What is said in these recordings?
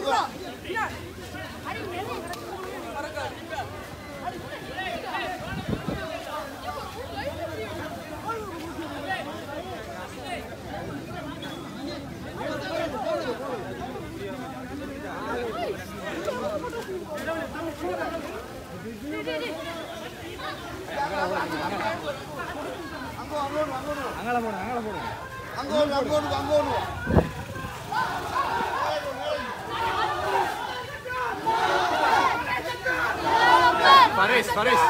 அங்கோடு அங்கோடு அங்கோடு Paresh Paresh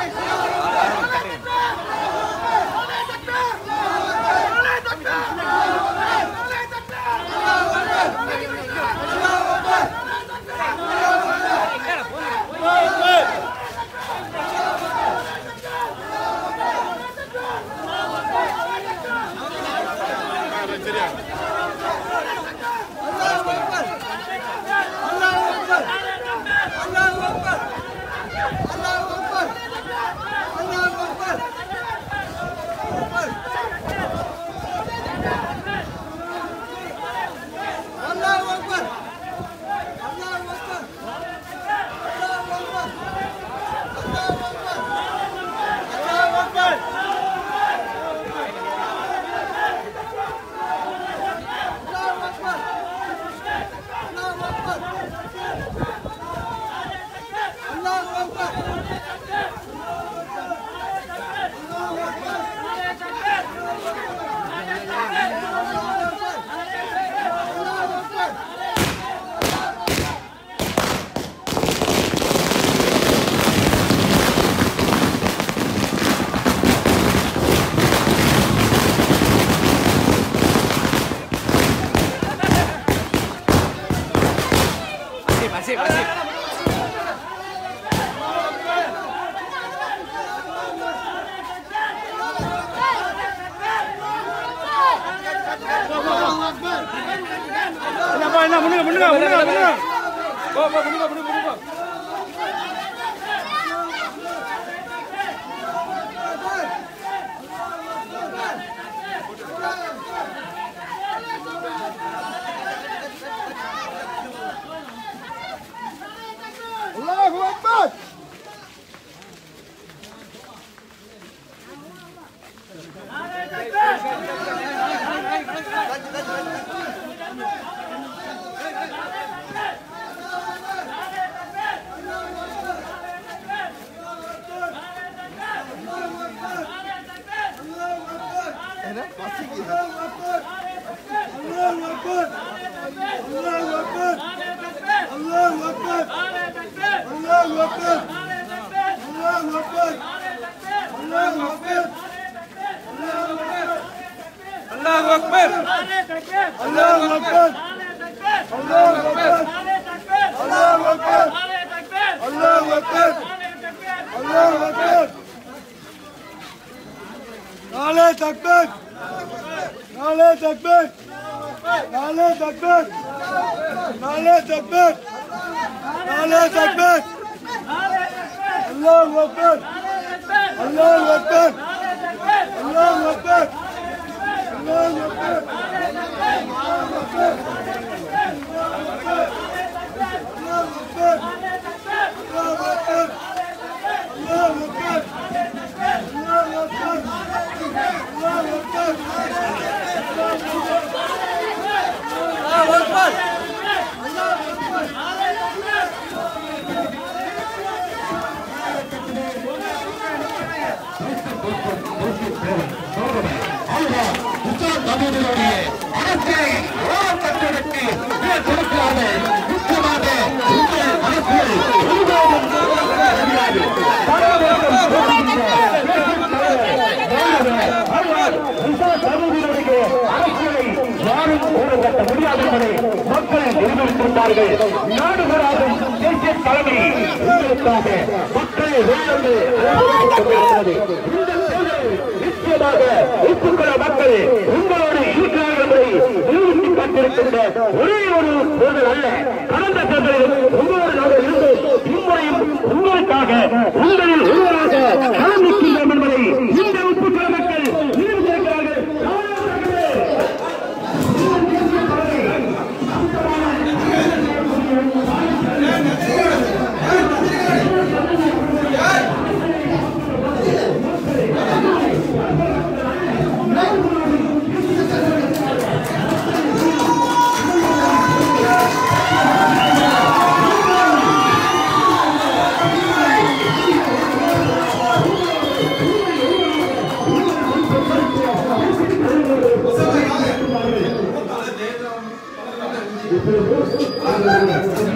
Asip, asip, asip. என்னப்பா என்ன முன்னுங்க முன்னுங்க முன்னுங்க முன்னுங்க போ போ முன்னுங்க முன்னுங்க முன்னுங்க அல்லாஹு அக்பர் என்ன பசிக்குதா அல்லாஹ் அக்பர் அல்லாஹ் அக்பர் அல்லாஹ் அக்பர் அல்லாஹ் அக்பர் அல்லாஹ் அக்பர் அல்லாஹ் அக்பர் நாலே தக்பீர் நாலே தக்பீர் நாலே தக்பீர் நாலே தக்பீர் நாலே தக்பீர் அல்லாஹ் அக்பர் அல்லாஹ் அக்பர் அல்லாஹ் அக்பர் அல்லாஹ் அக்பர் முடியாது என்பதை மக்கள் நிரூபித்திருந்தார்கள் நாடு வராதும் தேசிய தலைமை உங்களுக்காக மக்களை வெளிவந்து கொண்டிருக்கிறது இந்த தேர்தல் நிச்சயமாக ஒப்புக்கொள்ள மக்கள் உங்களோடு இருக்கிறார்கள் என்பதை நிரூபித்து காட்டிருக்கின்ற ஒரே ஒரு தேர்தல் அல்ல கடந்த தேர்தலில் உங்களோடு நாங்கள் இருந்தோம் இம்முறையும் உங்களுக்காக உங்களில் ஒருவராக களம் நிற்கின்றோம் என்பதை இந்த ஒப்புக்கொள்ள மக்கள் நிரூபித்திருக்கிறார்கள் நாடாளுமன்றத்திலே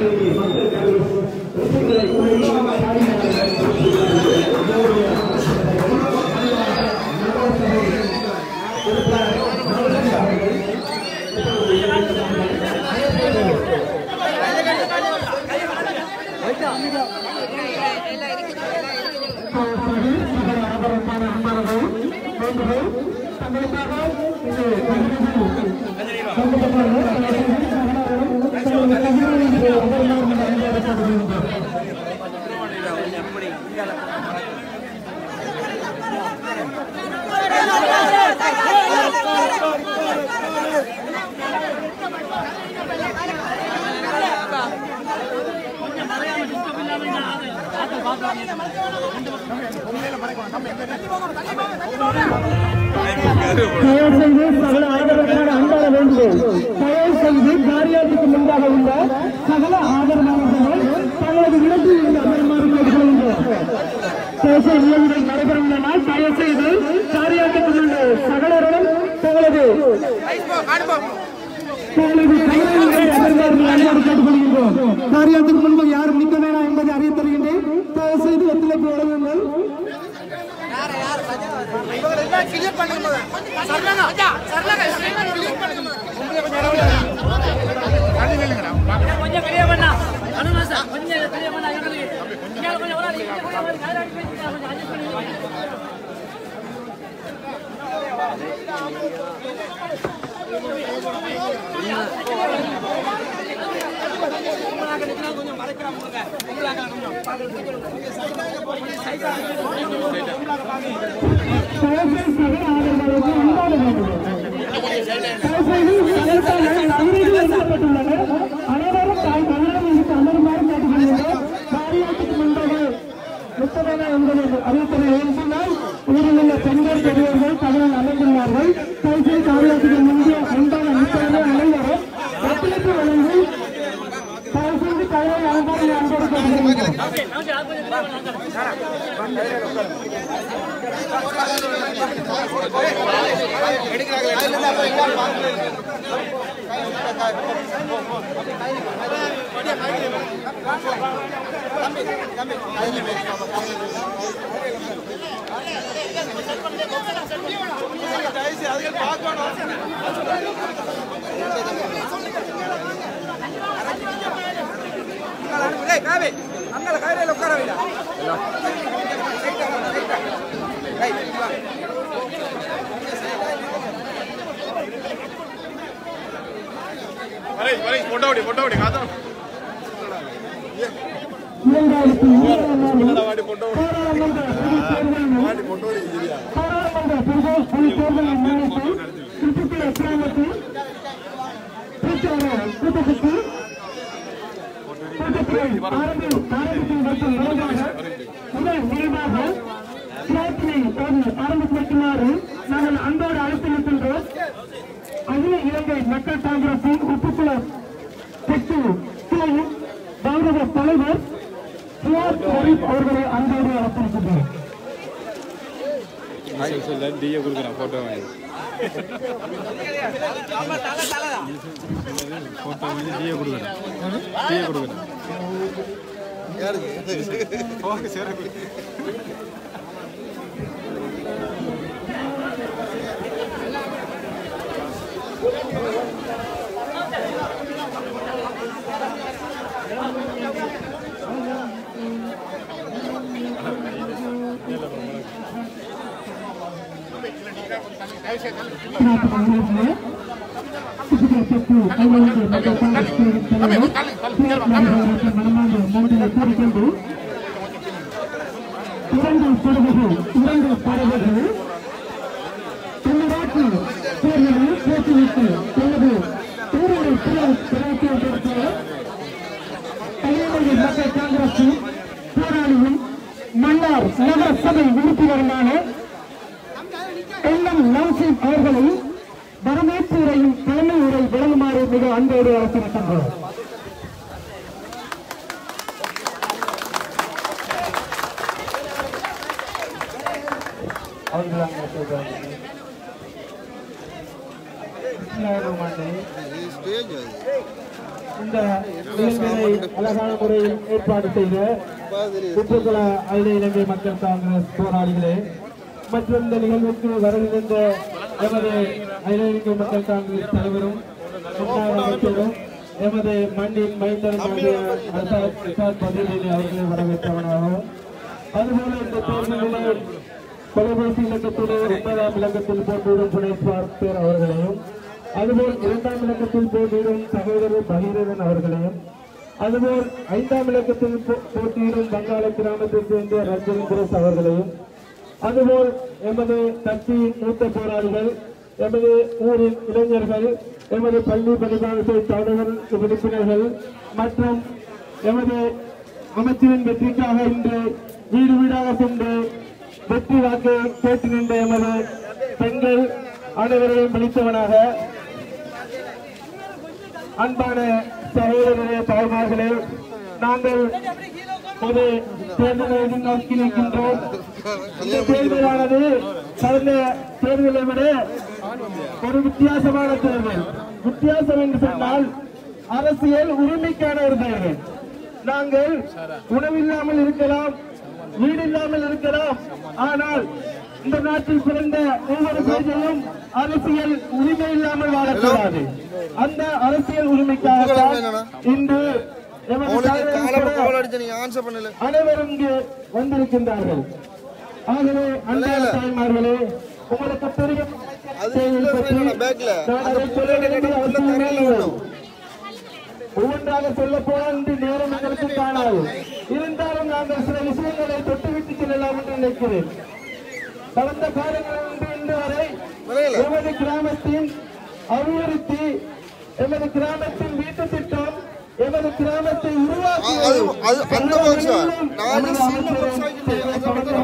தயவு செய்து சகல ஆதரவுக்கான அன்பான வேண்டுகோள் தயவு செய்து காரியாலயத்துக்கு முன்பாக உள்ள சகல ஆதரவாளர்கள் தங்களது இடத்தில் இருந்து அமருமாறு கேட்டுக்கொள்கின்றோம் தேச நிகழ்வுகள் நடைபெறும் நாள் தயவு செய்து காரியாலயத்தில் உள்ள சகலருடன் தங்களது தங்களது கைகளில் அமர்ந்தார்கள் அன்போடு கேட்டுக்கொள்கின்றோம் காரியாலயத்துக்கு முன்பு யாரும் நிற்க வேண்டாம் என்பதை அறிய தருகின்றேன் தயவு செய்து ஒத்துழைப்பு வழங்குங்கள் கொஞ்சம் பெரிய பண்ணா அனுமாசா கொஞ்சம் பெரிய பண்ணா எங்களுக்கு இங்க கொஞ்சம் ஒரு ஆள் இங்க கொஞ்சம் ஒரு கால் அடி பேசிட்டு கொஞ்சம் adjust பண்ணி பெண்கள் பெரியவர்கள் தகவல் அமர்ந்துள்ளார்கள் கைசை காவலத்துக்கு முந்தைய அன்பான நிச்சயங்கள் அனைவரும் ஒத்துழைப்பு வழங்கி தயவுசெய்து தகவல் அனுப்பாமல் அன்போடு கேட்டுக்கொள்கிறோம் பரேஷ் பரேஷ் போட்டோ ஓடி போட்டோ ஓடி காதம் இரண்டாயிரத்தி இருபதாம் ஆண்டு வாடி போட்டோ பாராளுமன்ற பொதுத் தேர்தலை பாராளுமன்ற பொது- பொதுத் தேர்தலை முன்னிட்டு திருப்பத்தூர் கிராமத்தில் பிரச்சார கூட்டத்துக்கு கூட்டத்தை ஆரம்பி- ஆரம்பிக்கும் மற்றும் நிறைவாக முதல் நிறைவாக பிரார்த்தனை போது ஆரம்பிக்குமாறு நாங்கள் அன்போடு அழைத்து நிற்கின்றோம் அகில இலங்கை மக்கள் காங்கிரசின் உப்புக்குளம் தெற்கு கிளையின் கௌரவ தலைவர் சுவாத் ஷரீப் அவர்களை அன்போடு அழைத்திருக்கின்றோம் சொல்ல டிஏ கொடுக்குறேன் போட்டோ வாங்கி போட்டோ வாங்கி டிஏ கொடுக்குறேன் டிஏ கொடுக்குறேன் ஓகே சரி இரண்டு படகுகள் இரண்டு படகுகள் தமிழ்நாட்டு தேர்தலில் போட்டியிட்டு தனது ஊரடை திரைப்பட தமிழ்நாடு மக்கள் காங்கிரசின் போராளியும் மன்னார் நகரசபை உறுப்பினருமான எல்எம் நௌசிப் அவர்களை வரவேற்பு உரையும் தலைமை உரை வழங்குமாறு மிக அன்போடு அழைத்திருக்கின்றோம் స్టేజ్ అది இந்த நிகழ்வினை அழகான முறையில் ஏற்பாடு செய்த உப்புக்குள அகில இலங்கை மக்கள் காங்கிரஸ் போராளிகளே மற்றும் இந்த நிகழ்வுக்கு வருகின்ற எமது அகில இலங்கை மக்கள் காங்கிரஸ் தலைவரும் முன்னாள் அமைச்சரும் எமது மண்ணின் மைந்தருமாகிய அசாத் பதிலி அவர்களை வரவேற்றவனாகவும் அதுபோல இந்த தேர்தலில் தொலைபேசி இலக்கத்திலே ஒன்பதாம் இலக்கத்தில் போட்டியிடும் புனேஸ்வர் பேர் அவர்களையும் அதுபோல் இரண்டாம் இலக்கத்தில் போட்டியிடும் சகோதரர் பகீரதன் அவர்களையும் அதுபோல் ஐந்தாம் இலக்கத்தில் போ- போட்டியிடும் வங்காள கிராமத்தைச் சேர்ந்த ரஞ்சன் குரஸ் அவர்களையும் அதுபோல் எமது கட்சியின் மூத்த போராளிகள் எமது ஊரின் இளைஞர்கள் எமது பள்ளி பணிபாளத்தை தலைவர் உறுப்பினர்கள் மற்றும் எமது அமைச்சரின் வெற்றிக்காக இன்று வீடு வீடாக சென்று வெற்றி வாக்கு கேட்டு நின்ற எமது பெண்கள் அனைவரையும் விழித்தவனாக அன்பான சகோதரரே தாய்மார்களே நாங்கள் ஒரு தேர்தலை நோக்கி நிற்கின்றோம் இந்த தேர்தலானது கடந்த தேர்தலை விட ஒரு வித்தியாசமான தேர்தல் வித்தியாசம் என்று சொன்னால் அரசியல் உரிமைக்கான ஒரு தேர்தல் நாங்கள் உணவில்லாமல் இருக்கலாம் வீடு இல்லாமல் இருக்கலாம் ஆனால் இந்த நாட்டில் பிறந்த ஒவ்வொரு பிரஜையும் அரசியல் உரிமை இல்லாமல் வாழக்கூடாது அந்த அரசியல் உரிமைக்காக இன்று எமது அவனுக்கு காலம் தலைவர் கோல் அடிச்சு நீங்க ஆன்சர் பண்ணல அனைவரும் இங்கு வந்திருக்கின்றார்கள் ஆகவே அன்பான தாய்மார்களே உங்களுக்கு தெரியும் அது செய்தியை உள்ள பற்றி வேணும், பேக்ல. நான் அதை சொல்ல வேண்டிய அவசியமே இல்லை. ஒவ்வொன்றாக சொல்ல போனால் இன்று நேரம் எங்களுக்கு காணாது இருந்தாலும் நாங்கள் சில விஷயங்களை தொட்டுவிட்டு செல்லலாம் என்று நினைக்கிறேன் கடந்த காலங்களிலிருந்து இன்று வரை விளையல. எமது கிராமத்தின் அபிவிருத்தி எமது கிராமத்தின் வீட்டு திட்டம் எமது கிராமத்தை உருவாக்கி அது- அது- அந்த வருஷம். நான் சின்ன விவசாயிகளே, அதை வந்து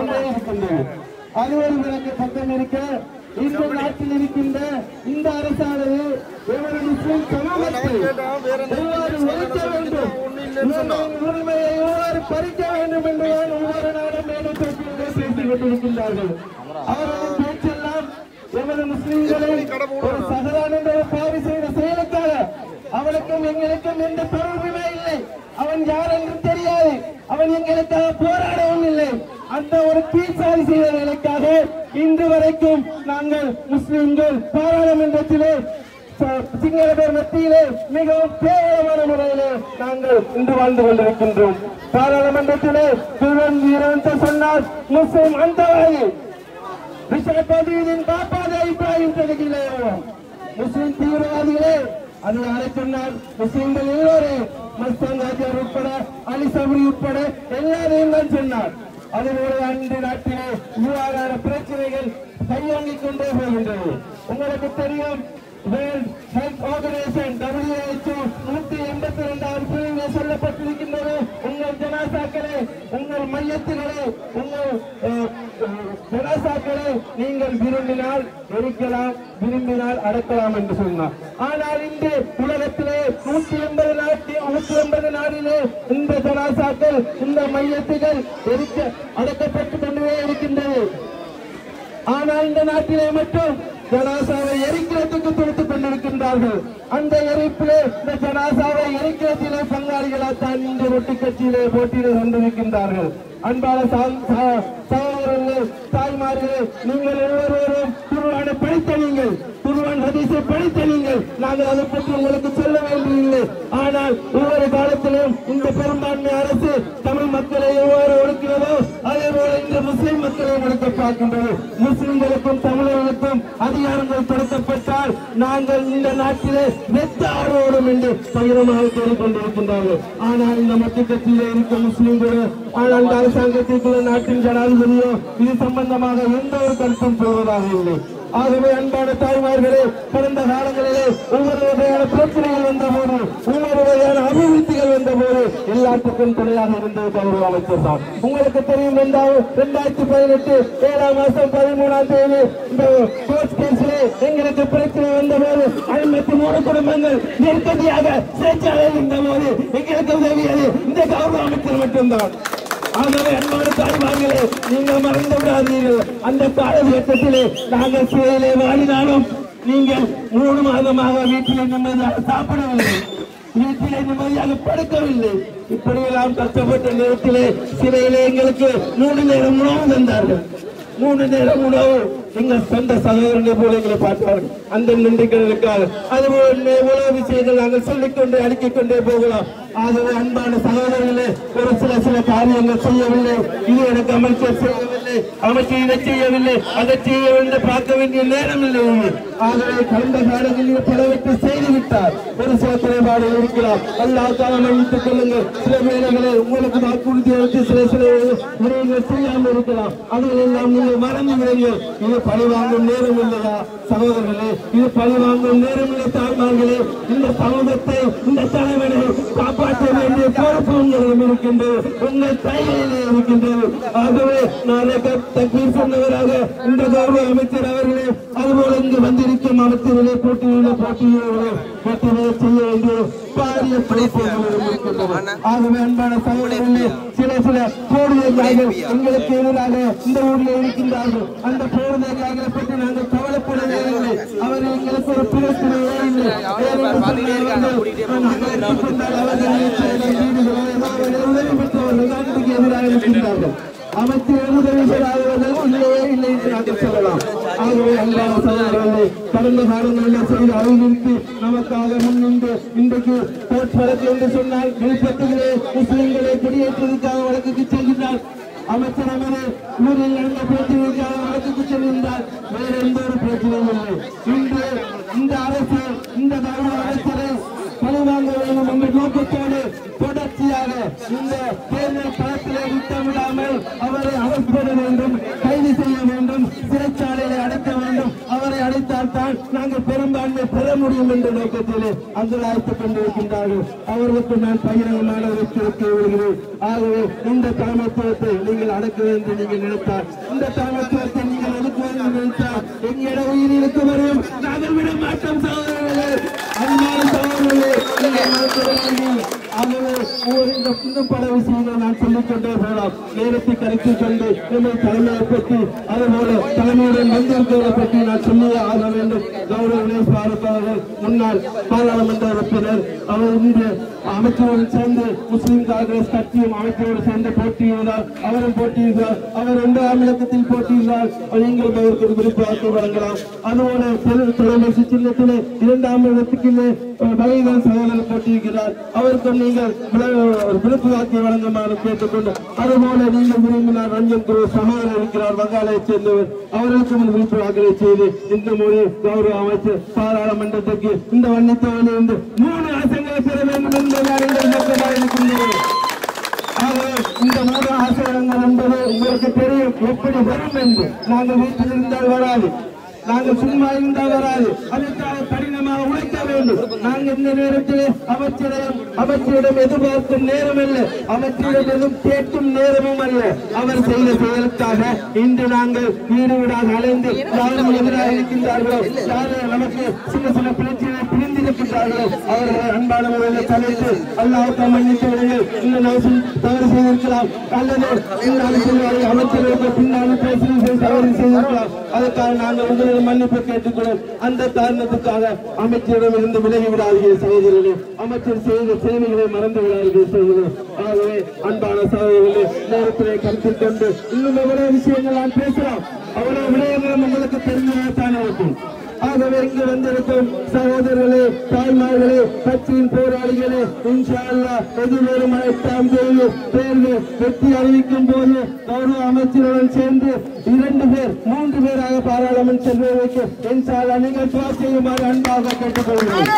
அது ஒரு விளக்கு பக்கம் இருக்க இந்த நாட்டில் இருக்கின்ற இந்த அரசானது எமது முஸ்லிம் சமூகத்தை கேட்டோம், வேற என்ன எவ்வாறு ஒழிக்க வேண்டும் ஒண்ணும் இல்லைன்னு சொன்னோம். இவர்களின் உரிமையை எவ்வாறு பறிக்க வேண்டும் என்றுதான் ஒவ்வொரு நாளும் மேடை தொட்டிலே பேசிக் கொண்டிருக்கின்றார்கள் அவர்களின் பேச்செல்லாம் எமது முஸ்லிம்களை ஒரு சகரான் என்ற ஒரு பாவி செய்த செயலுக்காக அவனுக்கும் எங்களுக்கும் எந்த தொடர்புமே இல்லை அவன் யார் என்று தெரியாது அவன் எங்களுக்காக போராடவும் இல்லை அந்த ஒரு கீழ்சாதி செய்த வேலைக்காக இன்று வரைக்கும் நாங்கள் முஸ்லிம்கள் பாராளுமன்றத்திலே ச- சிங்கள பேர் மத்தியிலே மிகவும் கேவலமான முறையிலே நாங்கள் இன்று வாழ்ந்து கொண்டிருக்கின்றோம் பாராளுமன்றத்திலே திருவன் வீரன் சொன்னால் முஸ்லிம் அந்தவாதி விஷயப்பதிவின் பாப்பாத இப்ராஹிம் தெரிவிலே முஸ்லிம் தீவிரவாதிகளே அது யாரை சொன்னார் முஸ்லிம்கள் எல்லோரும் மஸ்தான் ராஜார் உட்பட அலி சபரி உட்பட எல்லாரையும் தான் சொன்னார் அதுபோல அன்று நாட்டிலே இவ்வாறான பிரச்சனைகள் கையாங்கிக் கொண்டே போகின்றது உங்களுக்கு தெரியும் வேர்ல்ட் ஹெல்த் ஆர்கனைசேஷன் WHO நூத்தி எண்பத்தி ரெண்டாவது பிரிவிலே சொல்லப்பட்டிருக்கின்றது உங்கள் ஜனாசாக்களே உங்கள் மையத்திலே உங்கள் அஹ், அஹ், ஜனாசாக்களை நீங்கள் விரும்பினால் எரிக்கலாம் விரும்பினால் அடக்கலாம் என்று சொன்னார் ஆனால் இன்று உலகத்திலே நூற்றி எண்பது நாட்டி நூற்றி எண்பது நாளிலே இந்த ஜனாசாக்கள் இந்த மையத்துகள் எரிக்க அடக்கப்பட்டு கொண்டே இருக்கின்றது ஆனால் இந்த நாட்டிலே மட்டும் ஜனாசாவை எரிக்கிறதுக்கு துடித்துக் கொண்டிருக்கின்றார்கள் அந்த எரிப்பிலே இந்த ஜனாசாவை எரிக்கிறதிலே பங்காளிகளால் தான் இந்த ரொட்டி கட்சியிலே போட்டியிட கொண்டிருக்கின்றார்கள் அன்பான சா- சா- சகோதரர்களே தாய்மார்களே நீங்கள் ஒவ்வொருவரும் குருவானை படித்த நீங்கள் குருவான் ஹதீஸை படித்த நீங்கள் நாங்கள் அதை பற்றி உங்களுக்கு சொல்ல வேண்டியதில்லை ஆனால் ஒவ்வொரு காலத்திலும் இந்த பெரும்பான்மை அரசு தமிழ் மக்களை எவ்வாறு ஒடுக்கிறதோ அதே போல இந்த முஸ்லிம் மக்களை ஒடுக்க பார்க்கின்றது முஸ்லிம்களுக்கும் தமிழர்களுக்கும் அதிகாரங்கள் கொடுக்கப்பட்டால் நாங்கள் இந்த நாட்டிலே வெத்த ஆர்வம் என்று பகிரமாக கூறிக்கொண்டிருக்கின்றார்கள் ஆனால் இந்த மத்திய கட்சியிலே இருக்கும் முஸ்லிம்களோ ஆனால் இந்த அரசாங்கத்திற்குள்ள நாட்டின் ஜனாதிபதியோ இது சம்பந்தமாக எந்த ஒரு கருத்தும் சொல்வதாக இல்லை ஆகவே அன்பான தாய்மார்களே கடந்த காலங்களிலே ஒவ்வொரு வகையான பிரச்சனைகள் வந்த போது ஒவ்வொரு வகையான அபிவிருத்திகள் வந்த போது எல்லாத்துக்கும் துணையாக இருந்தது கௌரவ அமைச்சர் தான் உங்களுக்கு தெரியும் என்றால் இரண்டாயிரத்தி பதினெட்டு ஏழாம் மாசம் பதிமூணாம் தேதி இந்த கோர்ட் கேஸிலே எங்களுக்கு பிரச்சனை வந்த போது ஐம்பத்தி மூணு குடும்பங்கள் நெருக்கடியாக சிறைச்சாலையில் இருந்த போது எங்களுக்கு உதவியது இந்த கௌரவ அமைச்சர் மட்டும்தான் ஆகவே அன்பான தாய்மார்களே நீங்கள் மறந்து விடாதீர்கள் அந்த காலகட்டத்திலே நாங்கள் சிறையிலே வாடினாலும் நீங்கள் மூணு மாதமாக வீட்டிலே நிம்மதியாக சாப்பிடவில்லை வீட்டிலே நிம்மதியாக படுக்கவில்லை இப்படியெல்லாம் கஷ்டப்பட்ட நேரத்திலே சிறையிலே எங்களுக்கு மூணு நேரம் உணவு தந்தார்கள் மூணு நேரம் உணவு எங்கள் சொந்த சகோதரனை போல எங்களை பார்த்தார்கள் அந்த நன்றிகளுக்காக அதுபோல் எவ்வளவு விஷயங்கள் நாங்கள் சொல்லிக்கொண்டே அடுக்கிக் கொண்டே போகலாம் ஆகவே அன்பான சகோதரர்களே ஒரு சில சில காரியங்கள் செய்யவில்லை இது எனக்கு அமைச்சர் செய்யவில்லை அமைச்சர் இதை செய்யவில்லை அதை செய்ய வேண்டும் பார்க்க வேண்டிய நேரம் இல்லை ஆகவே கடந்த காலங்களில் பலவற்றை செய்து விட்டார் ஒரு சில குறைபாடுகள் இருக்கலாம் அல்லாஹ் மன்னித்துக் கொள்ளுங்கள் சில வேலைகளை உங்களுக்கு வாக்குறுதி அளித்து சில சில விடயங்கள் செய்யாமல் இருக்கலாம் அதுகள் எல்லாம் நீங்கள் மறந்து விடுங்கள் இது பழி வாங்கும் நேரம் இல்லையா சகோதரர்களே இது பழி வாங்கும் நேரம் இல்லை தாய்மார்களே இந்த சமூகத்தை இந்த தலைவனை காப்பாற்ற வேண்டிய பொறுப்பு உங்களிடம் இருக்கின்றது உங்கள் கைகளிலே இருக்கின்றது ஆகவே நாளை தக்வீர் சொன்னவராக இந்த கௌரவ அமைச்சர் அவர்களே அதுபோல இங்கு வந்திருக்கும் அமைச்சர்களே போட்டியிலே போட்டியிலே போட்டியிலே செய்ய வேண்டிய பாரிய பொறுப்பு உங்களிடம் இருக்கின்றது ஆகவே அன்பான சகோதரர்களே சில சில போடுதல்கள் எங்களுக்கு எதிராக இந்த ஊரில் இருக்கின்றார்கள் அந்த போடுதல்களை பற்றி நாங்கள் கவலைப்படவே இல்லை அவர் எங்களுக்கு ஒரு பிரச்சனையே இல்லை ஏனென்று சொன்னால் நாங்கள் எடுத்துக்கொண்டால் அவர்கள் வீடுகளோ ஏதோ அவர்கள் உதவி பெற்றவர்கள் தான் இதுக்கு எதிராக இருக்கின்றார்கள் அமைச்சர் உதவி பெறாதவர்கள் இல்லையே இல்லை என்று நாங்கள் சொல்லலாம் ஆகவே அன்பான சகோதரர்களே கடந்த காலங்களில் செய்த அறிவித்து நமக்காக முன்னின்று இன்றைக்கு கோர்ட் வழக்கு என்று சொன்னால் விழுப்புரத்திலே முஸ்லிம்களை குடியேற்றுவதற்காக வழக்குக்கு செல்கின்றார் அமைச்சர் அவரே ஊரில் நடந்த பிரச்சனைக்காக வழக்குக்கு செல்கின்றார் வேற எந்த ஒரு பிரச்சனையும் இல்லை இன்று இந்த அரசு இந்த கௌரவ அமைச்சரை பழிவாங்க வேண்டும் என்ற நோக்கத்தோடு தொடர்ச்சியாக இந்த தேர்தல் களத்திலே விட்டமிடாமல் அவரை அழைப்பட வேண்டும் கைது செய்ய வேண்டும் சிறைச்சாலையை அடைக்க வேண்டும் அவரை அடைத்தால் தான் நாங்கள் பெரும்பான்மை பெற முடியும் என்ற நோக்கத்திலே அங்கலாய்த்துக் கொண்டிருக்கின்றார்கள் அவர்களுக்கு நான் பகிரங்கமான எச்சரிக்கை விடுகிறேன் ஆகவே இந்த தலைமைத்துவத்தை நீங்கள் அடக்க வேண்டும் நீங்கள் நினைத்தால் இந்த தலைமைத்துவத்தை நீங்கள் அடக்க வேண்டும் நினைத்தால் எங்களிட உயிரிழக்க வரும் நாங்கள் விட மாட்டோம் சகோதரர்களே அன்பான சகோதரர்களே நீங்கள் மறக்க வேண்டாம். ஆகவே ஒரு இந்த இன்னும் பல விஷயங்கள் நான் சொல்லிக் கொண்டே போகலாம் நேரத்தை கருத்தில் கொண்டு நம்மை தலைமையை பற்றி அதுபோல தலைமையுடன் வந்திருக்கிறதை பற்றி நான் சொல்லியே ஆக வேண்டும் கௌரவ கணேஷ் பாரத் அவர்கள் முன்னாள் பாராளுமன்ற உறுப்பினர் அவர் இன்று அமைச்சரோடு சேர்ந்து முஸ்லிம் காங்கிரஸ் கட்சியும் அமைச்சரோடு சேர்ந்து போட்டியிடுகிறார் அவரும் போட்டியிடுகிறார் அவர் இரண்டாம் இலக்கத்தில் போட்டியிடுகிறார் நீங்கள் அவருக்கு விருப்ப வாக்கு வழங்கலாம் அதுபோல தெரு- தொலைபேசி சின்னத்திலே இரண்டாம் இடத்துக்கு பகைதான் சகோதரர் போட்டியிருக்கிறார் அவருக்கும் நீங்கள் விள- ஒரு விருப்ப வாக்கை வழங்குமாறு கேட்டுக்கொண்டு அதுபோல நீங்கள் விரும்பினார் ரஞ்சன் குரு சகோதரர் இருக்கிறார் வங்காளையைச் சேர்ந்தவர் அவர்களுக்கும் ஒரு விருப்ப வாக்களை செய்து இந்த முறை கௌரவ அமைச்சர் பாராளுமன்றத்துக்கு இந்த வன்னித்தவனில் இருந்து மூணு ஆசங்களை பெற வேண்டும் என்பதுதான் எங்கள் நோக்கமாக இருக்கின்றது ஆகவே இந்த மூன்று ஆசிரியர்கள் என்பது உங்களுக்கு தெரியும் எப்படி வரும் என்று நாங்கள் வீட்டில் இருந்தால் வராது நாங்கள் சும்மா இருந்தால் வராது அதற்காக கடினமாக உழைக்க வேண்டும் நாங்கள் இந்த நேரத்தில் அமைச்சரிடம் அமைச்சரிடம் எதிர்பார்க்கும் நேரம் அல்ல அமைச்சரிடம் எதுவும் கேட்கும் நேரமும் அல்ல அவர் செய்த செயலுக்காக இன்று நாங்கள் வீடு வீடாக அலைந்து யாரும் எதிராக இருக்கின்றார்களோ யாரும் நமக்கு சின்ன சின்ன பிரச்சனை பிரிந்திருக்கின்றார்களோ அவர்களை அன்பான முறையில் தலைத்து அல்லாஹ் மன்னித்து விடுங்கள் இந்த நவசம் தவறு செய்திருக்கலாம் அல்லது இந்த அரசியல்வாதி அமைச்சர்களுக்கு பின்னால் பேசுகிறேன் தவறு செய்திருக்கலாம் அதற்காக நாங்கள் உங்களிடம் மன்னிப்பு கேட்டுக்கொள்ளும் அந்த காரணத்துக்காக அமைச்சரிடம் இருந்து விலகி விடாதீர்கள் சகோதரர்களே அமைச்சர் செய்த சேவைகளை மறந்து விடாதீர்கள் சகோதரர்களே ஆகவே அன்பான சகோதரர்களே நேரத்திலே கருத்தில் கொண்டு இன்னும் எவ்வளவு விஷயங்கள் நான் பேசலாம் அவ்வளவு விடயங்களும் உங்களுக்கு தெரிஞ்சதான் இருக்கும் ஆகவே இங்கு வந்திருக்கும் சகோதரர்களே தாய்மார்களே கட்சியின் போராளிகளே இன்ஷா அல்லாஹ் எதிர்வரும் எட்டாம் தேதி தேர்தல் வெற்றி அறிவிக்கும் போது கௌரவ அமைச்சருடன் சேர்ந்து இரண்டு பேர் மூன்று பேராக பாராளுமன்ற செல்வதற்கு இன்ஷா அல்லாஹ் நீங்கள் துவா செய்யுமாறு அன்பாக கேட்டுக்கொள்கிறேன்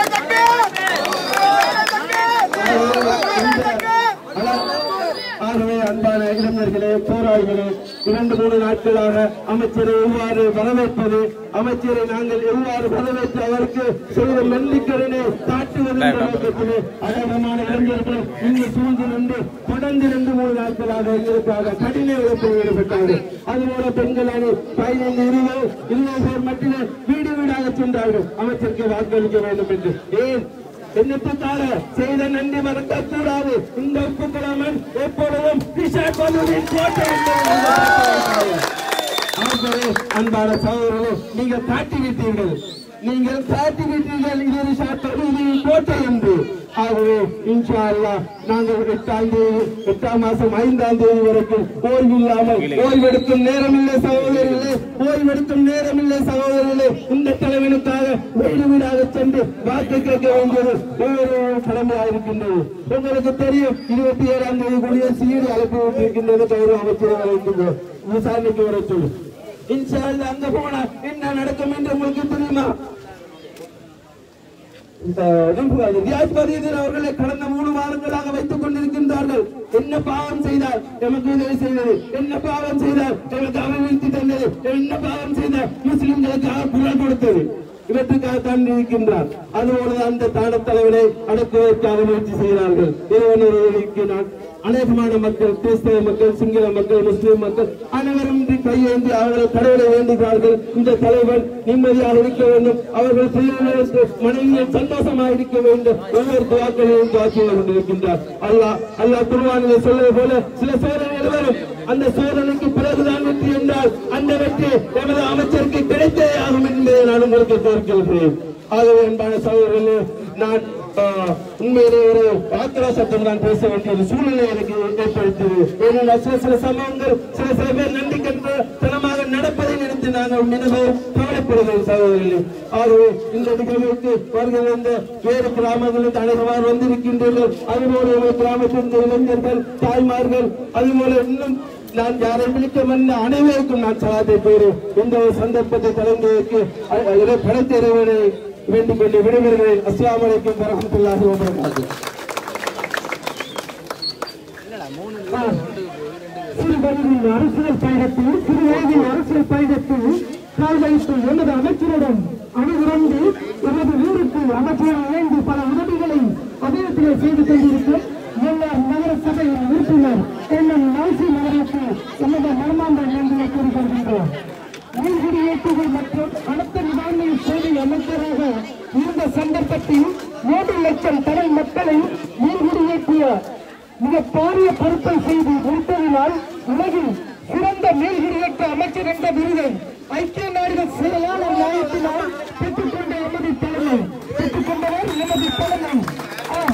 ஆகவே அன்பான இளைஞர்களே போராளிகளே இரண்டு மூணு நாட்களாக அமைச்சரை எவ்வாறு வரவேற்பது அமைச்சரை நாங்கள் எவ்வாறு வரவேற்று அவருக்கு செய்த நன்றிக்கடனை காட்டுவது என்ற நோக்கத்திலே அநேகமான இளைஞர்கள் இங்கு சூழ்ந்து நின்று தொடர்ந்து இரண்டு மூணு நாட்களாக எங்களுக்காக கடின உழைப்பில் ஈடுபட்டார்கள் அதுபோல பெண்கள் அணி பதினைந்து இருபது இருபது பேர் மட்டுமே வீடு வீடாக சென்றார்கள் அமைச்சருக்கு வாக்களிக்க வேண்டும் என்று ஏன் என்னத்துக்காக செய்த நன்றி மறக்க கூடாது இந்த உப்புக்குளமன் எப்பொழுதும் திஷா கொலுவின் கோட்டை என்பதை ஆகவே அன்பான சகோதரர்களே நீங்கள் காட்டிவிட்டீர்கள் நீங்கள் காட்டி விட்டீர்கள் இது ஒரு சட்ட இது கோட்டை என்று ஆகவே இன்ஷா அல்லாஹ் நாங்கள் எட்டாம் தேதி எட்டாம் மாசம் ஐந்தாம் தேதி வரைக்கும் ஓய்வு இல்லாமல் ஓய்வெடுக்கும் நேரமில்லை சகோதரர்களே ஓய்வெடுக்கும் நேரமில்லை சகோதரர்களே இந்த தலைவனுக்காக வீடு வீடாக சென்று வாக்கு கேட்க வேண்டியது ஒவ்வொரு கடமையாக இருக்கின்றது உங்களுக்கு தெரியும் இருபத்தி ஏழாம் தேதி கூடிய சீடு அழைப்பு விட்டிருக்கின்றது கௌரவ அமைச்சர் விசாரணைக்கு வர சொல்லு இன்ஷா அல்லாஹ் அங்க போனா என்ன நடக்கும் என்று உங்களுக்கு தெரியுமா இந்த ரியாஜ் பதீதர் அவர்களை கடந்த மூணு வாரங்களாக வைத்துக் கொண்டிருக்கின்றார்கள் என்ன பாவம் செய்தார் எமக்கு உதவி செய்தது என்ன பாவம் செய்தார் எமக்கு அபிவிருத்தி தந்தது என்ன பாவம் செய்தார் முஸ்லிம்களுக்காக குரல் கொடுத்தது இவற்றுக்காக தான் இருக்கின்றார் அதுபோல அந்த தான தலைவரை அடக்குவதற்காக முயற்சி செய்கிறார்கள் இறைவனுக்கு நான் அநேகமான மக்கள் கிறிஸ்தவ மக்கள் சிங்கள மக்கள் முஸ்லிம் மக்கள் அனைவரும் இன்று கையேந்தி அவர்கள் கடவுளை வேண்டுகிறார்கள் இந்த தலைவன் நிம்மதியாக இருக்க வேண்டும் அவர்கள் பிள்ளைகளுக்கு மனைவியில் சந்தோஷமாக இருக்க வேண்டும் ஒவ்வொரு துவாக்களையும் துவாக்கி கொண்டிருக்கின்றார் அல்லாஹ் அல்லாஹ் குருவானிலே சொல்வது போல சில சோதனைகள் வரும் அந்த சோதனைக்கு பிறகுதான் வெற்றி என்றால் அந்த வெற்றி எமது அமைச்சருக்கு கிடைத்தே ஆகும் என்பதை நான் உங்களுக்கு கோரிக்கிறேன் ஆகவே அன்பான சகோதரர்களே நான் ஆஹ், உண்மையிலே ஒரு ஆத்திராசத்தம் நான் பேச வேண்டிய ஒரு சூழ்நிலை எனக்கு ஏற்படுத்தியது ஏனென்றால் சில சில சமயங்கள் சில சில பேர் நன்றி கற்ற தனமாக நடப்பதை நினைத்து நாங்கள் மிகவும் கவலைப்படுகிறோம் சகோதரர்களே ஆகவே இந்த நிகழ்வுக்கு வருகிற வேறு கிராமங்களில் அனைவரும் வந்திருக்கின்றீர்கள் அதுபோல எங்கள் கிராமத்தில் இருந்த இளைஞர்கள் தாய்மார்கள் அதுபோல இன்னும் நான் யாரை விழிக்க வந்த அனைவருக்கும் நான் சலாத்தை பேரு இந்த ஒரு சந்தர்ப்பத்தை கலந்ததற்கு படைத்த இறைவனை வேண்டிக் கொண்டு விடைபெறுகிறேன் அஸ்லாம் வலைக்கும் வரமத்துல்லாஹி வபரகாத்துஹு சிறுவயதில் அரசியல் பயணத்தில் சிறுவயதில் அரசியல் பயணத்தில் கால் வைத்து எமது அமைச்சரிடம் அணிதிரண்டு எமது ஊருக்கு அமைச்சர் இணைந்து பல உதவிகளை அபிவிருத்தியை செய்து கொண்டிருக்கும் என்ஆர் நகரசபையின் உறுப்பினர் என்எம் நாசி நகருக்கு எமது மர்மாண்ட நன்றியை கூறிக்கொள்கின்றோம் நீர்குடியேற்றுகள் மற்றும் அனைத்து நிவாரண சேவை அமைச்சராக இருந்த சந்தர்ப்பத்தில் மூன்று லட்சம் கடல் மக்களை நீர்குடியேற்றிய மிக பாரிய பொறுப்பை செய்து முடித்ததினால் உலகில் சிறந்த மேல்குடியேற்ற அமைச்சர் என்ற விருதை ஐக்கிய நாடுகள் செயலாளர் நிலையத்தினால் பெற்றுக்கொண்ட எமது தலைமை பெற்றுக்கொண்டவர் எமது தலைமை ஆம்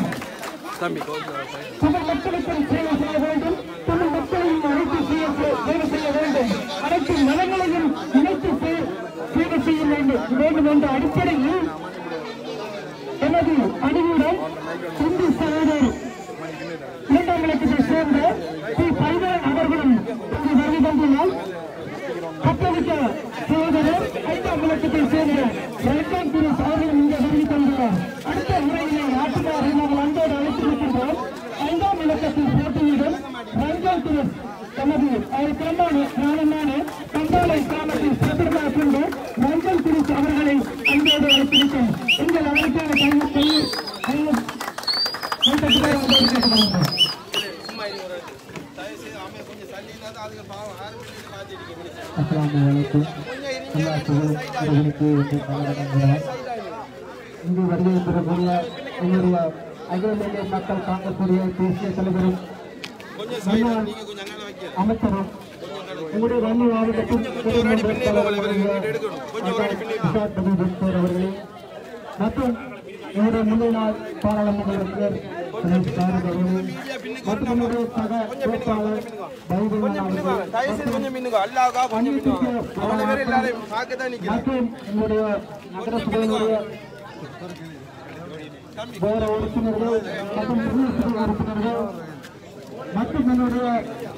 தமிழ் மக்களுக்கும் சேவை செய்ய வேண்டும் தமிழ் மக்களையும் அனைத்து செய்ய சேவை செய்ய வேண்டும் அனைத்து நலங்களையும் இணைத்து சே- சேவை செய்ய வேண்டும் வேண்டும் என்ற அடிப்படையில் எனது அணியுடன் இந்து சகோதரர் இரண்டாம் இலக்கத்தை சேர்ந்த பி பைதன் அவர்களும் இங்கு வருகை தந்துள்ளார் கத்தோலிக்க சகோதரர் ஐந்தாம் இலக்கத்தை சேர்ந்த இரண்டாம் திரு அவர்களும் இங்கே வருகை தந்துள்ளார் அடுத்த முறையிலே நாட்டுமாரை நாங்கள் அன்போடு அழைத்திருக்கின்றோம் ஐந்தாம் இலக்கத்தில் போட்டியிடும் ரஞ்சான் திரு தமது அவர் கிராமமான கிராமமான கண்டாலை கிராமத்தில் சிறப்பிடமாக கொண்டு ரஞ்சன் திரு அவர்களை அன்போடு அழைத்திருக்கிறோம் எங்கள் அவருக்கான கையில் கையில் கையில் இங்கு வருகை பெறக்கூடிய எங்களுடைய அகில இந்திய மக்கள் காங்கக்கூடிய தேசிய தலைவரும் முன்னாள் அமைச்சரும் உங்களுடைய வன்னி மாவட்டத்தின் சட்டமன்ற தலைவருடைய பிரசாத் பதிவு அவர்களே மற்றும் என்னுடைய முந்தைய நாள் பாராளுமன்ற உறுப்பினர் திரு சாரத் அவர்களே மற்றும் என்னுடைய சக வேட்பாளர் பைபிள் அவர்கள் கொஞ்சம் மின்னுங்க அல்லாவுக்கா கொஞ்சம் மின்னுங்க அவ்வளவு பேர் எல்லாரையும் பார்க்க தான் நிக்கிறேன் மற்றும் என்னுடைய நகரசபையினுடைய வேற உறுப்பினர்கள் மற்றும் உள்ளூர் உறுப்பினர்கள் மற்றும் என்னுடைய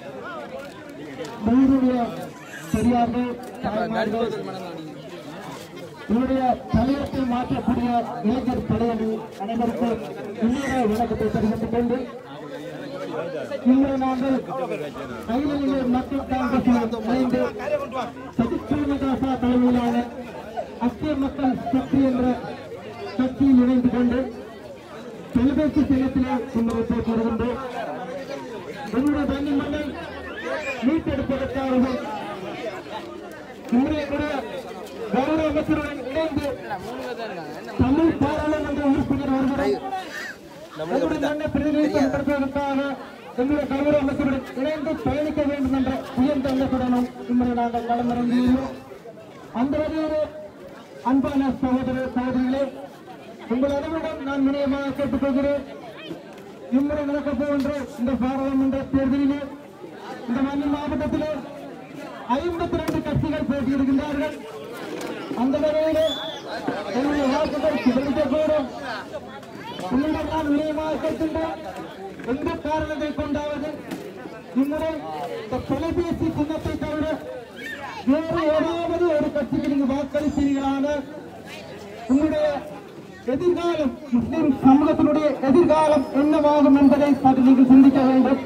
நூறுடைய பெரியார்கள் தாய்மார்கள் என்னுடைய தலையத்தை மாற்றக்கூடிய இளைஞர் படையணி அனைவருக்கும் இன்னொரு விளக்கத்தை தெரிவித்துக் கொண்டு இன்று நாங்கள் அகில இந்திய மக்கள் காங்கிரசில் இணைந்து சதீஷ் பிரேமதாசா தலைமையிலான அக்கிய மக்கள் சக்தி என்ற கட்சியில் இணைந்து கொண்டு தொலைபேசி சின்னத்திலே முன்னெடுத்து வருகின்றோம் என்னுடைய தண்ணி மண்ணை மீட்டெடுப்பதற்காக இன்றைய கௌரவ அமைச்சருடன் இணைந்து தமிழ் பாராளுமன்ற உறுப்பினர் ஒருவரை நம்முடைய மண்ணை பிரதிநிதித்துவப்படுத்துவதற்காக எங்களுடைய கௌரவ அமைச்சருடன் இணைந்து பயணிக்க வேண்டும் என்ற உயர்ந்த எண்ணத்துடனும் இன்று நாங்கள் களமிறங்கியுள்ளோம் அந்த வகையிலே அன்பான சகோதர சகோதரிகளே உங்கள் அனைவரிடம் நான் வினயமாக கேட்டுக்கொள்கிறேன் இம்முறை நடக்கப் போகின்ற இந்த பாராளுமன்ற தேர்தலிலே இந்த மண்ணின் மாவட்டத்திலே ஐம்பத்தி ரெண்டு கட்சிகள் போட்டியிடுகின்றார்கள் அந்த வகையிலே என்னுடைய வாக்குகள் சிதறிக்கக்கூடும் உங்களிடம் நான் வினயமாக கேட்கின்றேன் எந்த காரணத்தை கொண்டாவது இம்முறை இந்த தொலைபேசி சின்னத்தை தவிர வேறு ஏதாவது ஒரு கட்சிக்கு நீங்க வாக்களித்தீர்களான உங்களுடைய எதிர்காலம் முஸ்லிம் சமூகத்தினுடைய எதிர்காலம் என்னவாகும் என்பதை சற்று நீங்கள் சிந்திக்க வேண்டும்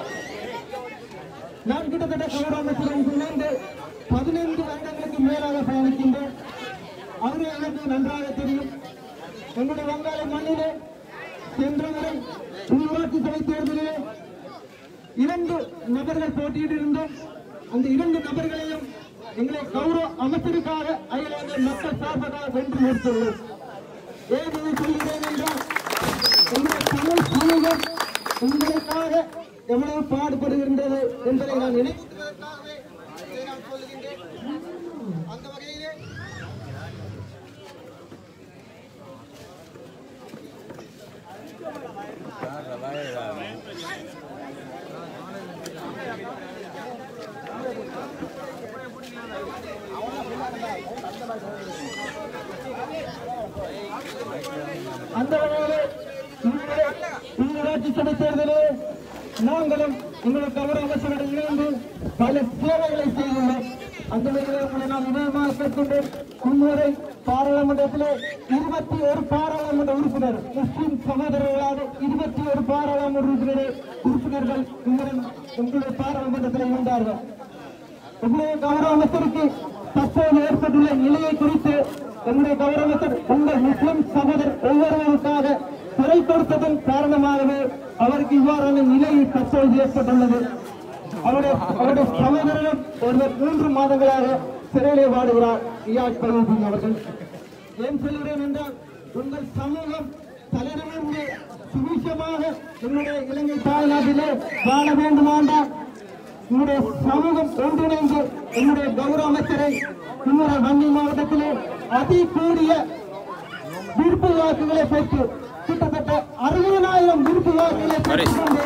நான் கிட்டத்தட்ட கௌரவத்துடன் இணைந்து பதினைந்து வருடங்களுக்கு மேலாக பயணிக்கின்றேன் அவரு எனக்கு நன்றாக தெரியும் எங்களுடைய வங்காள மண்ணிலே சென்ற முறை உள்ளூராட்சி சபை தேர்தலிலே இரண்டு நபர்கள் போட்டியிட்டிருந்தோம் அந்த இரண்டு நபர்களையும் எங்களை கௌரவ அமைச்சருக்காக அயலாக மக்கள் சார்பாக வென்று நிறுத்துள்ளோம் ஏன் இதை சொல்கிறேன் என்றால் எங்களுடைய தமிழ் சமூகம் உங்களுக்காக எவ்வளவு பாடுபடுகின்றது என்பதை நான் நினைக்கிறதற்காகவே இதை நான் சொல்லுகின்றேன் அந்த வகையிலே அந்த வகையிலே இன்றைய உள்ளூராட்சி சபை தேர்தலிலே நாங்களும் எங்களுக்கு கௌரவ அமைச்சருடன் இணைந்து பல சேவைகளை செய்துள்ளோம் அந்த வகையில் உங்களை நான் வினயமாக கேட்கின்றேன் இம்முறை பாராளுமன்றத்திலே இருபத்தி ஒரு பாராளுமன்ற உறுப்பினர் முஸ்லிம் சகோதரர்களாக இருபத்தி ஒரு பாராளுமன்ற உறுப்பினர் உறுப்பினர்கள் இம்முறை உங்களுடைய பாராளுமன்றத்தில் இருந்தார்கள் உங்களுடைய கௌரவ அமைச்சருக்கு தற்போது ஏற்பட்டுள்ள நிலையை குறித்து எங்களுடைய கௌரவ அமைச்சர் உங்கள் முஸ்லிம் சகோதரர் ஒவ்வொருவருக்காக குறை கொடுத்ததன் காரணமாகவே அவருக்கு இவ்வாறான நிலை தற்போது ஏற்பட்டுள்ளது அவருடைய அவருடைய சகோதரரும் ஒருவர் மூன்று மாதங்களாக சிறையிலே வாடுகிறார் இயாட் பருவத்தின் அவர்கள் ஏன் சொல்கிறேன் என்றால் உங்கள் சமூகம் தலைநிமிர்ந்து சுபிஷமாக என்னுடைய இலங்கை தாய்நாட்டிலே வாழ வேண்டுமாண்டால் உங்களுடைய சமூகம் ஒன்றிணைந்து என்னுடைய கௌரவ அமைச்சரை இன்னொரு வன்னி மாவட்டத்திலே அதி கூடிய விருப்பு வாக்குகளை பெற்று கிட்டத்தட்ட அறுபதாயிரம் விருப்பு வாக்குகளை பெற்றுக்கொண்டு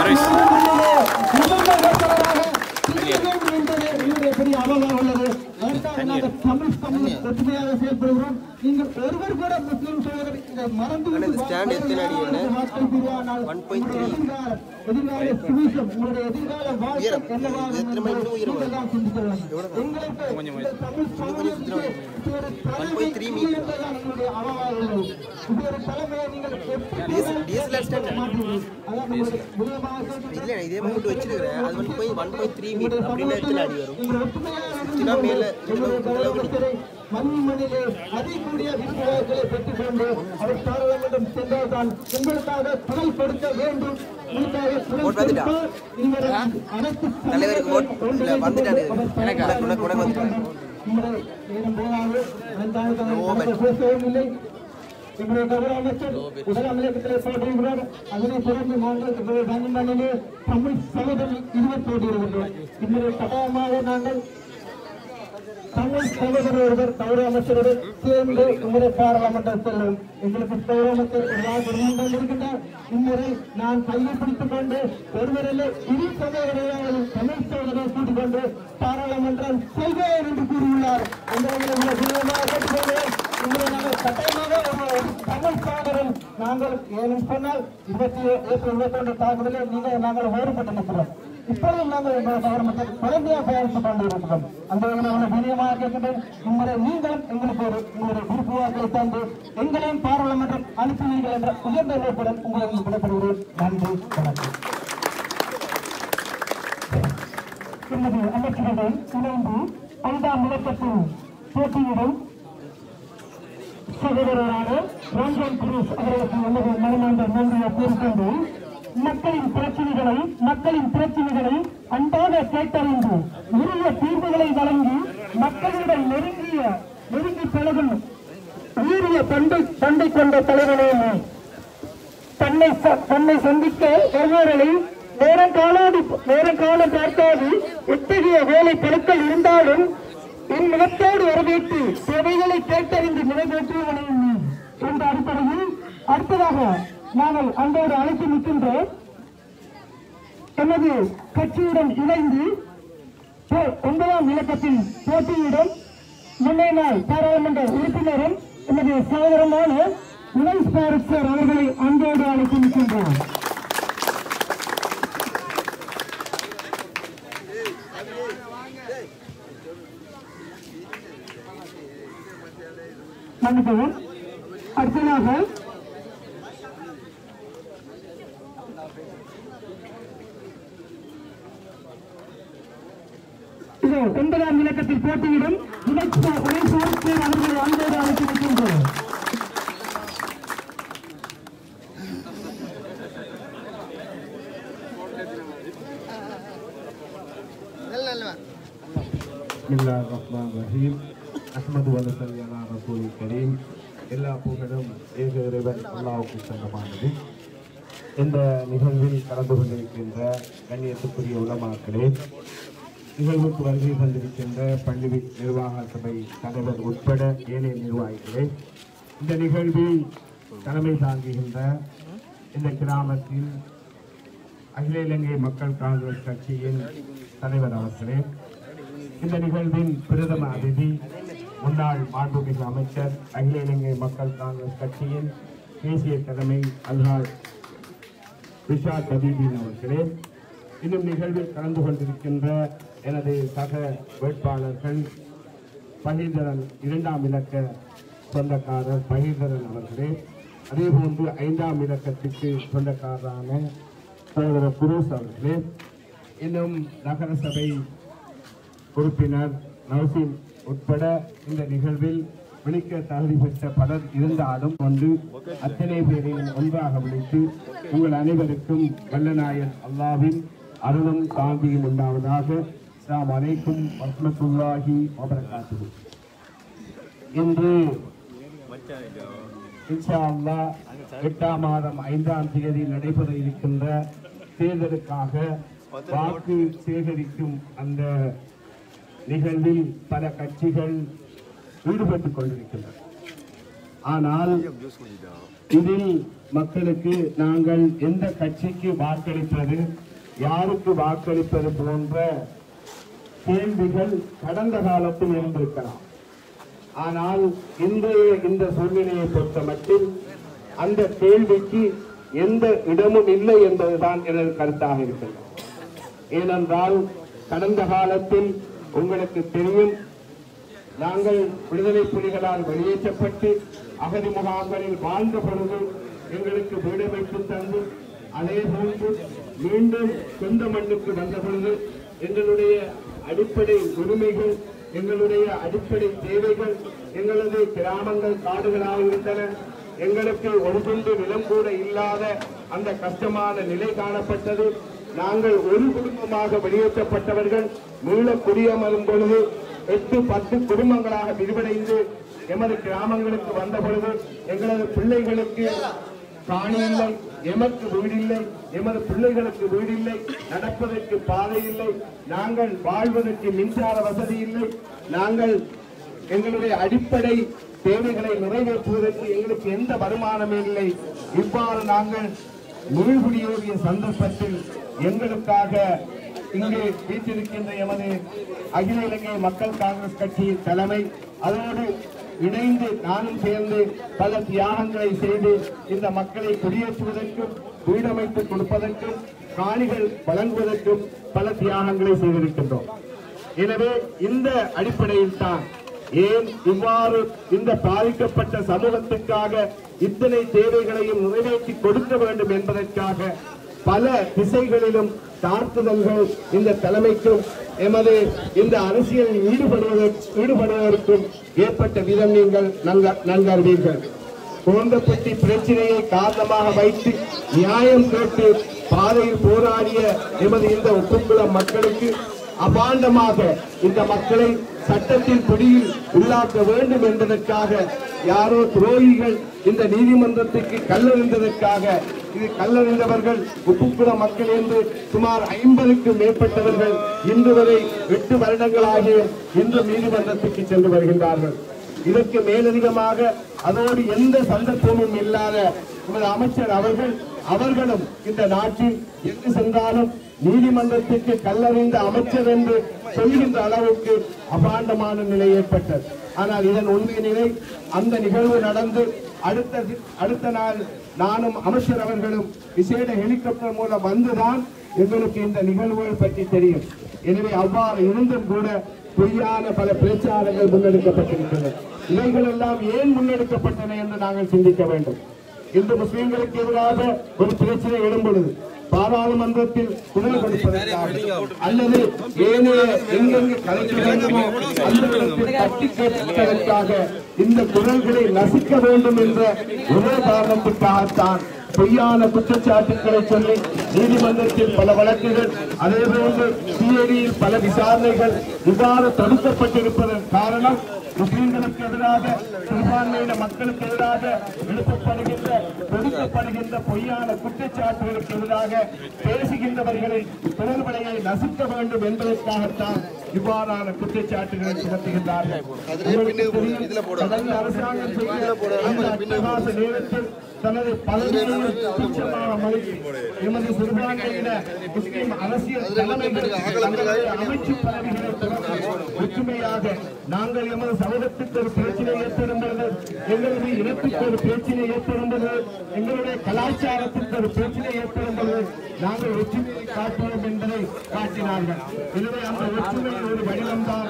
முதல்வர் வேட்பாளராக திகழ வேண்டும் என்பது என்னுடைய பெரிய அவலம் உள்ளது அதற்காக நாங்கள் தமிழ் சமூகம் ஒற்றுமையாக செயல்படுகிறோம் நீங்கள் ஒருவர் கூட முஸ்லிம் சகோதரர் இதை மறந்து விட்டு இந்த stand எத்தனை அடி என்ன? வாக்களிப்பீர்களானால் 1.3. உங்களுடைய எதிர்காலம், எதிர்கால சுவிசம், உங்களுடைய எதிர்கால வாழ்க்கை உயரம். என்னவாகும் இது எத்தனை மைல் என்பதை உயரம் நீங்கள் தான் சிந்திக்க வேண்டும். எங்களுக்கு இந்த தமிழ் சமூகத்துக்கு ஒரு தலைமை 1.3 மீட்டர். என்பதுதான் எங்களுடைய அவலமாக உள்ளது. இது ஒரு தலைமையை நீங்கள் எப்படி DSL DSLR stand. மாற்றுவீர்கள்? அதான் நம்முடைய விடயமாக கேட்கிறேன். இல்ல இதே மட்டும் வச்சிருக்கிறேன் அது ஒன் போய் ஒன் பாயிண்ட் த்ரீ மீட்டர் அப்படின்னா எத்தனை அடி வரும் நீங்கள் ஒற்றுமையாக சுத்தினா மேல எங்களுடைய கௌரவத்தினை மண்ணி மண்ணிலே அதிகூடிய விருதுகளை பெற்றுக்கொண்டு அவர் பாராளுமன்றம் சென்றால் தான் உங்களுக்காக குரல் கொடுக்க வேண்டும் உங்களுக்காக குரல் ஓட்டு வந்துட்டா? கொடுப்பார். நீங்கள் அனைத்து தலைவருக்கு ஓட்டு இல்ல வந்துட்டாரு எனக்கு உனக்கு உனக்கு வந்துட்டாரு உங்களுடைய நேரம் போகாது அதற்காக நாங்கள் பேசவும் இல்லை எங்களுடைய கௌரவ அமைச்சர் உடல் அமலகத்திலே போட்டியிடுகிறார் அதனை தொடர்ந்து நாங்கள் மண்ணிலே தமிழ் சகோதரி இருவர் போட்டியிடுகின்றோம் இன்றைய கட்டாயமாக நாங்கள் தமிழ் சகோதரர் ஒருவர் கௌரவ அமைச்சருடன் சேர்ந்து உங்களுடைய பாராளுமன்றம் செல்லும் எங்களுக்கு கௌரவ அமைச்சர் எல்லா குடும்பங்கள் இருக்கின்றார் இம்முறை நான் கையை பிடித்துக் கொண்டு ஒருவரில் இரு சகோதரர்கள் தமிழ் சகோதரரை கூட்டிக் கொண்டு பாராளுமன்றம் செல்வேன் என்று கூறியுள்ளார் அந்த வகையில் உங்களை தீவிரமாக கேட்டுக்கொள்கிறேன் உங்களை நாங்கள் கட்டாயமாக ஒரு தமிழ் சகோதரன் நாங்கள் ஏன்னு சொன்னால் இருபத்தி ஏப்ரல் இருபத்தி ஒன்று தாக்குதலில் நீங்கள் நாங்கள் வேறுபட்டு நிற்கிறோம் இப்பொழுதும் நாங்கள் எங்களுடைய கவர்மெண்ட் தொடர்ந்தியாக பயணித்துக் கொண்டிருக்கிறோம் அந்த வகையில் உங்களை வினயமாக கேட்கின்றேன் இம்முறை நீங்களும் எங்களுக்கு ஒரு உங்களுடைய விருப்பு வாக்களை தந்து எங்களையும் பாராளுமன்றம் அனுப்புவீர்கள் என்ற உயர்ந்த நோக்குடன் உங்களை விடப்படுகிறேன் நன்றி வணக்கம் எமது அமைச்சர்கள் இணைந்து ஐந்தாம் இலக்கத்தில் போட்டியிடும் சகோதரரான ரஞ்சன் குரூஸ் அவர்களுக்கு நமது மனமார்ந்த நன்றியை கூறிக்கொண்டு மக்களின் பிரச்சனைகளை மக்களின் பிரச்சனைகளை அன்பாக கேட்டறிந்து உரிய தீர்வுகளை வழங்கி மக்களுடன் நெருங்கிய நெருங்கி பழகும் உயரிய பண்டை பண்டை கொண்ட தலைவனே நீ. தன்னை ச- தன்னை சந்திக்க ஒவ்வொருவரை நேரம் காலாடி நேரம் காலம் பார்க்காது எத்தகைய வேலை பொருட்கள் இருந்தாலும் என் முகத்தோடு வரவேற்று தேவைகளை கேட்டறி பெரியவனையும் நீ என்ற அடிப்படையில் அடுத்ததாக நாங்கள் அன்போடு அழைத்து நிற்கின்றோம் எமது கட்சியுடன் இணைந்து போ- ஒன்பதாம் இலக்கத்தில் போட்டியிடும் முன்னைய நாள் பாராளுமன்ற உறுப்பினரும் எமது சகோதரமான உனைஸ் பாரத் சார் அவர்களை அன்போடு அழைத்து நிற்கின்றோம் மன்னிக்கவும் அடுத்ததாக இதோ ஒன்பதாம் இலக்கத்தில் போட்டியிடும் இணைப்பு உழைப்பாளர் அவர்களை அன்போடு அழைத்து நிற்கின்றோம் நல்ல நல்ல بسم الله الرحمن الرحيم أحمد ونصلي على رسول الكريم எல்லா புகழும் ஏக இறைவன் அல்லாவுக்கு சொந்தமானது இந்த நிகழ்வில் கலந்து கொண்டிருக்கின்ற கண்ணியத்துக்குரிய உலமாக்களே நிகழ்வுக்கு வருகை தந்திருக்கின்ற பள்ளி நிர்வாக சபை தலைவர் உட்பட ஏனைய நிர்வாகிகளே இந்த நிகழ்வில் தலைமை தாங்குகின்ற இந்த கிராமத்தில் அகில இலங்கை மக்கள் காங்கிரஸ் கட்சியின் தலைவர் அவர்களே இந்த நிகழ்வின் பிரதம அதிதி முன்னாள் மாண்புமிகு அமைச்சர் அகில இலங்கை மக்கள் காங்கிரஸ் கட்சியின் தேசிய தலைமை அல்ஹாஜ் ரிஷாத் பதீதீன் அவர்களே இன்னும் நிகழ்வில் கலந்து கொண்டிருக்கின்ற எனது சக வேட்பாளர்கள் பகீதரன் இரண்டாம் இலக்க சொந்தக்காரர் பகீதரன் அவர்களே அதேபோன்று ஐந்தாம் இலக்கத்துக்கு சொந்தக்காரரான சகோதரர் குரூஸ் அவர்களே இன்னும் நகர சபை உறுப்பினர் நவசீன் உட்பட இந்த நிகழ்வில் விழிக்க தகுதி பெற்ற பலர் இருந்தாலும் கொண்டு அத்தனை பேரையும் ஒன்றாக விழித்து உங்கள் அனைவருக்கும் வல்லநாயன் அல்லாவின் அருளும் சாந்தியும் உண்டாவதாக அஸ்ஸலாமு அலைக்கும் வரஹ்மத்துல்லாஹி வபரகாத்துஹு இன்று இன்ஷா அல்லாஹ் எட்டாம் மாதம் ஐந்தாம் தேதி நடைபெற இருக்கின்ற தேர்தலுக்காக வாக்கு சேகரிக்கும் அந்த நிகழ்வில் பல கட்சிகள் ஈடுபட்டுக் கொண்டிருக்கின்றன ஆனால் இதில் மக்களுக்கு நாங்கள் எந்த கட்சிக்கு வாக்களிப்பது யாருக்கு வாக்களிப்பது போன்ற கேள்விகள் கடந்த காலத்தில் இருந்திருக்கலாம் ஆனால் இன்றைய இந்த சூழ்நிலையை பொறுத்த மட்டில் அந்த கேள்விக்கு எந்த இடமும் இல்லை என்பதுதான் எனது கருத்தாக இருக்கிறது ஏனென்றால் கடந்த காலத்தில் உங்களுக்கு தெரியும் நாங்கள் விடுதலை புலிகளால் வெளியேற்றப்பட்டு அகதி முகாம்களில் வாழ்ந்த பொழுது எங்களுக்கு வீடமைப்பு தந்து அதே போன்று மீண்டும் சொந்த மண்ணுக்கு வந்த பொழுது எங்களுடைய அடிப்படை உரிமைகள் எங்களுடைய அடிப்படை தேவைகள் எங்களது கிராமங்கள் காடுகளாக இருந்தன எங்களுக்கு ஒரு துண்டு நிலம் கூட இல்லாத அந்த கஷ்டமான நிலை காணப்பட்டது நாங்கள் ஒரு குடும்பமாக வெளியேற்றப்பட்டவர்கள் மீள குடியமரும் பொழுது எட்டு பத்து குடும்பங்களாக விரிவடைந்து எமது கிராமங்களுக்கு வந்த பொழுது எங்களது பிள்ளைகளுக்கு காணி இல்லை எமக்கு வீடு இல்லை எமது பிள்ளைகளுக்கு வீடு இல்லை நடப்பதற்கு பாதை இல்லை நாங்கள் வாழ்வதற்கு மின்சார வசதி இல்லை நாங்கள் எங்களுடைய அடிப்படை தேவைகளை நிறைவேற்றுவதற்கு எங்களுக்கு எந்த வருமானமே இல்லை இவ்வாறு நாங்கள் மீள்குடியேறிய சந்தர்ப்பத்தில் எங்களுக்காக இங்கே வீட்டிருக்கின்ற எமது அகில இலங்கை மக்கள் காங்கிரஸ் கட்சியின் தலைமை அதோடு இணைந்து நானும் சேர்ந்து பல தியாகங்களை செய்து இந்த மக்களை குடியேற்றுவதற்கும் வீடமைத்து கொடுப்பதற்கும் காணிகள் வழங்குவதற்கும் பல தியாகங்களை செய்திருக்கின்றோம் எனவே இந்த அடிப்படையில் தான் ஏன் இவ்வாறு இந்த பாதிக்கப்பட்ட சமூகத்துக்காக இத்தனை தேவைகளையும் நிறைவேற்றி கொடுக்க வேண்டும் என்பதற்காக பல திசைகளிலும் தாக்குதல்கள் இந்த தலைமைக்கும் எமது இந்த அரசியலில் ஈடுபடுவதற்கு ஈடுபடுவதற்கும் ஏற்பட்ட விதம் நீங்கள் நன்க- நன்கறிவீர்கள் கோந்தப்பட்டி பிரச்சனையை காரணமாக வைத்து நியாயம் கேட்டு பாதையில் போராடிய எமது இந்த ஒப்புக்குளம் மக்களுக்கு அபாண்டமாக இந்த மக்களை சட்டத்தின் பிடியில் உள்ளாக்க வேண்டும் என்பதற்காக யாரோ துரோகிகள் இந்த நீதிமன்றத்துக்கு கல்லறிந்ததற்காக இது கல்லறிந்தவர்கள் உப்புக்குள மக்கள் என்று சுமார் ஐம்பதுக்கும் மேற்பட்டவர்கள் இன்று வரை எட்டு வருடங்களாகிய இன்று நீதிமன்றத்துக்கு சென்று வருகின்றார்கள் இதற்கு மேலதிகமாக அதோடு எந்த சந்தர்ப்பமும் இல்லாத நமது அமைச்சர் அவர்கள் அவர்களும் இந்த நாட்டில் எங்கு சென்றாலும் நீதிமன்றத்துக்கு கல்லறிந்த அமைச்சர் என்று சொல்கின்ற அளவுக்கு அபாண்டமான நிலை ஏற்பட்டது ஆனால் இதன் உண்மை நிலை அந்த நிகழ்வு நடந்து அடுத்த தி- அடுத்த நாள் நானும் அமைச்சர் அவர்களும் விசேட ஹெலிகாப்டர் மூலம் வந்துதான் எங்களுக்கு இந்த நிகழ்வுகள் பற்றி தெரியும் எனவே அவ்வாறு இருந்தும் கூட பொய்யான பல பிரச்சாரங்கள் முன்னெடுக்கப்பட்டிருக்கின்றன இவைகள் எல்லாம் ஏன் முன்னெடுக்கப்பட்டன என்று நாங்கள் சிந்திக்க வேண்டும் இன்று முஸ்லிம்களுக்கு எதிராக ஒரு பிரச்சனை எழும் பொழுது பாராளுமன்றத்தில் குரல் கொடுப்பதற்காக அல்லது ஏனைய எங்கெங்கு கலைக்க வேண்டுமோ அந்த இடத்தில் தட்டி கேட்பதற்காக இந்த குரல்களை நசிக்க வேண்டும் என்ற ஒரே காரணத்துக்காகத்தான் பொய்யான குற்றச்சாட்டுக்களை சொல்லி நீதிமன்றத்தில் பல வழக்குகள் அதே போன்று சிஐடியில் பல விசாரணைகள் இவ்வாறு தடுக்கப்பட்டிருப்பதன் காரணம் முஸ்லிம்களுக்கு எதிராக சிறுபான்மையின மக்களுக்கு எதிராக எழுப்பப்படுகின்ற கொடுக்கப்படுகின்ற பொய்யான குற்றச்சாட்டுகளுக்கு எதிராக பேசுகின்றவர்களை தொடர்புடையை நசுக்க வேண்டும் என்பதற்காகத்தான் இவ்வாறான குற்றச்சாட்டுகளை சுமத்துகின்றார்கள் உங்களுக்கு தெரியும், கடந்த அரசாங்கம் செய்த அந்த அட்டகாச நேரத்தில் தனது பதவியை துச்சமாக மதித்து எமது சிறுபான்மையின முஸ்லிம் அரசியல் தலைமைகள் தங்களுடைய அமைச்சு பதவிகளை துறந்து ஒற்றுமையாக நாங்கள் எமது சமூகத்துக்கு ஒரு பிரச்சனை ஏற்படுகிறது எங்களது இனத்துக்கு ஒரு பிரச்சனை ஏற்படுகிறது எங்களுடைய கலாச்சாரத்திற்கு ஒரு பிரச்சனை ஏற்படுகிறது நாங்கள் ஒற்றுமையை காட்டுவோம் என்பதை காட்டினார்கள் எனவே அந்த ஒற்றுமையின் ஒரு வடிவம்தான்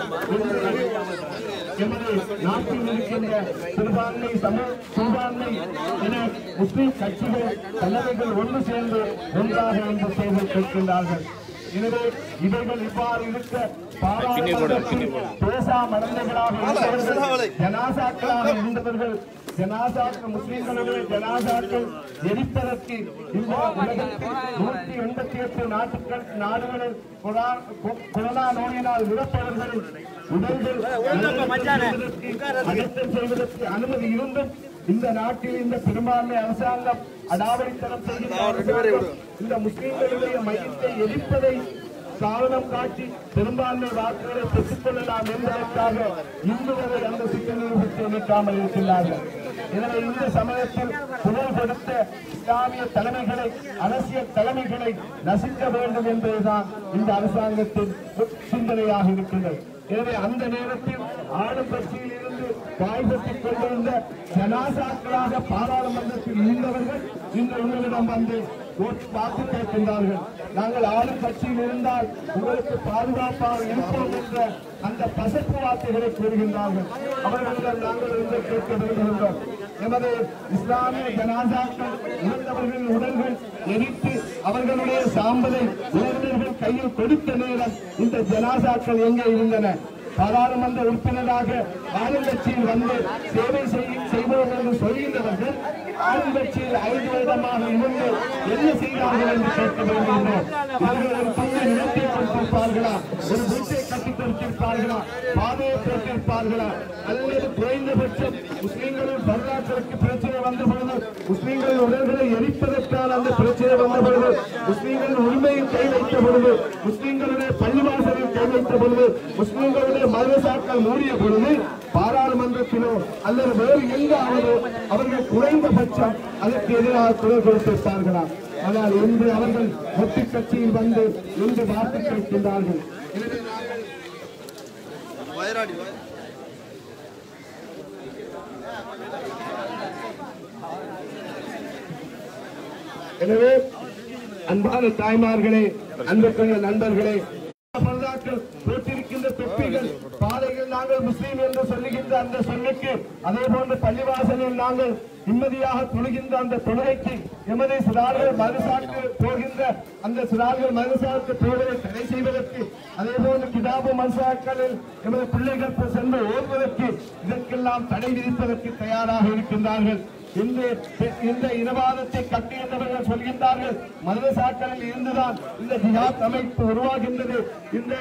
எமது நாட்டில் இருக்கின்ற சிறுபான்மை சம சிறுபான்மை என முஸ்லிம் கட்சிகள் தலைவர்கள் ஒன்று சேர்ந்து ஒன்றாக இன்று தேர்தல் கேட்கின்றார்கள் எனவே இவர்கள் இவ்வாறு இருக்க பாராளுமன்றத்தில் பேசா மடந்தைகளாக இருந்தவர்கள் ஜனாசாக்களாக இருந்தவர்கள் ஜனாசாக்கள் முஸ்லிம்களுடைய ஜனாசாக்கள் எரிப்பதற்கு இந்த உலகத்தில் நூற்றி எண்பத்தி எட்டு நாட்டுகள் நாடுகளில் கொரோனா- கொ- கொரோனா நோயினால் விடப்பவர்களின் உடல்கள் அடக்கம் செய்வதற்கு அனுமதி இருந்தும் இந்த நாட்டில் இந்த பெரும்பான்மை அரசாங்கம் அடாவடித்தனம் செய்கின்ற அரசாங்கம் இந்த முஸ்லிம்களுடைய மையத்தை எரிப்பதை காரணம் காட்டி பெரும்பான்மை வாக்குகளை பெற்றுக் கொள்ளலாம் என்பதற்காக இன்று வரை அந்த சிக்கல்களை இணைக்காமல் இருக்கின்றார்கள் எனவே இந்த சமயத்தில் குரல் கொடுத்த இஸ்லாமிய தலைமைகளை அரசியல் தலைமைகளை நசிக்க வேண்டும் என்பதுதான் இந்த அரசாங்கத்தின் சிந்தனையாக இருக்கின்றது எனவே அந்த நேரத்தில் ஆளும் கட்சியில் இருந்து காய்பற்றிக் கொண்டிருந்த ஜனாசாக்களாக பாராளுமன்றத்தில் இருந்தவர்கள் இன்று உங்களிடம் வந்து ஓட்டு வாக்கு கேட்கின்றார்கள் நாங்கள் ஆளும் கட்சியில் இருந்தால் உங்களுக்கு பாதுகாப்பாக இருப்போம் என்ற அந்த பசப்பு வார்த்தைகளை கூறுகின்றார்கள் அவர்களிடம் நாங்கள் இன்று கேட்க விரும்புகின்றோம் எமது இஸ்லாமிய ஜனாசாக்கள் இறந்தவர்களின் உடல்கள் எரித்து அவர்களுடைய சாம்பலை உறவினர்கள் கையில் கொடுத்த நேரம் இந்த ஜனாசாக்கள் எங்கே இருந்தன பாராளுமன்ற உறுப்பினராக ஆளுங்கட்சியில் வந்து சேவை செய்ய- செய்வோம் என்று சொல்கின்றவர்கள் ஆளுங்கட்சியில் ஐந்து வருடமாக இருந்து என்ன செய்தார்கள் என்று கேட்க வேண்டுகின்றோம் இவர்கள் ஒரு பங்கு நிலத்தை கொடுத்திருப்பார்களா ஒரு வீட்டை கட்டி கொடுத்திருப்பார்களா பாதையை போட்டிருப்பார்களா அல்லது குறைந்தபட்சம் முஸ்லிம்களின் வரலாற்றுக்கு பிரச்சனை வந்த பொழுது முஸ்லிம்களின் உடல்களை எரிப்பதற்கான அந்த பிரச்சனை வந்த பொழுது முஸ்லிம்களின் உரிமையில் கை வைத்த பொழுது முஸ்லிம்களுடைய பள்ளிவாசலில் கை வைத்த பொழுது முஸ்லிம்களுடைய மதரசாக்கள் மூடிய பொழுது பாராளுமன்றத்திலோ அல்லது வேறு எங்காவதோ அவர்கள் குறைந்தபட்சம் அதற்கு எதிராக குரல் கொடுத்திருப்பார்களா ஆனால் இன்று அவர்கள் ஒட்டு கட்சியில் வந்து இன்று வாக்கு கேட்கின்றார்கள் எனவே நாங்கள் வயராடி எனவே அன்பான தாய்மார்களே அன்புக்குரிய நண்பர்களே பரதாக்கள் போட்டிருக்கின்ற தொப்பிகள் பாதையில் நாங்கள் முஸ்லீம் என்று சொல்லுகின்ற அந்த சொல்லுக்கு அதே போன்று பள்ளிவாசலில் நாங்கள் நிம்மதியாக தொழுகின்ற அந்த தொழுகைக்கு எமது சிறார்கள் மதுசாக்கு போகின்ற அந்த சிறார்கள் மதுசாக்கு போவதை தடை செய்வதற்கு அதே போன்று கிதாபு மதுசாக்களில் எமது பிள்ளைகள் சென்று ஓடுவதற்கு இதற்கெல்லாம் தடை விதிப்பதற்கு தயாராக இருக்கின்றார்கள் இன்று இந்த இனவாதத்தை கட்டுகின்றவர்கள் சொல்கின்றார்கள் மதரசாக்களில் இருந்துதான் இந்த ஜிஹாத் அமைப்பு உருவாகின்றது இந்த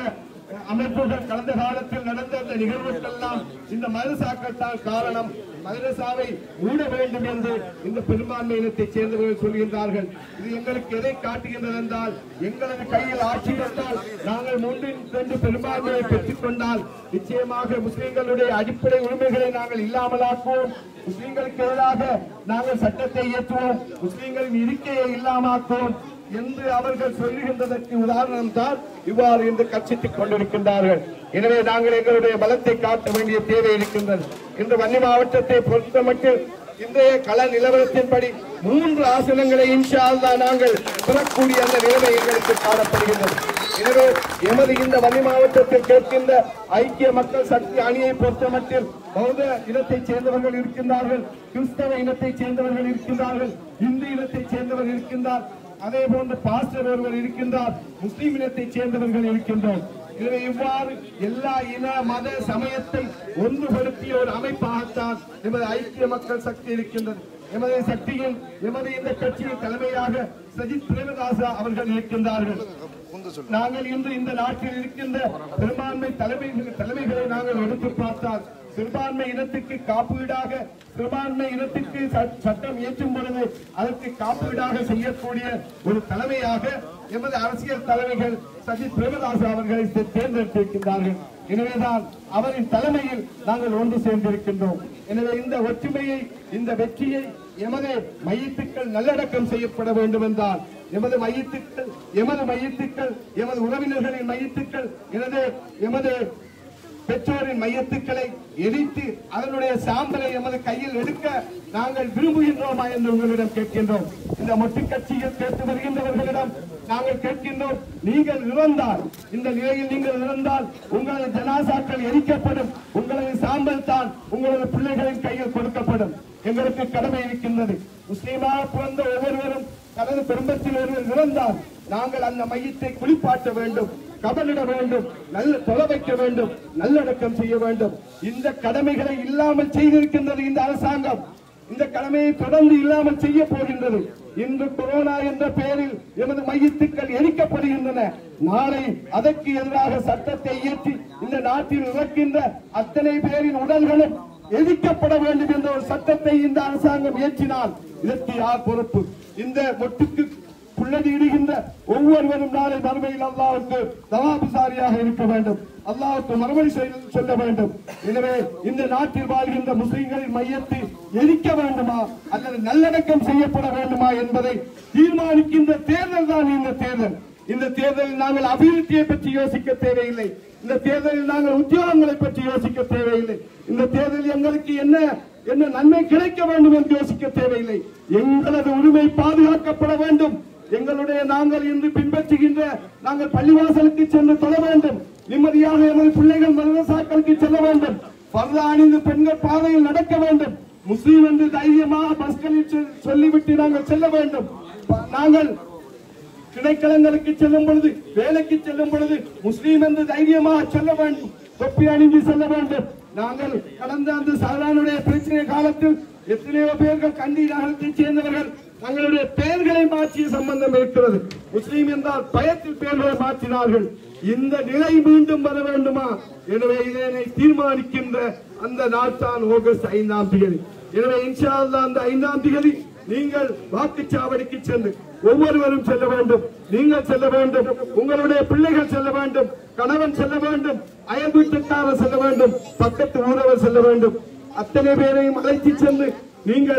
அமைப்புகள் கடந்த காலத்தில் நடந்த அந்த நிகழ்வுக்கெல்லாம் இந்த மதரசாக்கள் தான் காரணம் மதரசாவை மூட வேண்டும் என்று இந்த பெரும்பான்மை இனத்தைச் சேர்ந்தவர்கள் சொல்கின்றார்கள் இது எங்களுக்கு எதை காட்டுகின்றது என்றால் எங்களது கையில் ஆட்சி வந்தால் நாங்கள் மூன்றின் ரெண்டு பெரும்பான்மையை பெற்றுக் கொண்டால் நிச்சயமாக முஸ்லிம்களுடைய அடிப்படை உரிமைகளை நாங்கள் இல்லாமலாக்குவோம் முஸ்லிம்களுக்கு எதிராக நாங்கள் சட்டத்தை இயற்றுவோம் முஸ்லிம்களின் இருக்கையை இல்லாமாக்குவோம் என்று அவர்கள் சொல்லுகின்றதற்கு உதாரணம் தான் இவ்வாறு என்று கட்சித்துக் கொண்டிருக்கின்றார்கள் எனவே நாங்கள் எங்களுடைய பலத்தை காட்ட வேண்டிய தேவை இருக்கின்றது இன்று வன்னி மாவட்டத்தை பொறுத்தமட்டில் இன்றைய கள நிலவரத்தின்படி மூன்று ஆசனங்களை இன்ஷா அல்லாஹ் நாங்கள் பெறக்கூடிய அந்த நிலைமை எங்களுக்கு காணப்படுகின்றது எனவே எமது இந்த வன்னி மாவட்டத்தில் கேட்கின்ற ஐக்கிய மக்கள் சக்தி அணியை பொறுத்தமட்டில் பௌத்த இனத்தைச் சேர்ந்தவர்கள் இருக்கின்றார்கள் கிறிஸ்தவ இனத்தைச் சேர்ந்தவர்கள் இருக்கின்றார்கள் இந்து இனத்தைச் சேர்ந்தவர்கள் இருக்கின்றார் அதே போன்று பாஸ்டர் ஒருவர் இருக்கின்றார் முஸ்லிம் இனத்தைச் சேர்ந்தவர்கள் இருக்கின்றோம் எனவே இவ்வாறு எல்லா இன மத சமயத்தை ஒன்றுபடுத்திய ஒரு அமைப்பாகத்தான் எமது ஐக்கிய மக்கள் சக்தி இருக்கின்றது எமது சக்தியின் எமது இந்த கட்சியின் தலைமையாக சஜித் பிரேமதாசா அவர்கள் இருக்கின்றார்கள் நாங்கள் இன்று இந்த நாட்டில் இருக்கின்ற பெரும்பான்மை தலைமைகள் தலைமைகளை நாங்கள் எடுத்து பார்த்தால் சிறுபான்மை இனத்துக்கு காப்பீடாக சிறுபான்மை இனத்திற்கு ச- சட்டம் இயற்றும் பொழுது அதற்கு காப்பீடாக செய்யக்கூடிய ஒரு தலைமையாக எமது அரசியல் தலைமைகள் சஜித் பிரேமதாஸ் அவர்களை தே- தேர்ந்தெடுத்திருக்கின்றார்கள் எனவேதான் அவரின் தலைமையில் நாங்கள் ஒன்று சேர்ந்திருக்கின்றோம் எனவே இந்த ஒற்றுமையை இந்த வெற்றியை எமது மையத்துக்கள் நல்லடக்கம் செய்யப்பட வேண்டும் என்றால் எமது மையத்துக்கள் எமது மையத்துக்கள் எமது உறவினர்களின் மையத்துக்கள் எனது எமது பெற்றோரின் மையத்துக்களை எரித்து அதனுடைய சாம்பலை எமது கையில் எடுக்க நாங்கள் விரும்புகின்றோமா என்று உங்களிடம் கேட்கின்றோம் இந்த மொட்டு கட்சியில் கேட்டு வருகின்றவர்களிடம் நாங்கள் கேட்கின்றோம் நீங்கள் இறந்தால் இந்த நிலையில் நீங்கள் இறந்தால் உங்களது ஜனாசாக்கள் எரிக்கப்படும் உங்களது சாம்பல் தான் உங்களது பிள்ளைகளின் கையில் கொடுக்கப்படும் எங்களுக்கு கடமை இருக்கின்றது முஸ்லீமாக பிறந்த ஒவ்வொருவரும் தனது குடும்பத்தில் ஒருவர் இறந்தால் நாங்கள் அந்த மையத்தை குளிப்பாட்ட வேண்டும் கபலிட வேண்டும் நல்ல தொலை வைக்க வேண்டும் நல்லடக்கம் செய்ய வேண்டும் இந்த கடமைகளை இல்லாமல் செய்திருக்கின்றது இந்த அரசாங்கம் இந்த கடமையை தொடர்ந்து இல்லாமல் செய்ய போகின்றது இன்று கொரோனா என்ற பெயரில் எமது மையத்துக்கள் எரிக்கப்படுகின்றன நாளை அதற்கு எதிராக சட்டத்தை இயற்றி இந்த நாட்டில் இறக்கின்ற அத்தனை பேரின் உடல்களும் எதிர்க்கப்பட வேண்டும் என்ற ஒரு சட்டத்தை இந்த அரசாங்கம் இயற்றினால் இதற்கு யார் பொறுப்பு இந்த மொட்டுக்கு புள்ளடி இடுகின்ற ஒவ்வொருவரும் நாளை மறுமையில் அல்லாவுக்கு தவாபிசாரியாக இருக்க வேண்டும் அல்லாவுக்கு மறுமை செய்ய- சொல்ல வேண்டும் எனவே இந்த நாட்டில் வாழ்கின்ற முஸ்லிம்களின் மையத்தை எரிக்க வேண்டுமா அல்லது நல்லடக்கம் செய்யப்பட வேண்டுமா என்பதை தீர்மானிக்கின்ற தேர்தல் தான் இந்த தேர்தல் இந்த தேர்தலில் நாங்கள் அபிவிருத்தியை பற்றி யோசிக்க தேவையில்லை இந்த தேர்தலில் நாங்கள் உத்தியோகங்களை பற்றி யோசிக்க தேவையில்லை இந்த தேர்தலில் எங்களுக்கு என்ன என்ன நன்மை கிடைக்க வேண்டும் என்று யோசிக்க தேவையில்லை எங்களது உரிமை பாதுகாக்கப்பட வேண்டும் எங்களுடைய நாங்கள் இன்று பின்பற்றுகின்ற நாங்கள் பள்ளிவாசலுக்கு சென்று தொழ வேண்டும் நிம்மதியாக எமது பிள்ளைகள் மதரசாக்களுக்கு செல்ல வேண்டும் பர்தா அணிந்து பெண்கள் பாதையில் நடக்க வேண்டும் முஸ்லீம் என்று தைரியமாக பஸ்களில் செ- சொல்லிவிட்டு நாங்கள் செல்ல வேண்டும் ப- நாங்கள் திணைக்களங்களுக்கு செல்லும் பொழுது வேலைக்கு செல்லும் பொழுது முஸ்லீம் என்று தைரியமாக செல்ல வேண்டும் தொப்பி அணிந்து செல்ல வேண்டும் நாங்கள் கடந்த அந்த சாதானுடைய பிரச்சனை காலத்தில் எத்தனையோ பேர்கள் கண்டி நகரத்தைச் சேர்ந்தவர்கள் தங்களுடைய பெயர்களை மாற்றிய சம்பந்தம் இருக்கிறது முஸ்லீம் என்றால் பயத்தில் பெயர்களை மாற்றினார்கள் இந்த நிலை மீண்டும் வர வேண்டுமா எனவே இதனை தீர்மானிக்கின்ற அந்த நாள் தான் ஆகஸ்ட் ஐந்தாம் தேதி எனவே இன்ஷா அல்லாஹ் அந்த ஐந்தாம் தேதி நீங்கள் வாக்குச்சாவடிக்கு சென்று ஒவ்வொருவரும் செல்ல வேண்டும் நீங்கள் செல்ல வேண்டும் உங்களுடைய பிள்ளைகள் செல்ல வேண்டும் கணவன் செல்ல வேண்டும் அயல் வீட்டுக்காரர் செல்ல வேண்டும் பக்கத்து ஊரவர் செல்ல வேண்டும் அத்தனை பேரையும் அழைத்து சென்று நீங்கள்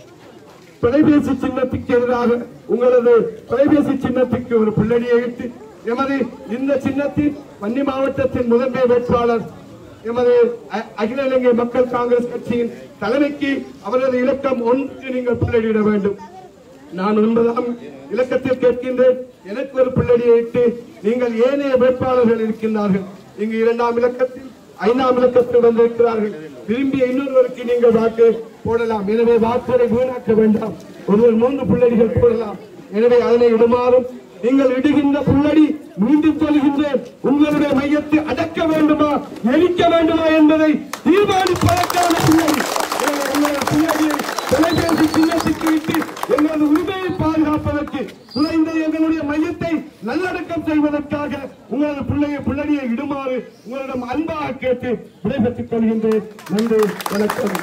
தொலைபேசி சின்னத்துக்கு எதிராக உங்களது தொலைபேசி சின்னத்துக்கு ஒரு பிள்ளடியை இட்டு எமது இந்த சின்னத்தின் வன்னி மாவட்டத்தின் முதன்மை வேட்பாளர் எமது அ- அகில இலங்கை மக்கள் காங்கிரஸ் கட்சியின் தலைமைக்கு அவரது இலக்கம் ஒன்றுக்கு நீங்கள் பிள்ளடியிட வேண்டும் நான் ஒன்பதாம் இலக்கத்தில் கேட்கின்றேன் எனக்கு ஒரு பிள்ளடியை இட்டு நீங்கள் ஏனைய வேட்பாளர்கள் இருக்கின்றார்கள் இங்கு இரண்டாம் இலக்கத்தில் ஐந்தாம் இலக்கத்தில் வந்திருக்கிறார்கள் விரும்பிய இன்னொருவருக்கு நீங்கள் வாக்கு போடலாம் எனவே வாக்குகளை வீணாக்க வேண்டாம் ஒருவர் மூன்று புள்ளடிகள் போடலாம் எனவே அதனை இடுமாறும் நீங்கள் இடுகின்ற புள்ளடி மீண்டும் சொல்கின்றேன் உங்களுடைய மையத்தை அடக்க வேண்டுமா எரிக்க வேண்டுமா என்பதை தீர்மானிப்பதற்கான புள்ளடி எனவே உங்களுடைய புள்ளடியை தொலைபேசி சின்னத்துக்கு விட்டு எங்களது உரிமையை பாதுகாப்பதற்கு குறைந்த எங்களுடைய மையத்தை நல்லடக்கம் செய்வதற்காக உங்களது பிள்ளைய பிள்ளடியை இடுமா வாழ்த்து விடைபெற்றுக் கொள்கின்றேன் நன்றி வணக்கம்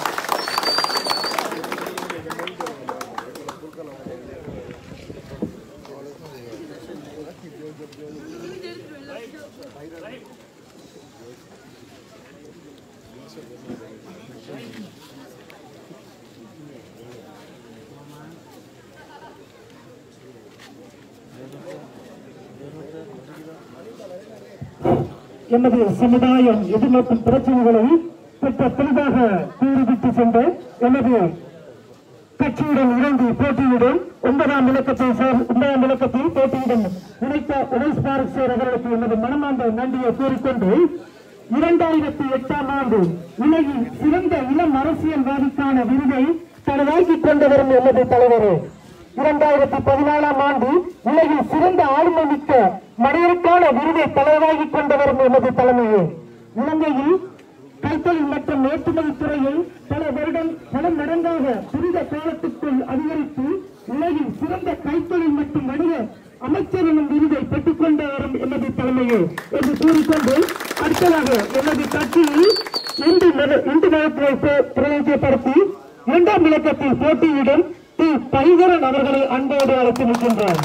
எமது சமுதாயம் எதிர்நோக்கும் பிரச்சனைகளை பெற்ற தெளிவாக கூறிவிட்டு சென்ற எமது கட்சியுடன் இணைந்து போட்டியிடும் ஒன்பதாம் இலக்கத்தை சார் ஒன்பதாம் இலக்கத்தில் போட்டியிடும் உழைத்த உடைஸ் பாரத் சார் அவர்களுக்கு எனது மனமார்ந்த நன்றியை கூறிக்கொண்டு இரண்டாயிரத்தி எட்டாம் ஆண்டு உலகில் சிறந்த இளம் அரசியல்வாதிக்கான விருதை தனதாக்கிக் கொண்டு வரும் எமது தலைவர் இரண்டாயிரத்தி பதினாலாம் ஆண்டு உலகில் சிறந்த ஆளுமை மிக்க மனிதருக்கான விருதை தலைவராகிக் கொண்டு வரும் எமது தலைமையே இலங்கையில் கைத்தொழில் மற்றும் ஏற்றுமதி துறையை பல வருடம் பல மடங்காக துரித காலத்துக்குள் அதிகரித்து உலகில் சிறந்த கைத்தொழில் மற்றும் வணிக அமைச்சர் எனும் விருதை பெற்றுக்கொண்டு வரும் எமது தலைமையே என்று கூறிக்கொண்டு அடுத்ததாக எமது கட்சியில் இந்து மத இந்து மதத்தை பே- பிரயோஜனப்படுத்தி இரண்டாம் இலக்கத்தில் போட்டியிடும் தி பைகரன் அவர்களை அன்போடு அழைத்து நிற்கின்றார்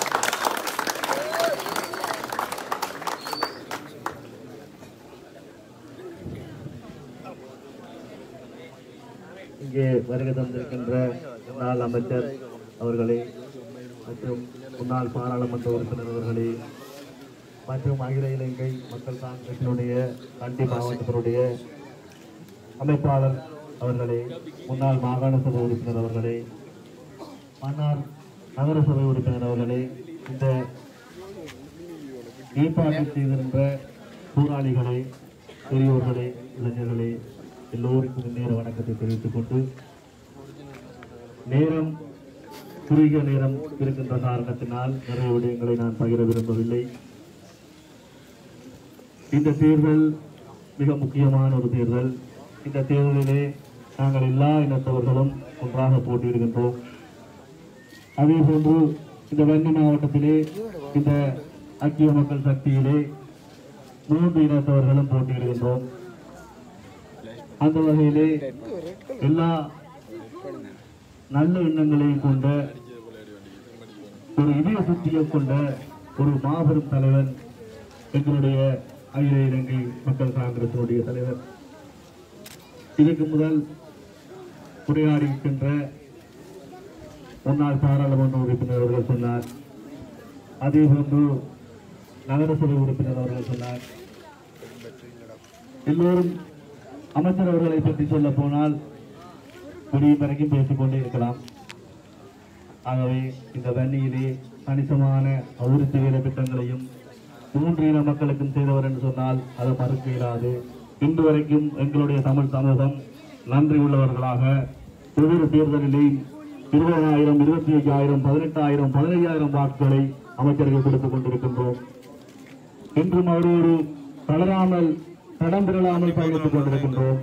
இங்கே வருகை தந்திருக்கின்ற முன்னாள் அமைச்சர் அவர்களே மற்றும் முன்னாள் பாராளுமன்ற உறுப்பினர் அவர்களே மற்றும் அகில இலங்கை மக்கள் காங்கிரசினுடைய கண்டி மாவட்டத்தினுடைய அமைப்பாளர் அவர்களே முன்னாள் மாகாண சபை உறுப்பினர் அவர்களே மன்னார் நகர சபை உறுப்பினர் அவர்களே இந்த ஏற்பாடு செய்திருந்த போராளிகளே பெரியோர்களே இளைஞர்களே எல்லோருக்கும் நேர வணக்கத்தை தெரிவித்துக் கொண்டு நேரம் குறுகிய நேரம் இருக்கின்ற காரணத்தினால் நிறைய விடயங்களை நான் பகிர விரும்பவில்லை இந்த தேர்தல் மிக முக்கியமான ஒரு தேர்தல் இந்த தேர்தலிலே நாங்கள் எல்லா இனத்தவர்களும் ஒன்றாக போட்டியிடுகின்றோம் அதே போன்று இந்த வன்னி மாவட்டத்திலே இந்த ஐக்கிய மக்கள் சக்தியிலே மூன்று இனத்தவர்களும் போட்டியிடுகின்றோம் அந்த வகையிலே எல்லா நல்ல எண்ணங்களையும் கொண்ட ஒரு இதய சுத்தியை கொண்ட ஒரு மாபெரும் தலைவன் எங்களுடைய அகில இலங்கை மக்கள் காங்கிரசினுடைய தலைவர் இதற்கு முதல் உரையாடி இருக்கின்ற முன்னாள் பாராளுமன்ற உறுப்பினர் அவர்கள் சொன்னார் அதே போன்று நகரசபை உறுப்பினர் அவர்கள் சொன்னார் எல்லோரும் அமைச்சர் அவர்களை பற்றி சொல்ல போனால் முடியும் வரைக்கும் பேசிக்கொண்டே இருக்கலாம் ஆகவே இந்த வன்னியிலே கணிசமான அபிவிருத்தி வேலை திட்டங்களையும் மூன்று இன மக்களுக்கும் செய்தவர் என்று சொன்னால் அதை மறுக்க இயலாது இன்று வரைக்கும் எங்களுடைய தமிழ் சமூகம் நன்றி உள்ளவர்களாக ஒவ்வொரு தேர்தலிலேயும் இருபதாயிரம் இருபத்தி ஐயாயிரம் பதினெட்டாயிரம் பதினையாயிரம் வாக்குகளை அமைச்சர்கள் கொடுத்துக் கொண்டிருக்கின்றோம் இன்றும் அவரோடு தளராமல் தடம் பெறலாமல் பயணித்துக் கொண்டிருக்கின்றோம்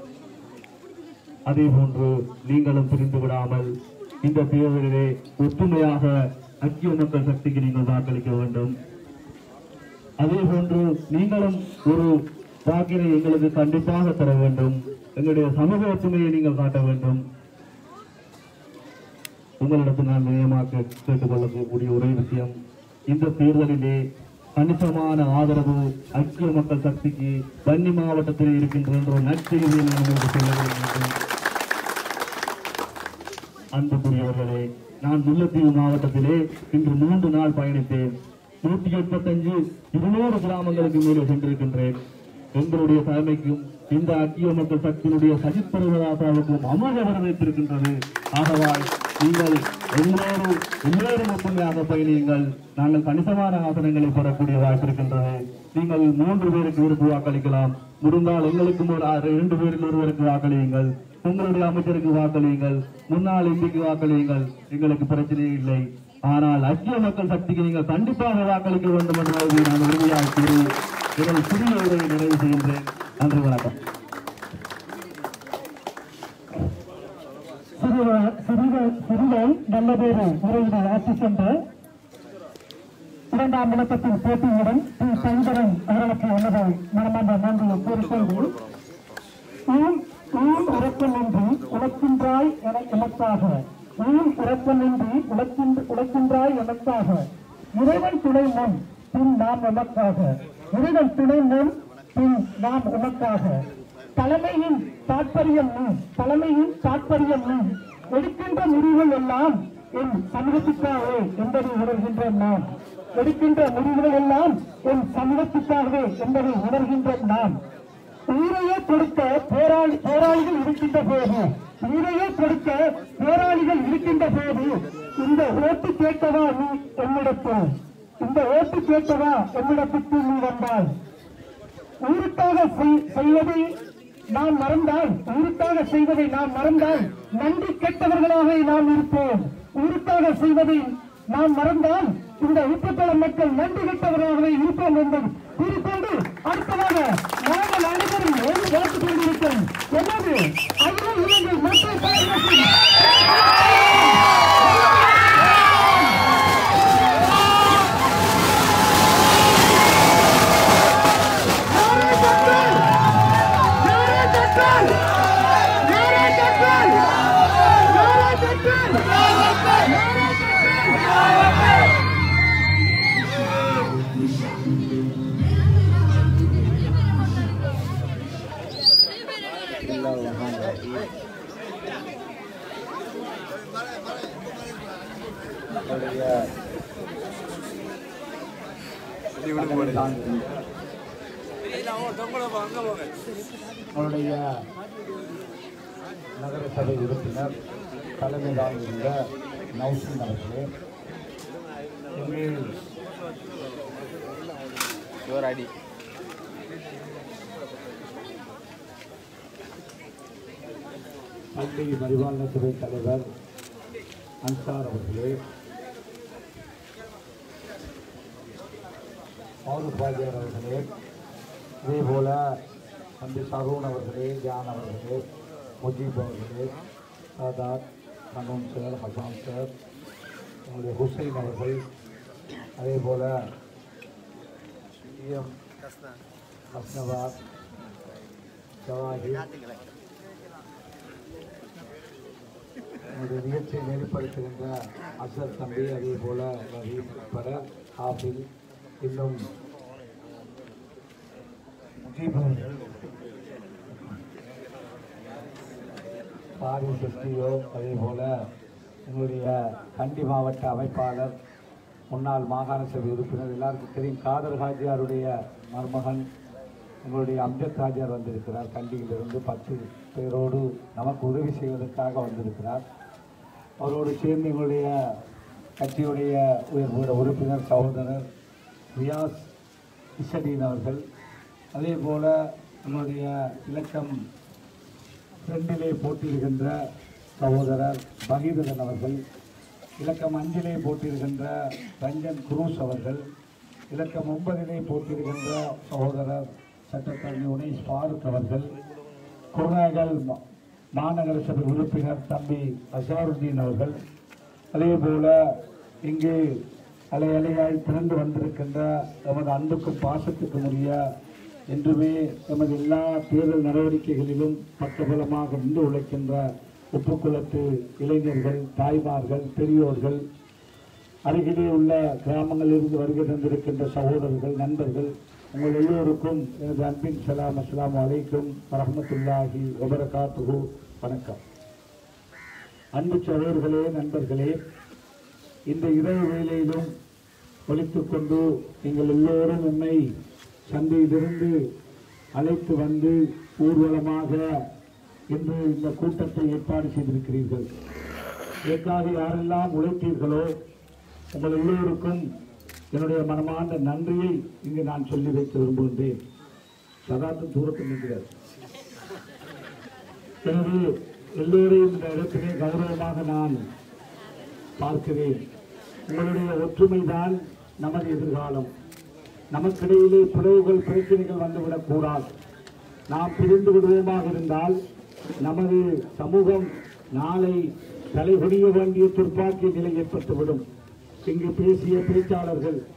அதே போன்று நீங்களும் பிரிந்து விடாமல் இந்த தேர்தலிலே ஒற்றுமையாக ஐக்கிய மக்கள் சக்திக்கு நீங்கள் வாக்களிக்க வேண்டும் அதே போன்று நீங்களும் ஒரு வாக்கினை எங்களுக்கு கண்டிப்பாக தர வேண்டும் எங்களுடைய சமூக ஒற்றுமையை நீங்கள் காட்ட வேண்டும் உங்களிடத்தில் நான் நியமாக்க கேட்டுக்கொள்ளக்கூடிய ஒரே விஷயம் இந்த தேர்தலிலே கணிசமான ஆதரவு ஐக்கிய மக்கள் சக்திக்கு வன்னி மாவட்டத்தில் இருக்கின்ற என்ற ஒரு நற்செய்தியை நான் உங்களுக்கு சொல்ல விரும்புகிறேன் அன்புக்குரியவர்களே நான் முல்லைத்தீவு மாவட்டத்திலே இன்று மூன்று நாள் பயணித்தேன் நூற்றி எண்பத்தஞ்சு இருநூறு கிராமங்களுக்கு மேலே சென்றிருக்கின்றேன் எங்களுடைய தலைமைக்கும் இந்த ஐக்கிய மக்கள் சக்தியினுடைய சஜித் பருவதாசாவுக்கும் அமோக வரவேற்றிருக்கின்றது ஆகவாய் நீங்கள் எல்லோரும் எல்லோரும் ஒப்புமையாக பயணியுங்கள் நாங்கள் கணிசமான ஆசனங்களை பெறக்கூடிய வாய்ப்பு இருக்கின்றது நீங்கள் மூன்று பேருக்கு விருப்பு வாக்களிக்கலாம் முடிந்தால் எங்களுக்கும் ஒரு ஆறு- இரண்டு பேரில் ஒருவருக்கு வாக்களியுங்கள் உங்களுடைய அமைச்சருக்கு வாக்களியுங்கள் முன்னாள் எம்பிக்கு வாக்களியுங்கள் எங்களுக்கு பிரச்சனை இல்லை ஆனால் ஐக்கிய மக்கள் சக்திக்கு நீங்கள் கண்டிப்பாக வாக்களிக்க வேண்டும் என்பதை நான் உறுதியாக கூறி எனது சிறிய உரையை நிறைவு செய்கின்றேன் நன்றி வணக்கம் சிறுவ- சிறுவ- சிறுவன் நல்லதொரு உரையினை ஆற்றி சென்ற இரண்டாம் இலக்கத்தில் போட்டியிடும் டி சங்கரன் அவர்களுக்கு எனது மனமார்ந்த நன்றியை கூறிக்கொண்டு ஊன் ஊன் உறக்கமின்றி உழைக்கின்றாய் என எனக்காக ஊன் உறக்கமின்றி உழைக்கின்ற உழைக்கின்றாய் எனக்காக இறைவன் துணை முன் பின் நாம் உமக்காக இறைவன் துணை முன் பின் நாம் உமக்காக தலைமையின் தாற்பயம் நீ தலைமையின் தாற்பயம் நீ எடுக்கின்ற முடிவுகள் எல்லாம் என் சமூகத்துக்காகவே என்பதை உணர்கின்ற நாம் எடுக்கின்ற முடிவுகள் எல்லாம் என் சமூகத்துக்காகவே என்பதை உணர்கின்ற நாம் உயிரையே கொடுக்க போராளி போராளிகள் இருக்கின்ற போது உயிரையே கொடுக்க போராளிகள் இருக்கின்ற போது இந்த ஓட்டு கேட்கவா நீ என்னிடத்தில் இந்த ஓட்டு கேட்கவா என்னிடத்துக்கு நீ வந்தாய் உயிருக்காக செய்- செய்வதை நாம் மறந்தால் உயிருக்காக செய்வதை நாம் மறந்தால் நன்றி கெட்டவர்களாக நாம் இருப்போம் உயிருக்காக செய்வதை நாம் மறந்தால் இந்த உப்புத்தள மக்கள் நன்றி கெட்டவர்களாகவே இருப்போம் என்பது கூறிக்கொண்டு அடுத்ததாக நாங்கள் அனைவரும் ஒரு வளர்த்துக் கொண்டிருக்கிறோம் எனது அகில இலங்கை மக்கள் காங்கிரசின் நம்முடைய நகரசபை உறுப்பினர் தலைமை தாங்குகின்ற நௌசின் அவர்களே இங்கே யுவர் ஐடி தந்தை மறிவாழ்ந்த சபை தலைவர் அன்சார் அவர்களே மௌனபாஜியார் அவர்களே இதே போல தம்பி சரூன் அவர்களே ஜான் அவர்களே முஜீப் அவர்களே சாதாத் கனூன் சார் ஹசான் சார் உங்களுடைய ஹுசைன் அவர்கள் அதே போல எம் ஹஸ்னவாத் ஜவாஹிர் நம்முடைய நிகழ்ச்சியை நெறிப்படுத்துகின்ற அசர் தம்பி அதே போல ரவீம் உட்பட ஹாஃபில் இன்னும் முஜீப் அவர்கள், பாரிஸ் எஸ்டிஓ அதே போல எங்களுடைய கண்டி மாவட்ட அமைப்பாளர் முன்னாள் மாகாண சபை உறுப்பினர் எல்லாருக்கும் தெரியும் காதர் ஹாஜியாருடைய மருமகன் எங்களுடைய அம்ஜத் ஹாஜியார் வந்திருக்கிறார் கண்டியிலிருந்து பத்து பேரோடு நமக்கு உதவி செய்வதற்காக வந்திருக்கிறார் அவரோடு சேர்ந்து எங்களுடைய கட்சியுடைய உயர்வுட உறுப்பினர் சகோதரர் ரியாஸ் இசடீன் அவர்கள் அதே போல நம்முடைய இலக்கம் ரெண்டிலே போட்டியிடுகின்ற சகோதரர் பகீரதன் அவர்கள் இலக்கம் அஞ்சிலே போட்டியிடுகின்ற ரஞ்சன் குரூஸ் அவர்கள் இலக்கம் ஒன்பதிலே போட்டியிடுகின்ற சகோதரர் சட்டத்தரணி உனேஷ் ஃபாரூக் அவர்கள் குருநாகல் மா- மாநகர சபை உறுப்பினர் தம்பி அசாருதீன் அவர்கள் அதே போல இங்கு அலை அலையாய் திறந்து வந்திருக்கின்ற எமது அன்புக்கும் பாசத்துக்கும் உரிய என்றுமே எமது எல்லா தேர்தல் நடவடிக்கைகளிலும் பக்கபலமாக நின்று உழைக்கின்ற உப்புக்குளத்து இளைஞர்கள் தாய்மார்கள் பெரியோர்கள் அருகிலே உள்ள கிராமங்களில் இருந்து வருகை தந்திருக்கின்ற சகோதரர்கள் நண்பர்கள் உங்கள் எல்லோருக்கும் எனது அன்பின் சலாம் அஸ்ஸலாமு அலைக்கும் வரஹ்மத்துல்லாஹி வபரகாத்துஹு வணக்கம் அன்பு சகோதரர்களே நண்பர்களே இந்த இரவு வேளையிலும் ஒழித்துக் கொண்டு நீங்கள் எல்லோரும் என்னை சந்தையிலிருந்து அழைத்து வந்து ஊர்வலமாக இன்று இந்த கூட்டத்தை ஏற்பாடு செய்திருக்கிறீர்கள் இதற்காக யாரெல்லாம் உழைத்தீர்களோ உங்கள் எல்லோருக்கும் என்னுடைய மனமார்ந்த நன்றியை இங்கு நான் சொல்லி வைக்க விரும்புகின்றேன் சதாத்தும் தூரத்தில் நிற்கிறார் எனவே எல்லோரையும் இந்த இடத்திலே கௌரவமாக நான் பார்க்கிறேன் உங்களுடைய ஒற்றுமைதான் நமது எதிர்காலம் நமக்கிடையிலே பிளவுகள் பிரச்சனைகள் வந்துவிடக் கூடாது நாம் பிரிந்து விடுவோமாக இருந்தால் நமது சமூகம் நாளை தலைகுனிய வேண்டிய துர்ப்பாக்கிய நிலை ஏற்பட்டுவிடும் இங்கு பேசிய பேச்சாளர்கள்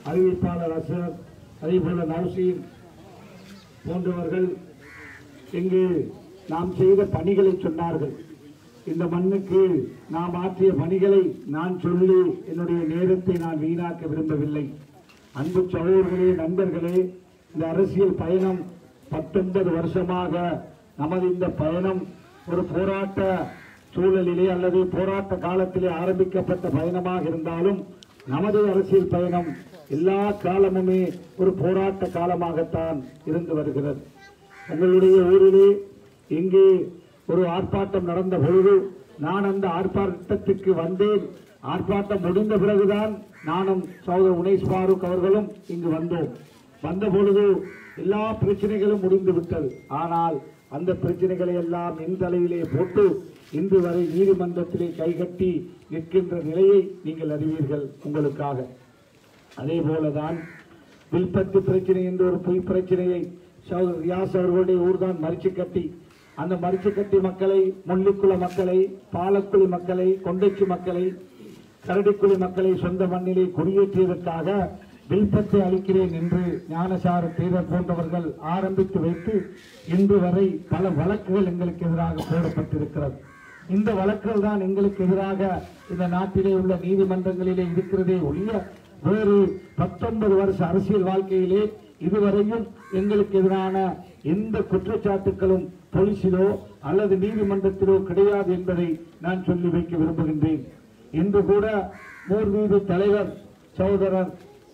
அறிவிப்பாளர் அசர் அதே போல நௌசீன் போன்றவர்கள் இங்கு நாம் செய்த பணிகளை சொன்னார்கள் இந்த மண்ணுக்கு நாம் ஆற்றிய பணிகளை நான் சொல்லி என்னுடைய நேரத்தை நான் வீணாக்க விரும்பவில்லை அன்பு சகோதரர்களே நண்பர்களே இந்த அரசியல் பயணம் பத்தொன்பது வருஷமாக நமது இந்த பயணம் ஒரு போராட்ட சூழலிலே அல்லது போராட்ட காலத்திலே ஆரம்பிக்கப்பட்ட பயணமாக இருந்தாலும் நமது அரசியல் பயணம் எல்லா காலமுமே ஒரு போராட்ட காலமாகத்தான் இருந்து வருகிறது உங்களுடைய ஊரிலே இங்கே ஒரு ஆர்ப்பாட்டம் நடந்த பொழுது நான் அந்த ஆர்ப்பாட்டத்துக்கு வந்தேன் ஆர்ப்பாட்டம் முடிந்த பிறகுதான் நானும் சகோதரர் உனேஷ் ஃபாரூக் அவர்களும் இங்கு வந்தோம் வந்த பொழுது எல்லா பிரச்சனைகளும் முடிந்து விட்டது ஆனால் அந்த பிரச்சனைகளை எல்லாம் என் தலையிலே போட்டு இன்று வரை நீதிமன்றத்திலே கைகட்டி நிற்கின்ற நிலையை நீங்கள் அறிவீர்கள் உங்களுக்காக அதே போலதான் வில்பத்து பிரச்சனை என்ற ஒரு பொய் பிரச்சனையை சகோதரர் ரியாஸ் அவர்களுடைய ஊர்தான் மறிச்சு கட்டி அந்த மறிச்சு கட்டி மக்களை முள்ளிக்குள மக்களை பாலக்குழி மக்களை கொண்டைச்சி மக்களை கரடிக்குழி மக்களை சொந்த மண்ணிலே குடியேற்றியதற்காக வில்பத்தை அளிக்கிறேன் என்று ஞானசார தேரர் போன்றவர்கள் ஆரம்பித்து வைத்து இன்று வரை பல வழக்குகள் எங்களுக்கு எதிராக போடப்பட்டிருக்கிறது இந்த வழக்குகள் தான் எங்களுக்கு எதிராக இந்த நாட்டிலே உள்ள நீதிமன்றங்களிலே இருக்கிறதே ஒழிய வேறு பத்தொன்பது வருஷ அரசியல் வாழ்க்கையிலே இதுவரையும் எங்களுக்கு எதிரான எந்த குற்றச்சாட்டுகளும் போலீசிலோ அல்லது நீதிமன்றத்திலோ கிடையாது என்பதை நான் சொல்லி வைக்க விரும்புகின்றேன் இன்று கூட மூர்வீடு தலைவர் சகோதரர்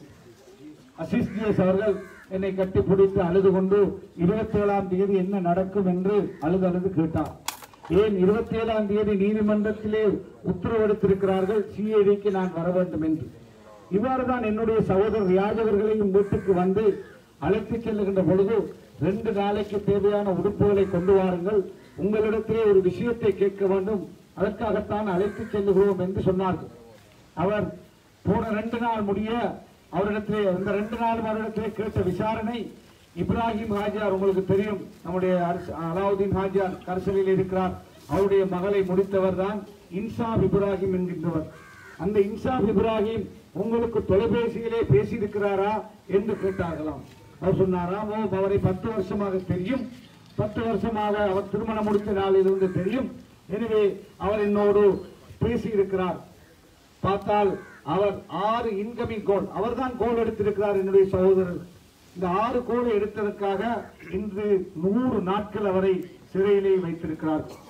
அசிஸ்டியஸ் அவர்கள் என்னை கட்டிப்பிடித்து அழுது கொண்டு இருபத்தி ஏழாம் தேதி என்ன நடக்கும் என்று அழுது அழுது கேட்டார் ஏன் இருபத்தி ஏழாம் தேதி நீதிமன்றத்திலே உத்தரவெடுத்திருக்கிறார்கள் சிஐடிக்கு நான் வர வேண்டும் என்று இவ்வாறு தான் என்னுடைய சகோதரர் ரியாஜ் அவர்களையும் வீட்டுக்கு வந்து அழைத்து செல்லுகின்ற பொழுது ரெண்டு நாளைக்கு தேவையான உடுப்புகளை கொண்டு வாருங்கள் உங்களிடத்திலே ஒரு விஷயத்தை கேட்க வேண்டும் அதற்காகத்தான் அழைத்து செல்லுகிறோம் என்று சொன்னார்கள் அவர் போன ரெண்டு நாள் முடிய அவரிடத்திலே இந்த ரெண்டு நாள் அவரிடத்திலே கேட்ட விசாரணை இப்ராஹிம் ஹாஜியார் உங்களுக்கு தெரியும் நம்முடைய அரசு- அலாவுதீன் ஹாஜியார் கரசலில் இருக்கிறார் அவருடைய மகளை முடித்தவர் தான் இன்சாப் இப்ராஹிம் என்கின்றவர் அந்த இன்சாப் இப்ராஹிம் உங்களுக்கு தொலைபேசியிலே பேசியிருக்கிறாரா என்று கேட்டார்களாம் அவர் சொன்னாராம் ஓ அவரை பத்து வருஷமாக தெரியும் பத்து வருஷமாக அவர் திருமணம் முடித்த நாளிலிருந்து தெரியும் எனவே அவர் என்னோடு பேசியிருக்கிறார் பார்த்தால் அவர் ஆறு இன்கமிங் கோல் அவர்தான் கோல் எடுத்திருக்கிறார் என்னுடைய சகோதரர் இந்த ஆறு கோலை எடுத்ததற்காக இன்று நூறு நாட்கள் அவரை சிறையிலே வைத்திருக்கிறார்கள்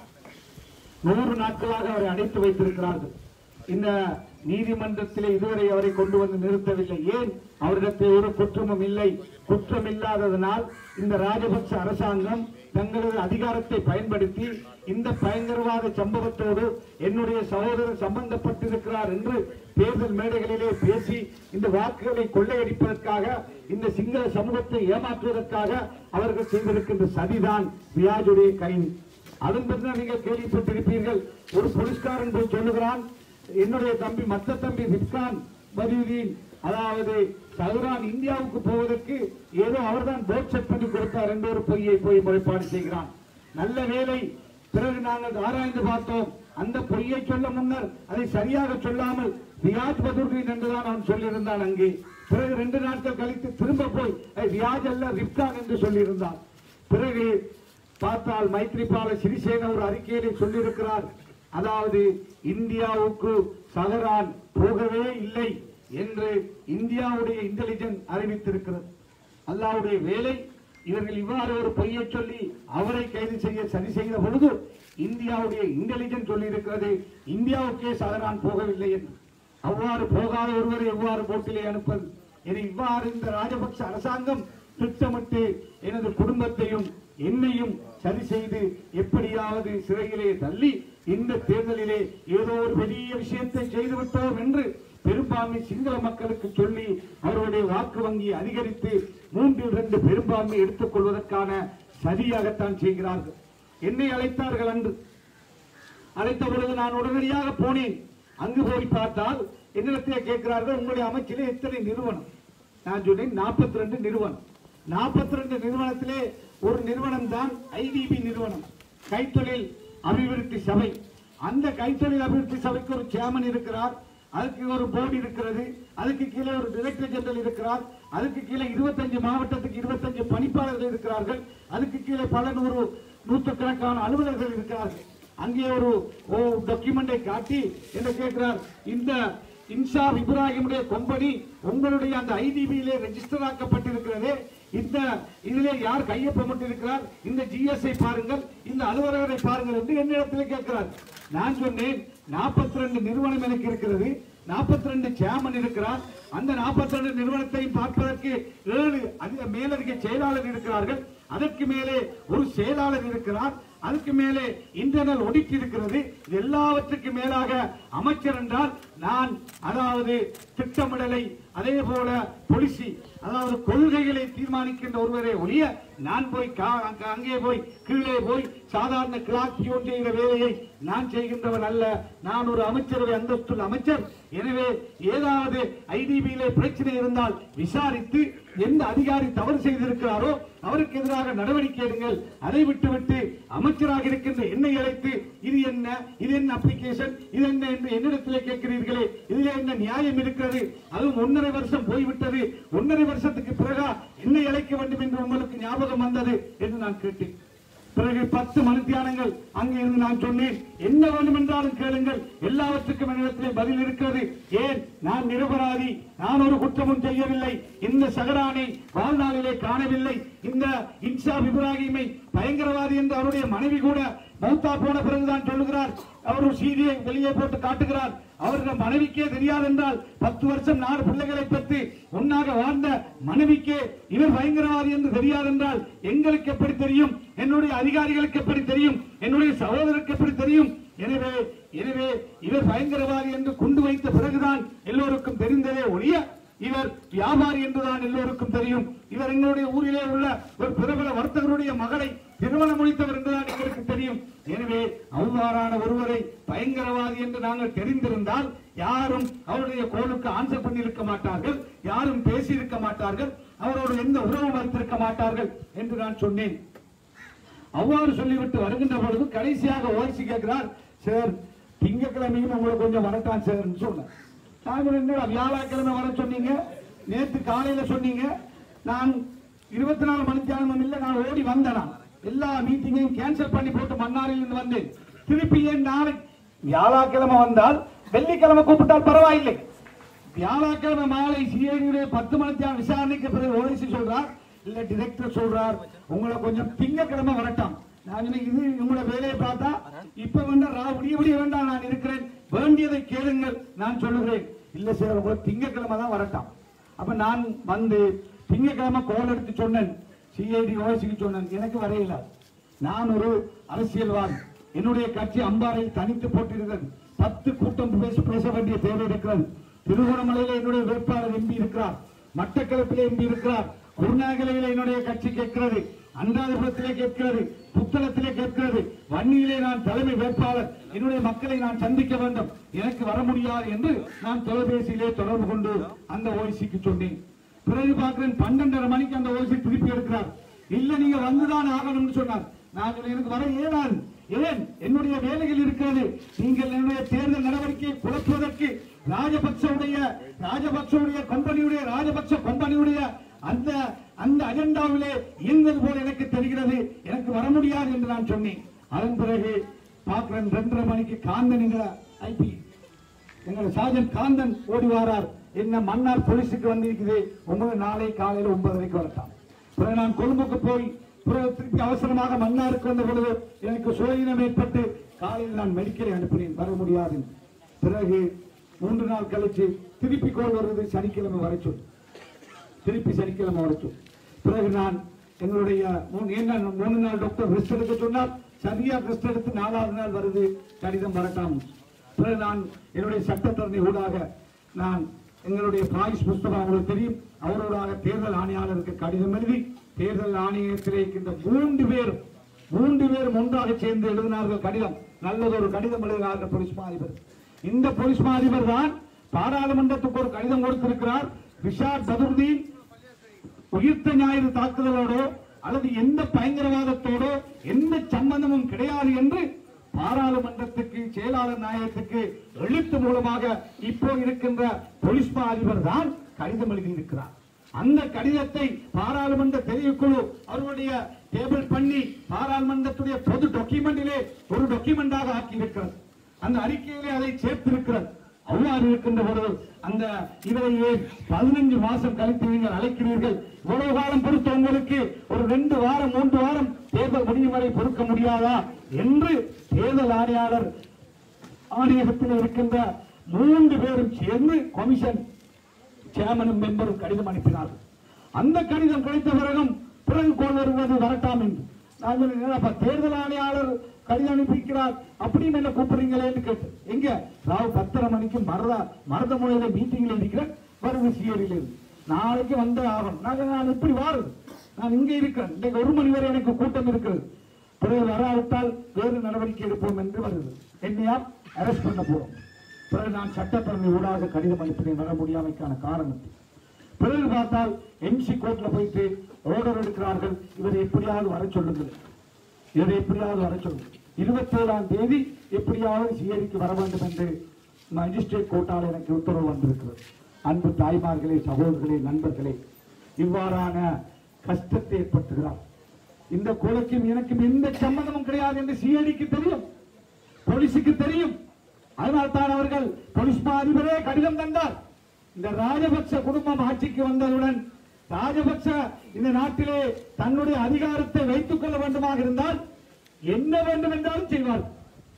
நூறு நாட்களாக அவரை அடைத்து வைத்திருக்கிறார்கள் இந்த நீதிமன்றத்திலே இதுவரை அவரை கொண்டு வந்து நிறுத்தவில்லை ஏன் அவரிடத்தில் ஒரு குற்றமும் இல்லை குற்றம் இல்லாததனால் இந்த ராஜபக்ச அரசாங்கம் தங்களது அதிகாரத்தை பயன்படுத்தி இந்த பயங்கரவாத சம்பவத்தோடு என்னுடைய சகோதரர் சம்பந்தப்பட்டிருக்கிறார் என்று தேர்தல் மேடைகளிலே பேசி இந்த வாக்குகளை கொள்ளையடிப்பதற்காக இந்த சிங்கள சமூகத்தை ஏமாற்றுவதற்காக அவர்கள் செய்திருக்கின்ற சதிதான் வியாஜுடைய கைது அதன் பிறகு நீங்கள் கேள்விப்பட்டிருப்பீர்கள் ஒரு போலீஸ்காரன் போய் சொல்லுகிறான் என்னுடைய தம்பி மத்த தம்பி ரிப்கான் பதியுதீன் அதாவது சதுரான் இந்தியாவுக்கு போவதற்கு ஏதோ அவர்தான் போட் செட் பண்ணி கொடுத்தார் என்ற ஒரு பொய்யை போய் முறைப்பாடு செய்கிறான் நல்ல வேலை பிறகு நாங்கள் ஆராய்ந்து பார்த்தோம் அந்த பொய்யை சொல்ல முன்னர் அதை சரியாக சொல்லாமல் ரியாஜ் பதுர்தீன் என்றுதான் அவன் சொல்லியிருந்தான் அங்கே பிறகு ரெண்டு நாட்கள் கழித்து திரும்ப போய் "ஏய், ரியாஜ் அல்ல ரிப்கான் என்று சொல்லியிருந்தான் பிறகு பார்த்தால் மைத்ரிபால சிறிசேன ஒரு அறிக்கையிலே சொல்லியிருக்கிறார் அதாவது இந்தியாவுக்கு சஹரான் போகவே இல்லை என்று இந்தியாவுடைய இன்டெலிஜென்ஸ் அறிவித்திருக்கிறது அல்லாவுடைய வேலை இவர்கள் இவ்வாறு ஒரு பொய்யை சொல்லி அவரை கைது செய்ய சரி செய்த பொழுது இந்தியாவுடைய இன்டெலிஜென்ஸ் சொல்லி இருக்கிறது இந்தியாவுக்கே சஹரான் போகவில்லை என்று அவ்வாறு போகாத ஒருவரை எவ்வாறு போட்டிலே அனுப்பது என இவ்வாறு இந்த ராஜபக்ச அரசாங்கம் திட்டமிட்டு எனது குடும்பத்தையும் என்னையும் சரி செய்து எப்படியாவது சிறையிலே தள்ளி இந்த தேர்தலிலே ஏதோ ஒரு பெரிய விஷயத்தை செய்துவிட்டோம் என்று பெரும்பான்மை சிங்கள மக்களுக்கு சொல்லி அவர்களுடைய வாக்கு வங்கி அதிகரித்து மூன்றில் இரண்டு பெரும்பான்மை எடுத்துக் கொள்வதற்கான சரியாகத்தான் செய்கிறார்கள் என்னை அழைத்தார்கள் அன்று அழைத்த பொழுது நான் உடனடியாக போனேன் அங்கு போய் பார்த்தால் என்னிடத்திலே கேட்கிறார்கள் உங்களுடைய அமைச்சிலே எத்தனை நிறுவனம் நான் சொன்னேன் 42 ரெண்டு நிறுவனம் 42 ரெண்டு நிறுவனத்திலே ஒரு நிறுவனம் தான் ஐடிபி நிறுவனம் கைத்தொழில் அபிவிருத்தி சபை அந்த கைத்தொழில் அபிவிருத்தி சபைக்கு ஒரு சேர்மன் இருக்கிறார் அதுக்கு ஒரு போர்டு இருக்கிறது அதுக்கு கீழே ஒரு டைரக்டர் ஜெனரல் இருக்கிறார் அதுக்கு கீழே இருபத்தஞ்சு மாவட்டத்துக்கு இருபத்தஞ்சு பணிப்பாளர்கள் இருக்கிறார்கள் அதுக்கு கீழே பல நூறு நூற்றுக்கணக்கான அலுவலர்கள் இருக்கிறார்கள் அங்கே ஒரு டாக்குமெண்டை காட்டி என்ன கேட்கிறார் இந்த இன்சாப் இப்ராஹிமுடைய கம்பெனி உங்களுடைய அந்த ஐடிபியிலே ரெஜிஸ்டர் ஆக்கப்பட்டிருக்கிறதே இந்த இதிலே யார் கையொப்பமிட்டிருக்கிறார் இந்த ஜிஎஸ்ஐ பாருங்கள் இந்த அலுவலகரை பாருங்கள் என்று என்னிடத்தில் கேட்கிறார் நான் சொன்னேன் 42 ரெண்டு நிறுவனம் எனக்கு இருக்கிறது 42 ரெண்டு சேர்மன் இருக்கிறார் அந்த 42 ரெண்டு நிறுவனத்தையும் பார்ப்பதற்கு ஏழு அதிக மேலதிக செயலாளர் இருக்கிறார்கள் அதற்கு மேலே ஒரு செயலாளர் இருக்கிறார் அதுக்கு மேலே இன்டர்னல் ஒடிட் இருக்கிறது இது எல்லாவற்றுக்கு மேலாக அமைச்சர் என்றால் நான் அதாவது திட்டமிடலை அதே போல பொலிசி அதாவது கொள்கைகளை தீர்மானிக்கின்ற ஒருவரே ஒழிய நான் போய் கா- அங்க- அங்கே போய் கீழே போய் சாதாரண கிளாக் செய்கிற வேலையை நான் செய்கின்றவன் அல்ல நான் ஒரு அமைச்சரவை அந்தஸ்துள்ள அமைச்சர் எனவே ஏதாவது ஐடிபியிலே பிரச்சனை இருந்தால் விசாரித்து எந்த அதிகாரி தவறு செய்திருக்கிறாரோ அவருக்கு எதிராக நடவடிக்கை எடுங்கள் அதை விட்டுவிட்டு அமைச்சராக இருக்கின்ற என்னை அழைத்து இது என்ன இது என்ன அப்ளிகேஷன் இது என்ன என்று என்னிடத்திலே கேட்கிறீர்களே இதிலே என்ன நியாயம் இருக்கிறது அதுவும் ஒன்றரை வருஷம் போய்விட்டது ஒன்றரை வருஷத்துக்கு பிறகா என்னை அழைக்க வேண்டும் என்று உங்களுக்கு ஞாபகம் வந்தது என்று நான் கேட்டேன் பிறகு பத்து மணித்தியானங்கள் அங்கே இருந்து நான் சொன்னேன் என்ன வேண்டும் என்றாலும் கேளுங்கள் எல்லாவற்றுக்கும் என்னிடத்திலே பதில் இருக்கிறது ஏன் நான் நிரபராதி நான் ஒரு குற்றமும் செய்யவில்லை இந்த சகரானை வாழ்நாளிலே காணவில்லை இந்த இன்சாப் இப்ராஹிமை பயங்கரவாதி என்று அவருடைய மனைவி கூட மௌத்தா போன பிறகுதான் சொல்லுகிறார் அவர் ஒரு சீதியை வெளியே போட்டு காட்டுகிறார் அவருடைய மனைவிக்கே தெரியாது என்றால் பத்து வருஷம் நாலு பிள்ளைகளை பெற்று ஒன்னாக வாழ்ந்த மனைவிக்கே இவர் பயங்கரவாதி என்று தெரியாது என்றால் எங்களுக்கு எப்படி தெரியும் என்னுடைய அதிகாரிகளுக்கு எப்படி தெரியும் என்னுடைய சகோதரருக்கு எப்படி தெரியும் எனவே எனவே இவர் பயங்கரவாதி என்று கொண்டு வைத்த பிறகுதான் எல்லோருக்கும் தெரிந்ததே ஒழிய இவர் வியாபாரி என்றுதான் எல்லோருக்கும் தெரியும் இவர் எங்களுடைய ஊரிலே உள்ள ஒரு பிரபல வர்த்தகருடைய மகளை திருமணம் முடித்தவர் என்றுதான் எங்களுக்கு தெரியும் எனவே அவ்வாறான ஒருவரை பயங்கரவாதி என்று நாங்கள் தெரிந்திருந்தால் யாரும் அவருடைய கோலுக்கு ஆன்சர் பண்ணியிருக்க மாட்டார்கள் யாரும் பேசியிருக்க மாட்டார்கள் அவரோடு எந்த உறவும் வைத்திருக்க மாட்டார்கள் என்று நான் சொன்னேன் அவ்வாறு சொல்லிவிட்டு வருகின்ற பொழுது கடைசியாக ஓய்சி கேட்கிறார் சார் திங்கக்கிழமையும் உங்களை கொஞ்சம் வரட்டான் சார் சொன்னேன் நான் என்னடா வியாழக்கிழமை வர சொன்னீங்க நேத்து காலையில சொன்னீங்க நான் இருபத்தி நாலு மணித்தியாலம் இல்லை நான் ஓடி வந்தேன் நான். எல்லா மீட்டிங்கையும் கேன்சல் பண்ணி போட்டு மன்னாரில் இருந்து வந்தேன் திருப்பி ஏன் நாளை வியாழக்கிழமை வந்தால் வெள்ளிக்கிழமை கூப்பிட்டால் பரவாயில்லை வியாழக்கிழமை மாலை சிஐடியுடைய பத்து மணித்தியாலம் விசாரணைக்கு பிறகு ஓடிசி சொல்றார் இல்ல டிரெக்டர் சொல்றார் உங்களை கொஞ்சம் திங்கக்கிழமை வரட்டும் நான் சொன்னேன், இது உங்களோட வேலையை பார்த்தா இப்ப வேண்டாம் ரா விடிய விடிய வேண்டாம் நான் இருக்கிறேன் வேண்டியதை கேளுங்கள் நான் சொல்லுகிறேன் இல்ல சார் உங்களை திங்கக்கிழமை தான் வரட்டும் அப்ப நான் வந்து திங்கக்கிழமை கோல் எடுத்து சொன்னேன் சிஐடி ஓசிக்கு சொன்னேன் எனக்கு வரையில நான் ஒரு அரசியல்வாதி என்னுடைய கட்சி அம்பாறையில் தனித்து போட்டிருக்கிறது பத்து கூட்டம் பேச பேச வேண்டிய தேவை இருக்கிறது திருகோணமலையில என்னுடைய வேட்பாளர் எம்பி இருக்கிறார் மட்டக்களப்பிலே எம்பி இருக்கிறார் குருநாகலையில என்னுடைய கட்சி கேட்கிறது அன்றாதபுரத்திலே கேட்கிறது புத்தளத்திலே கேட்கிறது வன்னியிலே நான் தலைமை வேட்பாளர் என்னுடைய மக்களை நான் சந்திக்க வேண்டும் எனக்கு வர முடியாது என்று நான் தொலைபேசியிலே தொடர்பு கொண்டு அந்த ஓய்சிக்கு சொன்னேன் பிறகு பார்க்கிறேன் பன்னெண்டரை மணிக்கு அந்த ஓய்சி திருப்பி எடுக்கிறார் இல்ல நீங்க வந்துதான் ஆகணும்னு சொன்னார் நான் சொன்னேன், எனக்கு வர இயலாது ஏன் என்னுடைய வேலைகள் இருக்கிறது நீங்கள் என்னுடைய தேர்தல் நடவடிக்கையை குழப்புவதற்கு ராஜபக்சவுடைய ராஜபக்சவுடைய கம்பெனியுடைய ராஜபக்ச கம்பெனியுடைய அந்த அந்த அஜெண்டாவிலே இயங்குவது போல எனக்கு தெரிகிறது எனக்கு வர முடியாது என்று நான் சொன்னேன் அதன் பிறகு பார்க்கிறேன் ரெண்டரை மணிக்கு காந்தன் எங்களை ஐபி எங்களை சாஜன் காந்தன் ஓடி வாரார் என்ன மன்னார் போலீஸுக்கு வந்திருக்குது ஒன்பது நாளை காலையில ஒன்பதரைக்கு வரட்டான் பிறகு நான் கொழும்புக்கு போய் பிறகு திருப்பி அவசரமாக மன்னாருக்கு வந்த பொழுது எனக்கு சுயநலம் ஏற்பட்டு காலையில் நான் மெடிக்கலை அனுப்பினேன் வர முடியாது பிறகு மூன்று நாள் கழிச்சு திருப்பி கோல் வருது சனிக்கிழமை வர சொல்லி திருப்பி சனிக்கிழமை வர சொல்லி பிறகு நான் எங்களுடைய மூணு என்ன மூணு நாள் டாக்டர் ரெஸ்ட் எடுக்க சொன்னால் சரியா ரெஸ்ட் எடுத்து நாலாவது நாள் வருது கடிதம் வரட்டாம் பிறகு நான் என்னுடைய சட்டத்தரணி ஊடாக நான் எங்களுடைய பாயிஸ் புஸ்தகம் அவங்களுக்கு தெரியும் அவரோடாக தேர்தல் ஆணையாளருக்கு கடிதம் எழுதி தேர்தல் ஆணையத்திலே இருக்கின்ற மூன்று பேர் மூன்று பேரும் ஒன்றாக சேர்ந்து எழுதினார்கள் கடிதம் நல்லதொரு கடிதம் எழுதினார்கள் போலீஸ் மா அதிபர் இந்த போலீஸ் மா அதிபர் தான் பாராளுமன்றத்துக்கு ஒரு கடிதம் கொடுத்திருக்கிறார் ரிஷாத் பதுர்தீன் உயிர்த்த ஞாயிறு தாக்குதலோடோ அல்லது எந்த பயங்கரவாதத்தோடோ எந்த சம்பந்தமும் கிடையாது என்று பாராளுமன்றத்துக்கு செயலாளர் நாயகத்துக்கு எழுத்து மூலமாக இப்போ இருக்கின்ற போலீஸ் மா அதிபர் தான் கடிதம் எழுதியிருக்கிறார் அந்த கடிதத்தை பாராளுமன்ற தெரிவுக்குழு அவருடைய டேபிள் பண்ணி பாராளுமன்றத்துடைய பொது டாக்குமெண்டிலே ஒரு டாக்குமெண்டாக ஆக்கியிருக்கிறது அந்த அறிக்கையிலே அதை சேர்த்திருக்கிறது அவ்வாறு இருக்கின்ற பொழுது அந்த இவரை ஏன் பதினஞ்சு மாசம் கழித்து நீங்கள் அழைக்கிறீர்கள் இவ்வளவு காலம் பொறுத்த உங்களுக்கு ஒரு ரெண்டு வாரம் மூன்று வாரம் தேர்தல் முடியும் வரை பொறுக்க முடியாதா என்று தேர்தல் ஆணையாளர் ஆணையகத்தில் இருக்கின்ற மூன்று பேரும் சேர்ந்து கமிஷன் சேர்மனும் மெம்பரும் கடிதம் அனுப்பினார்கள் அந்த கடிதம் கிடைத்த பிறகும் பிறகு கோல் வருவது வரட்டாம் என்று நான் சொன்னேன், "என்னப்பா, தேர்தல் ஆணையாளர் கடிதம் அனுப்பிக்கிறார் அப்படின்னு என்ன கூப்பிடுறீங்களேன்னு கேட்டு எங்க ராவு பத்தரை மணிக்கு மரத மரத முறையில மீட்டிங்ல இருக்கிறேன் வருது சியரில் இருந்து நாளைக்கு வந்தே ஆகணும் நான் நான் எப்படி வாருது நான் இங்க இருக்கிறேன் இன்னைக்கு ஒரு மணி வரை எனக்கு கூட்டம் இருக்கிறது பிறகு வராவிட்டால் வேறு நடவடிக்கை எடுப்போம் என்று வருது என்னையா அரெஸ்ட் பண்ண போறோம் பிறகு நான் சட்டப்பேரவை ஊடாக கடிதம் அனுப்பினேன் வர முடியாமைக்கான காரணத்தை பிறகு பார்த்தால் எம்சி கோர்ட்ல போயிட்டு ஆர்டர் எடுக்கிறார்கள் இவரை எப்படியாவது வர சொல்லுங்கள் இவரை எப்படியாவது வர சொல்லுங்கள் இருபத்தி ஏழாம் தேதி எப்படியாவது சிஐடிக்கு வர வேண்டும் என்று மஜிஸ்ட்ரேட் கோர்ட்டால் எனக்கு உத்தரவு வந்திருக்கிறது அன்பு தாய்மார்களே சகோதரர்களே நண்பர்களே இவ்வாறான கஷ்டத்தை ஏற்படுத்துகிறார் இந்த கொலைக்கும் எனக்கும் எந்த சம்பந்தமும் கிடையாது என்று சிஐடிக்கு தெரியும் போலீஸுக்கு தெரியும் அதனால் தான் அவர்கள் போலீஸ் மா அதிபரே கடிதம் தந்தார் இந்த ராஜபக்ச குடும்பம் ஆட்சிக்கு வந்ததுடன் ராஜபக்ச இந்த நாட்டிலே தன்னுடைய அதிகாரத்தை வைத்துக் கொள்ள வேண்டுமாக இருந்தால் என்ன வேண்டும் என்றாலும் செய்வார்கள்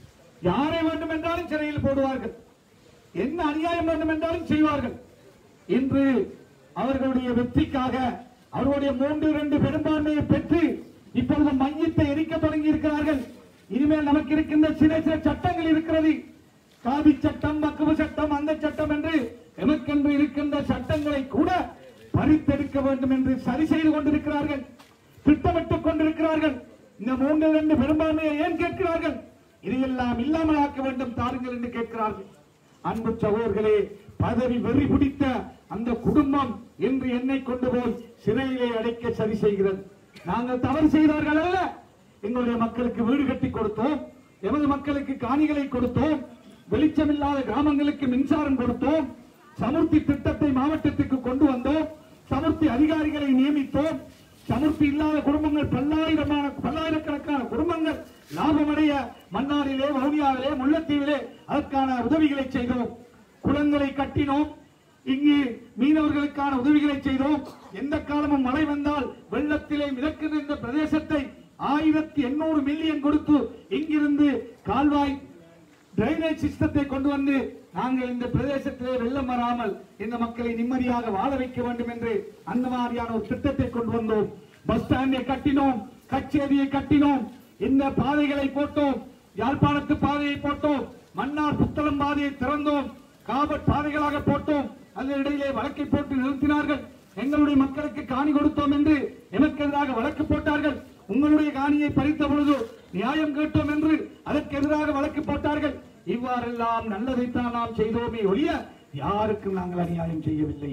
யாரை வேண்டும் என்றாலும் சிறையில் போடுவார்கள் என்ன அநியாயம் வேண்டும் என்றாலும் செய்வார்கள் இன்று அவர்களுடைய வெற்றிக்காக அவர்களுடைய மூன்று இரண்டு பெரும்பான்மையை பெற்று இப்பொழுது மையத்தை எரிக்க தொடங்கி இருக்கிறார்கள் இனிமேல் நமக்கு இருக்கின்ற சில சில சட்டங்கள் இருக்கிறது காதி சட்டம் மக்குவ சட்டம் அந்த சட்டம் என்று எமக்கென்று இருக்கின்ற சட்டங்களை கூட பறித்தெடுக்க வேண்டும் என்று சரி செய்து கொண்டிருக்கிறார்கள் திட்டமிட்டுக் கொண்டிருக்கிறார்கள் இந்த மூன்று இரண்டு பெரும்பான்மையை ஏன் கேட்கிறார்கள் இதையெல்லாம் இல்லாமல் ஆக்க வேண்டும் தாருங்கள் என்று கேட்கிறார்கள் அன்பு சகோதரர்களே பதவி வெறி பிடித்த அந்த குடும்பம் என்று என்னை கொண்டு போய் சிறையிலே அடைக்க சரி செய்கிறது நாங்கள் தவறு செய்தார்கள் அல்ல எங்களுடைய மக்களுக்கு வீடு கட்டி கொடுத்தோம் எமது மக்களுக்கு காணிகளை கொடுத்தோம் வெளிச்சமில்லாத கிராமங்களுக்கு மின்சாரம் கொடுத்தோம் சமுர்த்தி திட்டத்தை மாவட்டத்துக்கு கொண்டு வந்தோம் சமுர்த்தி அதிகாரிகளை நியமித்தோம் சமுர்த்தி இல்லாத குடும்பங்கள் பல்லாயிரமான பல்லாயிரக்கணக்கான குடும்பங்கள் லாபமடைய மன்னாரிலே வவுனியாவிலே முல்லைத்தீவிலே அதற்கான உதவிகளை செய்தோம் குளங்களை கட்டினோம் இங்கு மீனவர்களுக்கான உதவிகளை செய்தோம் எந்த காலமும் மழை வந்தால் வெள்ளத்திலே மிதக்கின்ற இந்த பிரதேசத்தை ஆயிரத்தி எண்ணூறு மில்லியன் கொடுத்து இங்கிருந்து கால்வாய் டிரைனேஜ் சிஸ்டத்தை கொண்டு வந்து நாங்கள் இந்த பிரதேசத்திலே வெள்ளம் வராமல் இந்த மக்களை நிம்மதியாக வாழ வைக்க வேண்டும் என்று அந்த மாதிரியான ஒரு திட்டத்தை கொண்டு வந்தோம் பஸ் ஸ்டாண்டை கட்டினோம் கச்சேரியை கட்டினோம் இந்த பாதைகளை போட்டோம் யாழ்ப்பாணத்து பாதையை போட்டோம் மன்னார் புத்தளம் பாதையை திறந்தோம் காபட் பாதைகளாக போட்டோம் அதன் இடையிலே வழக்கை போட்டு நிறுத்தினார்கள் எங்களுடைய மக்களுக்கு காணி கொடுத்தோம் என்று எமக்கு எதிராக வழக்கு போட்டார்கள் உங்களுடைய காணியை பறித்த பொழுது நியாயம் கேட்டோம் என்று அதற்கு எதிராக வழக்கு போட்டார்கள் இவ்வாறெல்லாம் நல்லதைத்தான் நாம் செய்தோமே ஒழிய யாருக்கும் நாங்கள் அநியாயம் செய்யவில்லை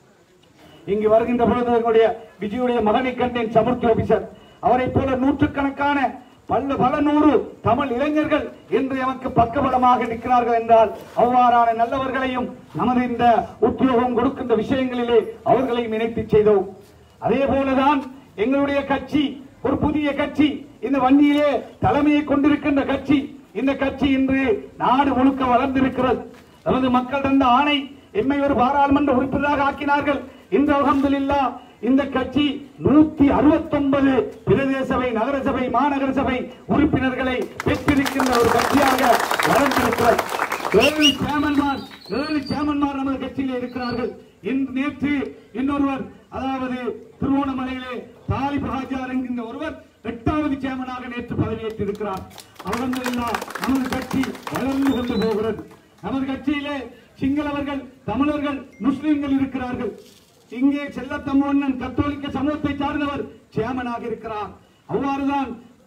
இங்கு வருகின்ற பொழுது எங்களுடைய விஜயுடைய மகனை கண்டேன் சமுர்த்தி ஆபீசர் அவரை போல நூற்றுக்கணக்கான பல பல நூறு தமிழ் இளைஞர்கள் இன்று எமக்கு பக்கபலமாக நிற்கிறார்கள் என்றால் அவ்வாறான நல்லவர்களையும் நமது இந்த உத்தியோகம் கொடுக்கின்ற விஷயங்களிலே அவர்களையும் இணைத்து செய்தோம் அதே போலதான் எங்களுடைய கட்சி ஒரு புதிய கட்சி இந்த வண்டியிலே தலைமையை கொண்டிருக்கின்ற கட்சி இந்த கட்சி இன்று நாடு முழுக்க வளர்ந்திருக்கிறது நமது மக்கள் தந்த ஆணை எம்மை ஒரு பாராளுமன்ற உறுப்பினராக ஆக்கினார்கள் இன்று அல்ஹம்துலில்லா இந்த கட்சி நூத்தி அறுபத்தொன்பது பிரதேச சபை நகர சபை மாநகர சபை உறுப்பினர்களை பெற்றிருக்கின்ற ஒரு கட்சியாக வளர்ந்திருக்கிறது ஏழு சேர்மன்மார் ஏழு சேர்மன்மார் நமது கட்சியிலே இருக்கிறார்கள் இன்று நேற்று இன்னொருவர் அதாவது திருவோணமலையிலே தாலிப் ஹாஜார் என்கின்ற ஒருவர் எட்டாவது சேர்மனாக நேற்று பதவியேற்று இருக்கிறார் அல்ஹம்துலில்லா நமது கட்சி வளர்ந்து கொண்டு போகிறது நமது கட்சியிலே சிங்களவர்கள் தமிழர்கள் முஸ்லிம்கள் இருக்கிறார்கள் இங்கே செல்லத்தம்மண்ணன் கத்தோலிக்க சமூகத்தை சார்ந்தவர் சேமனாக இருக்கிறார் அவ்வாறுதான்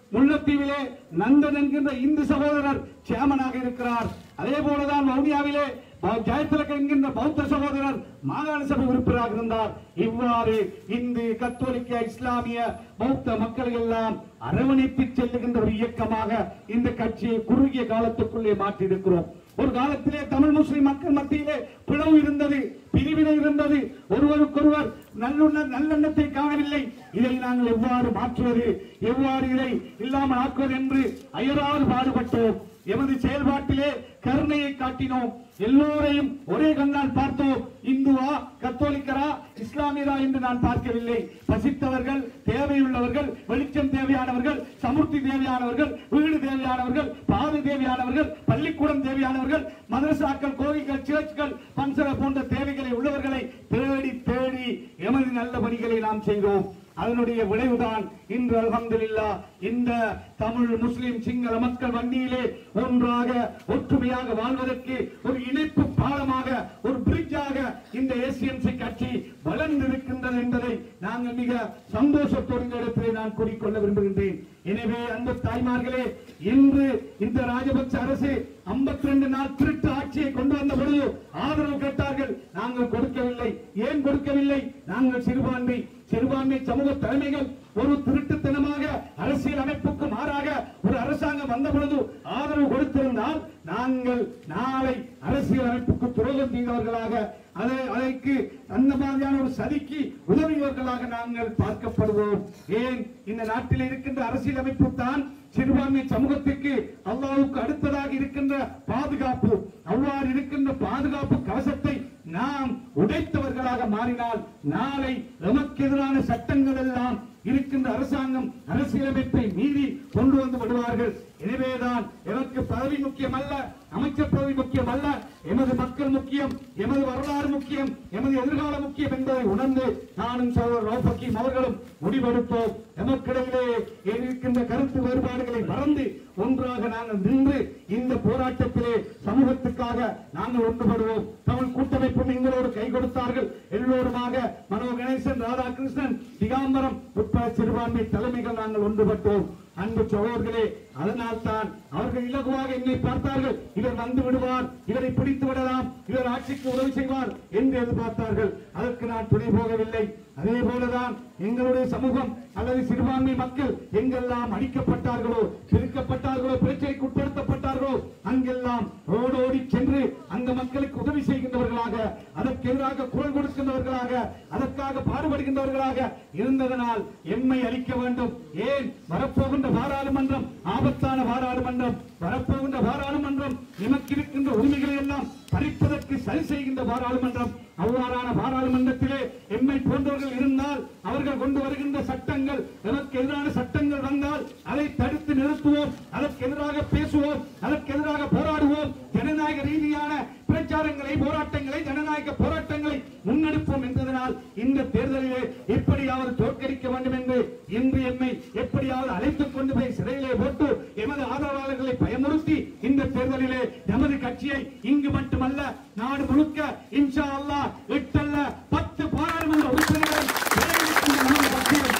முல்லைத்தீவிலே நந்தன் என்கின்ற இந்து சகோதரர் சேமனாக இருக்கிறார் அதே போலதான் வவுனியாவிலே ப- ஜெயதிலக என்கின்ற பௌத்த சகோதரர் மாகாண சபை உறுப்பினராக இருந்தார் இவ்வாறு இந்து கத்தோலிக்க இஸ்லாமிய பௌத்த மக்களை எல்லாம் அரவணைத்து செல்லுகின்ற ஒரு இயக்கமாக இந்த கட்சியை குறுகிய காலத்துக்குள்ளே மாற்றி இருக்கிறோம் ஒரு காலத்திலே தமிழ் முஸ்லிம் மக்கள் மத்தியிலே பிளவு இருந்தது பிரிவினை இருந்தது ஒருவருக்கொருவர் நல்லுண்ண நல்லெண்ணத்தை காணவில்லை இதை நாங்கள் எவ்வாறு மாற்றுவது எவ்வாறு இதை இல்லாமல் ஆக்குவது என்று அயராது பாடுபட்டோம் எமது செயல்பாட்டிலே கருணையை காட்டினோம் எல்லோரையும் ஒரே கண்ணால் பார்த்தோம் இந்துவா கத்தோலிக்கரா இஸ்லாமியரா என்று நான் பார்க்கவில்லை பசித்தவர்கள் தேவையுள்ளவர்கள் வெளிச்சம் தேவையானவர்கள் சமுர்த்தி தேவையானவர்கள் வீடு தேவையானவர்கள் பாதை தேவையானவர்கள் பள்ளிக்கூடம் தேவையானவர்கள் மதரசாக்கள் கோவில்கள் சேர்ச்கள் பன்சர போன்ற தேவைகளை உள்ளவர்களை தேடி தேடி எமது நல்ல பணிகளை நாம் செய்தோம் அதனுடைய விளைவுதான் இன்று அல்ஹம்துலில்லா இந்த தமிழ் முஸ்லிம் சிங்கள மக்கள் வண்டியிலே ஒன்றாக ஒற்றுமையாக வாழ்வதற்கு ஒரு இணைப்பு பாலமாக ஒரு பிரிட்ஜாக இந்த ஏசிஎம்சி கட்சி வளர்ந்திருக்கின்றது என்பதை நாங்கள் மிக சந்தோஷத்தோடு இந்த இடத்திலே நான் கூறிக்கொள்ள விரும்புகின்றேன் எனவே அன்பு தாய்மார்களே இன்று இந்த ராஜபக்ச அரசு 52 நாள் திருட்டு ஆட்சியை கொண்டு வந்த பொழுது ஆதரவு கேட்டார்கள் நாங்கள் கொடுக்கவில்லை ஏன் கொடுக்கவில்லை நாங்கள் சிறுபான்மை சிறுபான்மை சமூக தலைமைகள் ஒரு திருட்டுத்தனமாக அரசியல் அமைப்புக்கு மாறாக ஒரு அரசாங்கம் வந்த பொழுது ஆதரவு கொடுத்திருந்தால் நாங்கள் நாளை அரசியல் அமைப்புக்கு துரோகம் செய்தவர்களாக அதை அதற்கு அந்த மாதிரியான ஒரு சதிக்கு உதவியவர்களாக நாங்கள் பார்க்கப்படுவோம் ஏன் இந்த நாட்டில் இருக்கின்ற அரசியல் அமைப்பு தான் சிறுபான்மை சமூகத்திற்கு அல்லாவுக்கு அடுத்ததாக இருக்கின்ற பாதுகாப்பு அவ்வாறு இருக்கின்ற பாதுகாப்பு கவசத்தை நாம் உடைத்தவர்களாக மாறினால் நாளை நமக்கு எதிரான சட்டங்கள் எல்லாம் இருக்கின்ற அரசாங்கம் அரசியலமைப்பை மீறி கொண்டு வந்து விடுவார்கள் எனவேதான் எனக்கு பதவி முக்கியம் அல்ல அமைச்சர் பதவி முக்கியம் அல்ல எமது மக்கள் முக்கியம் எமது வரலாறு முக்கியம் எமது எதிர்காலம் முக்கியம் என்பதை உணர்ந்து நானும் சோழர் ரௌபக்கியும் அவர்களும் முடிவெடுத்தோம் எமக்கிடையிலே இருக்கின்ற கருத்து வேறுபாடுகளை மறந்து ஒன்றாக நாங்கள் நின்று இந்த போராட்டத்திலே சமூகத்துக்காக நாங்கள் ஒன்றுபடுவோம் தமிழ் கூட்டமைப்பும் எங்களோடு கை கொடுத்தார்கள் எல்லோருமாக மனோ கணேசன் ராதாகிருஷ்ணன் திகாம்பரம் உட்பட சிறுபான்மை தலைமைகள் நாங்கள் ஒன்றுபட்டோம் அன்பு சகோதரர்களே அதனால் தான் அவர்கள் இலகுவாக என்னை பார்த்தார்கள் இவர் வந்து விடுவார் இவரை பிடித்து விடலாம் இவர் ஆட்சிக்கு உதவி செய்வார் என்று எதிர்பார்த்தார்கள் அதற்கு நான் துணை போகவில்லை அதே போலதான் எங்களுடைய சமூகம் அல்லது சிறுபான்மை மக்கள் எங்கெல்லாம் அடிக்கப்பட்டார்களோ பிரிக்கப்பட்டார்களோ பிரச்சனைக்கு உட்படுத்தப்பட்டார்களோ அங்கெல்லாம் ஓடோடி சென்று அந்த மக்களுக்கு உதவி செய்கின்றவர்களாக அதற்கு எதிராக குரல் கொடுக்கின்றவர்களாக அதற்காக பாடுபடுகின்றவர்களாக இருந்ததனால் எம்மை அளிக்க வேண்டும் ஏன் வரப்போகின்ற பாராளுமன்றம் ஆபத்தான பாராளுமன்றம் வரப்போகின்ற பாராளுமன்றம் நமக்கு இருக்கின்ற உரிமைகளை எல்லாம் பறிப்பதற்கு சரி செய்கின்ற பாராளுமன்றம் அவ்வாறான பாராளுமன்றத்திலே எம்மை போன்றவர்கள் இருந்தால் அவர்கள் கொண்டு வருகின்ற சட்டங்கள் நமக்கு எதிரான சட்டங்கள் வந்தால் அதை தடுத்து நிறுத்துவோம் அதற்கு எதிராக பேசுவோம் அதற்கு எதிராக போராடுவோம் ஜனநாயக ரீதியான பிரச்சாரங்களை போராட்டங்களை ஜனநாயக போராட்டங்களை முன்னெடுப்போம் என்பதனால் இந்த தேர்தலிலே எப்படியாவது தோற்கடிக்க வேண்டும் என்று இன்று எம்மை எப்படியாவது அழைத்துக் கொண்டு போய் சிறையிலே போட்டு எமது ஆதரவாளர்களை பயமுறுத்தி இந்த தேர்தலிலே நமது கட்சியை இங்கு மட்டுமல்ல நாடு முழுக்க இன்ஷா அல்லாஹ் எட்டல்ல பத்து பாராளுமன்ற உறுப்பினர்களை தேர்ந்தெடுக்கின்ற நமது கட்சியை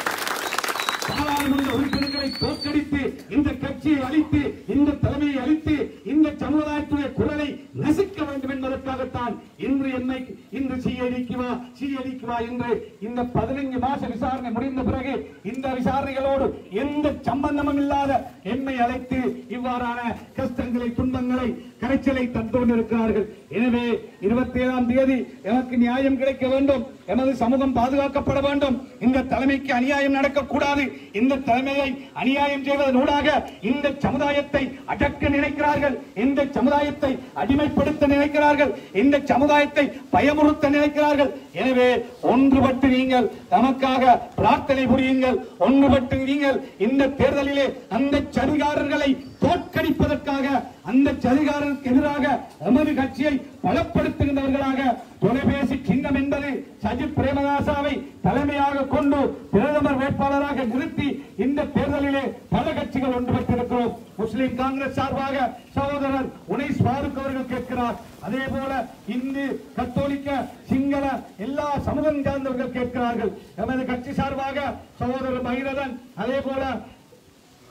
பாராளுமன்ற உறுப்பினர்களை தோற்கடித்து இந்த கட்சியை அழித்து இந்த தலைமையை அழித்து இந்த சமுதாயத்துடைய குரலை நசுக்க வேண்டும் என்பதற்காகத்தான் இன்று என்னை இன்று சிஐடிக்குவா சிஐடிக்குவா என்று இந்த பதினைஞ்சு மாச விசாரணை முடிந்த பிறகு இந்த விசாரணைகளோடு எந்த சம்பந்தமும் இல்லாத என்னை அழைத்து இவ்வாறான கஷ்டங்களை துன்பங்களை கரைச்சலை தந்து கொண்டிருக்கிறார்கள் எனவே இருபத்தி ஏழாம் தேதி எனக்கு நியாயம் கிடைக்க வேண்டும் எமது சமூகம் பாதுகாக்கப்பட வேண்டும் இந்த தலைமைக்கு அநியாயம் நடக்கக்கூடாது இந்த தலைமையை அநியாயம் செய்வதனூடாக இந்த சமுதாயத்தை அடக்க நினைக்கிறார்கள் இந்த சமுதாயத்தை அடிமைப்படுத்த நினைக்கிறார்கள் இந்த சமுதாயத்தை பயமுறுத்த நினைக்கிறார்கள் எனவே ஒன்றுபட்டு நீங்கள் நமக்காக பிரார்த்தனை புரியுங்கள் ஒன்றுபட்டு நீங்கள் இந்த தேர்தலிலே அந்த சதிகாரர்களை தோற்கடிப்பதற்காக அந்த சதிகாரருக்கு எதிராக எமது கட்சியை பலப்படுத்துகின்றவர்களாக தொலைபேசி சின்னம் என்பது சஜித் பிரேமதாசாவை தலைமையாக கொண்டு பிரதமர் வேட்பாளராக நிறுத்தி இந்த தேர்தலிலே பல கட்சிகள் ஒன்றுபட்டிருக்கிறோம் முஸ்லிம் காங்கிரஸ் சார்பாக சகோதரர் உனைஸ் பாருக் அவர்கள் கேட்கிறார் அதே போல இந்து கத்தோலிக்க சிங்கள எல்லா சமூகம் சார்ந்தவர்கள் கேட்கிறார்கள் எமது கட்சி சார்பாக சகோதரர் பகிரதன் அதே போல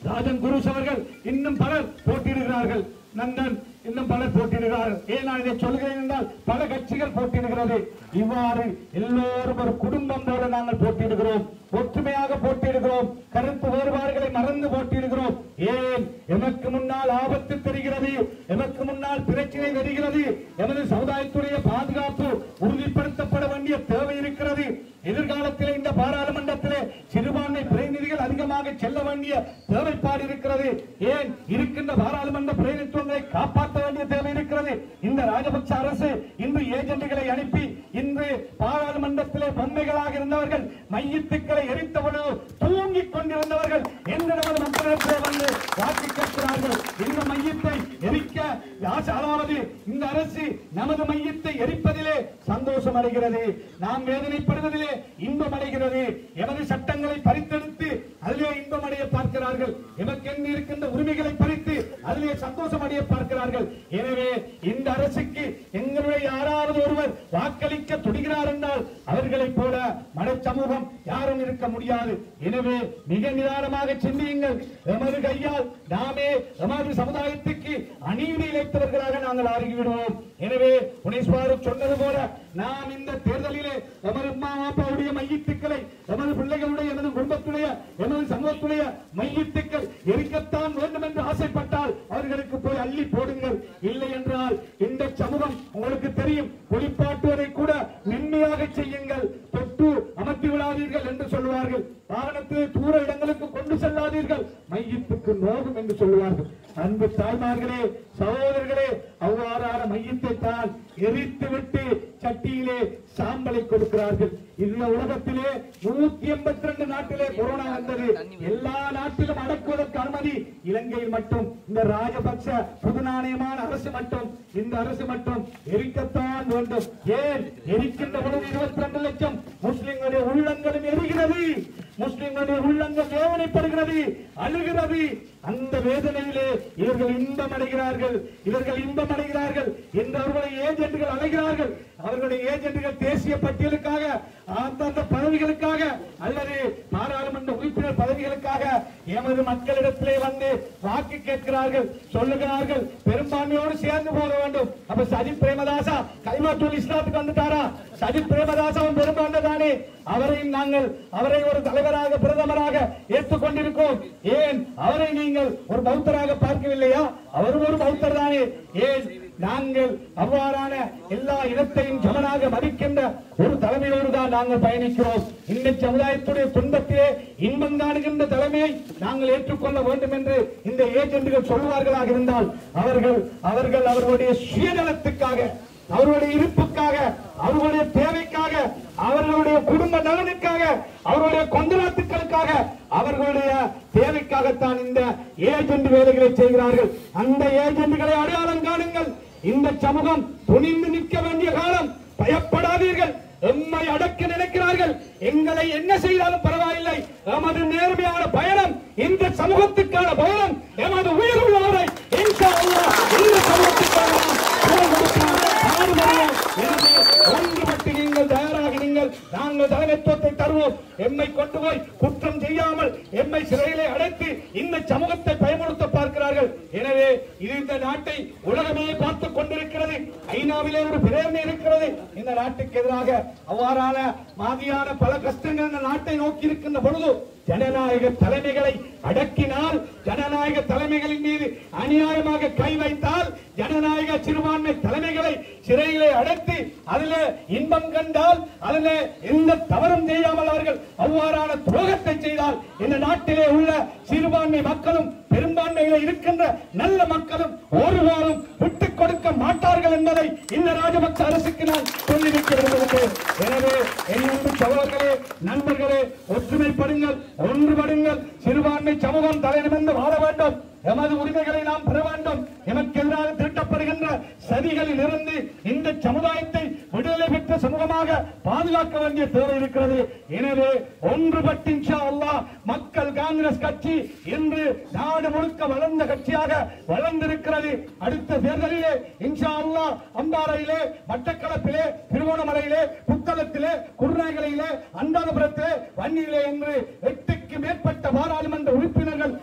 ராஜன் குருஸ் அவர்கள் இன்னும் பலர் போட்டியிடுகிறார்கள் நந்தன் இன்னும் பலர் போட்டியிடுகிறார்கள் ஏன் நான் இதை சொல்கிறேன் என்றால் பல கட்சிகள் போட்டியிடுகிறது இவ்வாறு எல்லோரும் ஒரு குடும்பம் போல நாங்கள் போட்டியிடுகிறோம் ஒற்றுமையாக போட்டியிடுகிறோம் கருத்து வேறுபாடுகளை மறந்து போட்டியிடுகிறோம் ஏன் எமக்கு முன்னால் ஆபத்து தெரிகிறது எமக்கு முன்னால் பிரச்சனை வருகிறது எமது சமுதாயத்துடைய பாதுகாப்பு உறுதிப்படுத்தப்பட வேண்டிய தேவை இருக்கிறது எதிர்காலத்தில் இந்த பாராளுமன்றத்திலே சிறுபான்மை பிரதிநிதிகள் அதிகமாக செல்ல வேண்டிய தேவைப்பாடு இருக்கிறது ஏன் இருக்கின்ற பாராளுமன்ற பிரதிநிதித்துவங்களை காப்பாற்ற வேண்டிய தேவை இருக்கிறது இந்த ராஜபக்ச அரசு இன்று ஏஜென்ட்டுகளை அனுப்பி இன்று பாராளுமன்றத்திலே பொம்மைகளாக இருந்தவர்கள் மையத்துக்களை எரித்த பொழுது தூங்கிக் கொண்டிருந்தவர்கள் என்று நமது மக்களிடத்திலே வந்து வாக்கு கேட்கிறார்கள் இந்த மையத்தை எரிக்க ஆசை- அதாவது இந்த அரசு நமது மையத்தை எரிப்பதிலே சந்தோஷம் அடைகிறது நாம் வேதனைப்படுவதிலே இன்பம் அடைகிறது எமது சட்டங்களை பறித்தெடுத்து அதிலே இன்பம் அடைய பார்க்கிறார்கள் எமக்கு என்ன இருக்கின்ற உரிமைகளை பறித்து அதிலே சந்தோஷம் அடைய பார்க்கிறார்கள் எனவே இந்த அரசுக்கு எங்களுடைய யாராவது ஒருவர் வாக்களிக்க துடிகிறார் என்றால் அவர்களைப் போல மன சமூகம் யாரும் இருக்க முடியாது எனவே மிக நிதானமாக சிந்தியுங்கள் எமது கையால் நாமே எமது சமுதாயத்துக்கு அநீதி இழைத்தவர்களாக நாங்கள் ஆகிவிடுவோம் எனவே புனேஸ்வாரு சொன்னது போல நாம் இந்த தேர்தலிலே எமது அம்மா அப்பாவுடைய மையத்துக்களை எமது பிள்ளைகளுடைய எமது குடும்பத்துடைய எமது சமூகத்துடைய மையத்துக்கள் எரிக்கத்தான் வேண்டும் என்று ஆசைப்பட்டால் அவர்களுக்கு போய் அள்ளி போடுங்கள் இல்லை என்றால் இந்த சமூகம் உங்களுக்கு தெரியும் ஒளிப்பாட்டுவதை கூட மென்மையாக செய்யுங்கள் தொட்டு அமர்த்தி விடாதீர்கள் என்று சொல்லுவார்கள் வாகனத்திலே தூர இடங்களுக்கு கொண்டு செல்லாதீர்கள் மையத்துக்கு நோகும் என்று சொல்லுவார்கள் அன்பு தாய்மார்களே சகோதரர்களே அவ்வாறான மையத்தை தான் எரித்து விட்டு சட்டியிலே சாம்பலை கொடுக்கிறார்கள் இந்த உலகத்திலே நூத்தி எண்பத்தி ரெண்டு நாட்டிலே கொரோனா வந்தது எல்லா நாட்டிலும் அடக்குவதற்கு அனுமதி இலங்கையில் மட்டும் இந்த ராஜபக்ச புது நாணயமான அரசு மட்டும் இந்த அரசு மட்டும் எரிக்கத்தான் வேண்டும் ஏன் எரிக்கின்ற பொழுது இருபத்தி ரெண்டு லட்சம் முஸ்லிம்களுடைய உள்ளங்களும் எரிகிறது முஸ்லிம்களுடைய உள்ளங்கள் வேதனைப்படுகிறது அழுகிறது அந்த வேதனையிலே இவர்கள் இன்பம் அடைகிறார்கள் இவர்கள் இன்பம் அடைகிறார்கள் என்று அவர்களுடைய ஏஜென்ட்கள் அழைகிறார்கள் அவர்களுடைய ஏஜென்ட்கள் தேசிய பட்டியலுக்காக அந்தந்த பதவிகளுக்காக அல்லது பாராளுமன்ற உறுப்பினர் பதவிகளுக்காக எமது மக்களிடத்திலே வந்து வாக்கு கேட்கிறார்கள் சொல்லுகிறார்கள் பெரும்பான்மையோடு சேர்ந்து போக வேண்டும் அப்ப சஜித் பிரேமதாசா கைமாத்தூர் இஸ்லாத்துக்கு வந்துட்டாரா சஜித் பிரேமதாசாவும் பெரும்பான்மை தானே அவரையும் நாங்கள் அவரை ஒரு தலைவராக பிரதமராக ஏற்றுக்கொண்டிருக்கோம் ஏன் அவரை நீங்கள் ஒரு பௌத்தராக பார்க்கவில்லையா அவரும் ஒரு பௌத்தர் தானே ஏன் நாங்கள் அவ்வாறான எல்லா இடத்தையும் சமனாக மதிக்கின்ற ஒரு தலைமையோடு தான் நாங்கள் பயணிக்கிறோம் இந்த சமுதாயத்துடைய துன்பத்திலே இன்பம் காணுகின்ற தலைமையை நாங்கள் ஏற்றுக்கொள்ள வேண்டும் என்று இந்த ஏஜென்ட்கள் சொல்வார்களாக இருந்தால் அவர்கள் அவர்கள் அவர்களுடைய சுயநலத்துக்காக அவர்களுடைய இருப்புக்காக அவர்களுடைய தேவைக்காக அவர்களுடைய குடும்ப நலனுக்காக அவர்களுடைய கொந்தராத்துக்களுக்காக அவர்களுடைய தேவைக்காகத்தான் இந்த ஏஜென்ட் வேலைகளை செய்கிறார்கள் அந்த ஏஜென்ட்களை அடையாளம் காணுங்கள் இந்த சமூகம் துணிந்து நிற்க வேண்டிய காலம் பயப்படாதீர்கள் எம்மை அடக்க நினைக்கிறார்கள் எங்களை என்ன செய்தாலும் பரவாயில்லை எமது நேர்மையான பயணம் இந்த சமூகத்துக்கான பயணம் எமது உயிர் உள்ளவரை இன்ஷா அல்லாஹ் இந்த சமூகத்துக்கான நாம் குரல் கொடுப்போம், பாடுபடுவோம். எனவே ஒன்றுபட்டு நீங்கள் தயாராகி நீங்கள் நாங்கள் தலைமைத்துவத்தை தருவோம் எம்மை கொண்டு போய் குற்றம் செய்யாமல் எம்மை சிறையிலே அடைத்து இந்த சமூகத்தை பயமுறுத்த பார்க்கிறார்கள் எனவே இது இந்த நாட்டை உலகமே பார்த்துக் கொண்டிருக்கிறது ஐநாவிலே ஒரு பிரேரணை இருக்கிறது இந்த நாட்டுக்கு எதிராக அவ்வாறான மாதிரியான பல கஷ்டங்கள் இந்த நாட்டை நோக்கி இருக்கின்ற பொழுது ஜனநாயக தலைமைகளை அடக்கினால் ஜனநாயக தலைமைகளின் மீது அநியாயமாக கை வைத்தால் ஜனநாயக சிறுபான்மை தலைமைகளை சிறையிலே அடைத்து அதில் இன்பம் கண்டால் அதில் எந்த தவறும் செய்யாமல் அவர்கள் அவ்வாறான துரோகத்தை செய்தால் இந்த நாட்டிலே உள்ள சிறுபான்மை மக்களும் பெரும்பான்மையில இருக்கின்ற நல்ல மக்களும் ஒருவாரும் விட்டுக் கொடுக்க மாட்டார்கள் என்பதை இந்த ராஜபக்ச அரசுக்கு நான் சொல்லிவிக்க விரும்புகிறேன் எனவே என் அன்பு சகோதரர்களே நண்பர்களே ஒற்றுமைப்படுங்கள் ஒன்றுபடுங்கள் சிறுபான்மை சமூகம் தலைநிமிர்ந்து வாழ வேண்டும் எமது உரிமைகளை நாம் பெற வேண்டும் எமக்கு எதிராக திரட்டப்படுகின்ற சதிகளில் இருந்து இந்த சமுதாயத்தை விடுதலை பெற்ற சமூகமாக பாதுகாக்க வேண்டிய தேவை இருக்கிறது எனவே ஒன்றுபட்டு இன்ஷா அல்லாஹ் மக்கள் காங்கிரஸ் கட்சி இன்று நாடு முழுக்க வளர்ந்த கட்சியாக வளர்ந்திருக்கிறது அடுத்த தேர்தலிலே இன்ஷா அல்லாஹ் அம்பாறையிலே மட்டக்களப்பிலே திருவோணமலையிலே புத்தளத்திலே குருநாயகலையிலே அந்தானபுரத்திலே வன்னியிலே என்று எட்டுக்கு மேற்பட்ட பாராளுமன்ற உறுப்பினர்கள் இன்ஷா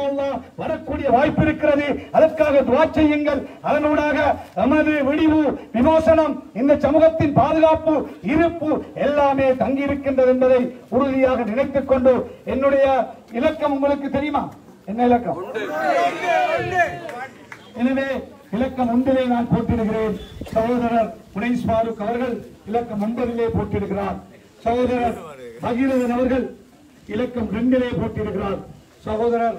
அல்லாஹ் வரக்கூடிய வாய்ப்பு இருக்கிறது அதற்காக துவா செய்யுங்கள் அதனூடாக எமது விடிவு விமோசனம் இந்த சமூகத்தின் பாதுகாப்பு இருப்பு எல்லாமே தங்கியிருக்கின்றது என்பதை உறுதியாக நினைத்துக் கொண்டு என்னுடைய இலக்கம் உங்களுக்கு தெரியுமா என்ன இலக்கம் எனவே இலக்கம் ஒன்றிலே நான் போட்டியிடுகிறேன் சகோதரர் புனேஷ் ஃபாரூக் அவர்கள் இலக்கம் ஒன்பதிலே போட்டியிடுகிறார் சகோதரர் பகீரதன் அவர்கள் இலக்கம் ரெண்டிலே போட்டியிடுகிறார் சகோதரர்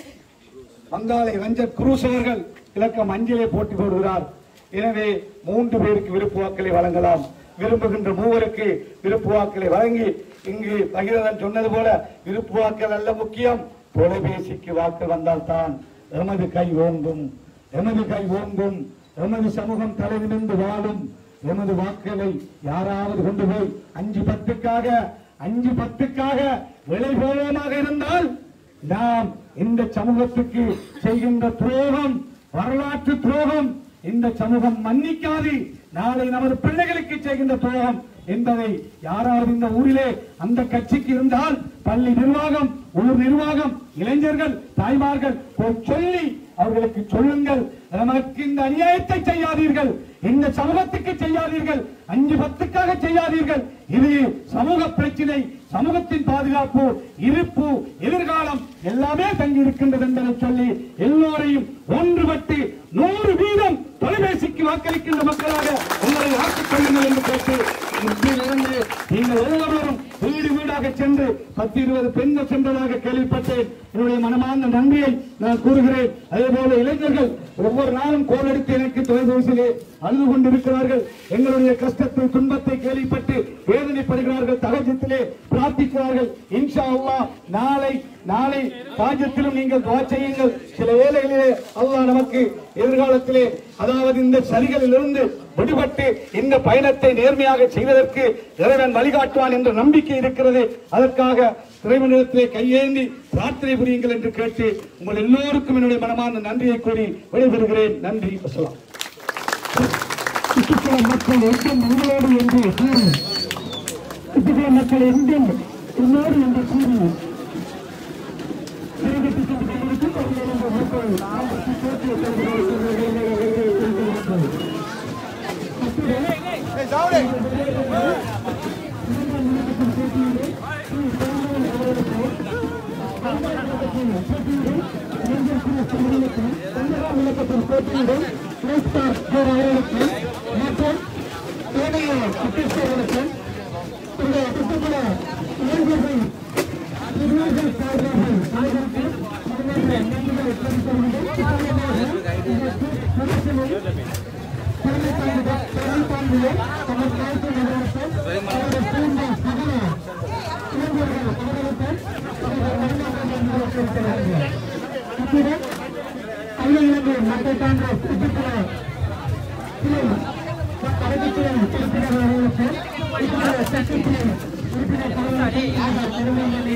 வங்காளை ரஞ்சன் குரூஸ் அவர்கள் இலக்கம் அஞ்சிலே போட்டி போடுகிறார் எனவே மூன்று பேருக்கு விருப்பு வாக்களை வழங்கலாம் விரும்புகின்ற மூவருக்கு விருப்பு வாக்களை வழங்கி இங்கு பகிரதன் சொன்னது போல விருப்பு வாக்கள் அல்ல முக்கியம் தொலைபேசிக்கு வாக்கு வந்தால்தான் எமது கை ஓங்கும் எமது கை ஓங்கும் எமது சமூகம் தலைநிமிர்ந்து வாழும் எமது வாக்குகளை யாராவது கொண்டு போய் அஞ்சு பத்துக்காக அஞ்சு பத்துக்காக விலை போவமாக இருந்தால் நாம் இந்த சமூகத்துக்கு செய்கின்ற துரோகம் வரலாற்று துரோகம் இந்த சமூகம் மன்னிக்காது நாளை நமது பிள்ளைகளுக்கு செய்கின்ற துரோகம் என்பதை யாராவது இந்த ஊரிலே அந்த கட்சிக்கு இருந்தால் பள்ளி நிர்வாகம் ஊர் நிர்வாகம் இளைஞர்கள் தாய்மார்கள் போய் சொல்லி அவர்களுக்கு சொல்லுங்கள் நமக்கு இந்த அநியாயத்தை செய்யாதீர்கள் இந்த சமூகத்துக்கு செய்யாதீர்கள் அஞ்சு பத்துக்காக செய்யாதீர்கள் இது சமூக பிரச்சினை சமூகத்தின் பாதுகாப்பு இருப்பு எதிர்காலம் எல்லாமே தங்கி இருக்கின்றது என்பதை சொல்லி எல்லோரையும் ஒன்றுபட்டு நூறு வீதம் தொலைபேசிக்கு வாக்களிக்கின்ற மக்களாக உங்களை ஆக்கிக் கொள்ளுங்கள் என்று கேட்டு இன்றிலிருந்து நீங்கள் ஒவ்வொருவரும் வீடு வீடாக சென்று பத்து இருபது பெண்கள் சென்றதாக கேள்விப்பட்டேன் என்னுடைய மனமார்ந்த நன்றியை நான் கூறுகிறேன் அதே போல இளைஞர்கள் ஒவ்வொரு நாளும் கோல் எடுத்து எனக்கு தொலைபேசியிலே அழுது கொண்டிருக்கிறார்கள் எங்களுடைய கஷ்டத்தை துன்பத்தை கேள்விப்பட்டு வேதனைப்படுகிறார்கள் தகஜத்திலே பிரார்த்திக்கிறார்கள் இன்ஷா அல்லாஹ் நாளை நாளை ராஜ்யத்திலும் நீங்கள் துவா செய்யுங்கள் சில வேளைகளிலே அல்லாஹ் நமக்கு எதிர்காலத்திலே அதாவது இந்த சரிகளில் இருந்து விடுபட்டு இந்த பயணத்தை நேர்மையாக செய்வதற்கு இறைவன் வழிகாட்டுவான் என்ற நம்பிக்கை இருக்கிறது அதற்காக இறைவனிடத்திலே கையேந்தி பிரார்த்தனை புரியுங்கள் என்று கேட்டு உங்கள் எல்லோருக்கும் என்னுடைய மனமார்ந்த நன்றியை கூறி விடைபெறுகிறேன் நன்றி வசலாம் சுற்றுப்புற மக்கள் என்றும் உங்களோடு என்று கூறி சுற்றுப்புற மக்கள் என்றும் உன்னோடு என்று கூறி சிறைப்பட்டுக் கொண்டு கொண்டிருக்கும் பதினேழு மக்கள் ஆபத்து போட்டியை விளக்கத்தில் போட்டியிடும் கிறிஸ்தார் அவர்களுக்கு மற்றும் ஏனைய சுற்றுச்சூழலுக்கு இந்த சுற்றுப்புற இளைஞர்கள் இளைஞர்கள் சார்பாக அவர்களுக்கு மனமார்ந்த நன்றிகளை தெரிவித்துக் இத்துடன் அகில இலங்கை மக்கள் காங்கிரஸ் சுற்றுப்புற அரசுத்துறை உறுப்பினர் அவர்களுக்கு சுற்றுப்புற சட்டத்துறை உறுப்பினர் பதவியை பெருமையை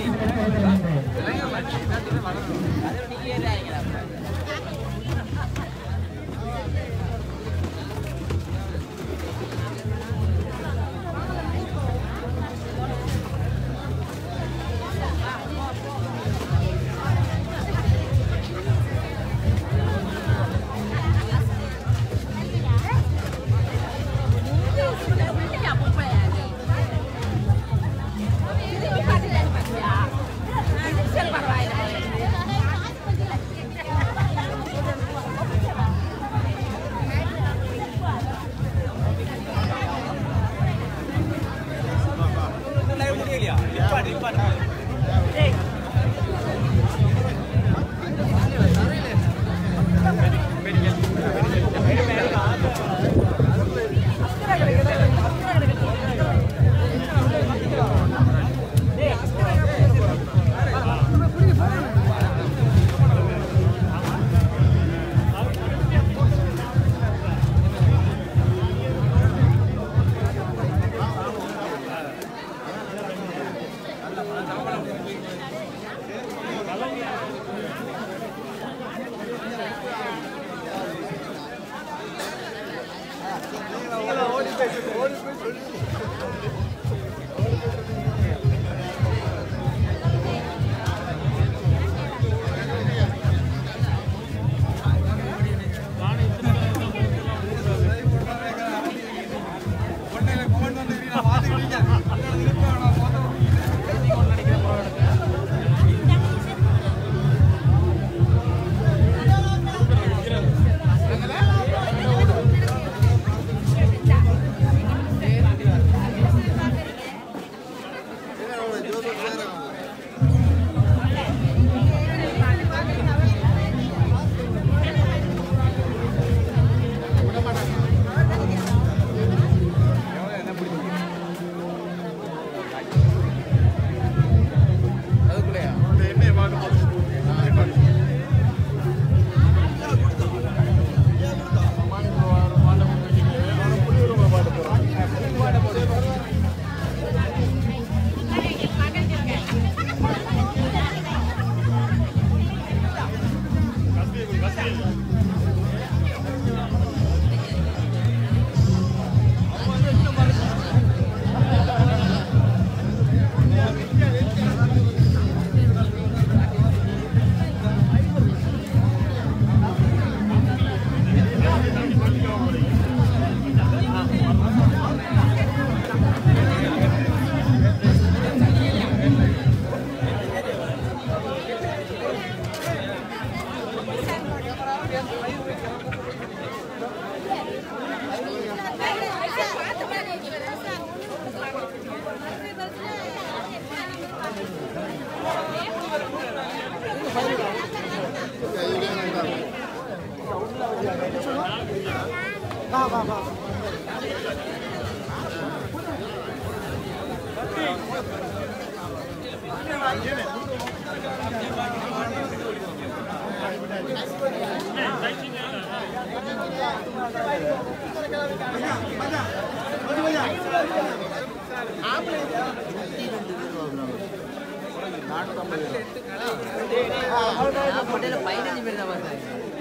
பதினஞ்சு பேர் தான் வருது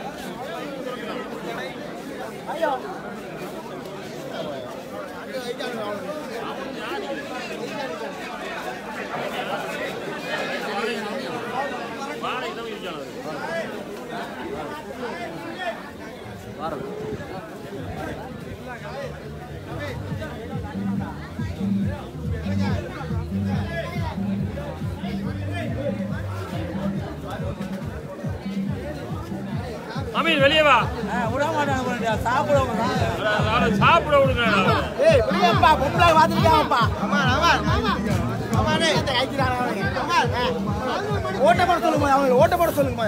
அமீன் வெளியே வா விட மாட்டாங்க சாப்பிடுவாங்க அவரை சாப்பிட விடுங்க ஏய் புரியப்பா பொம்பளை பாத்துட்டாங்கப்பா அம்மா அம்மா அம்மானே ஓட்ட போட சொல்லுங்க அவங்க ஓட்ட போட சொல்லுங்க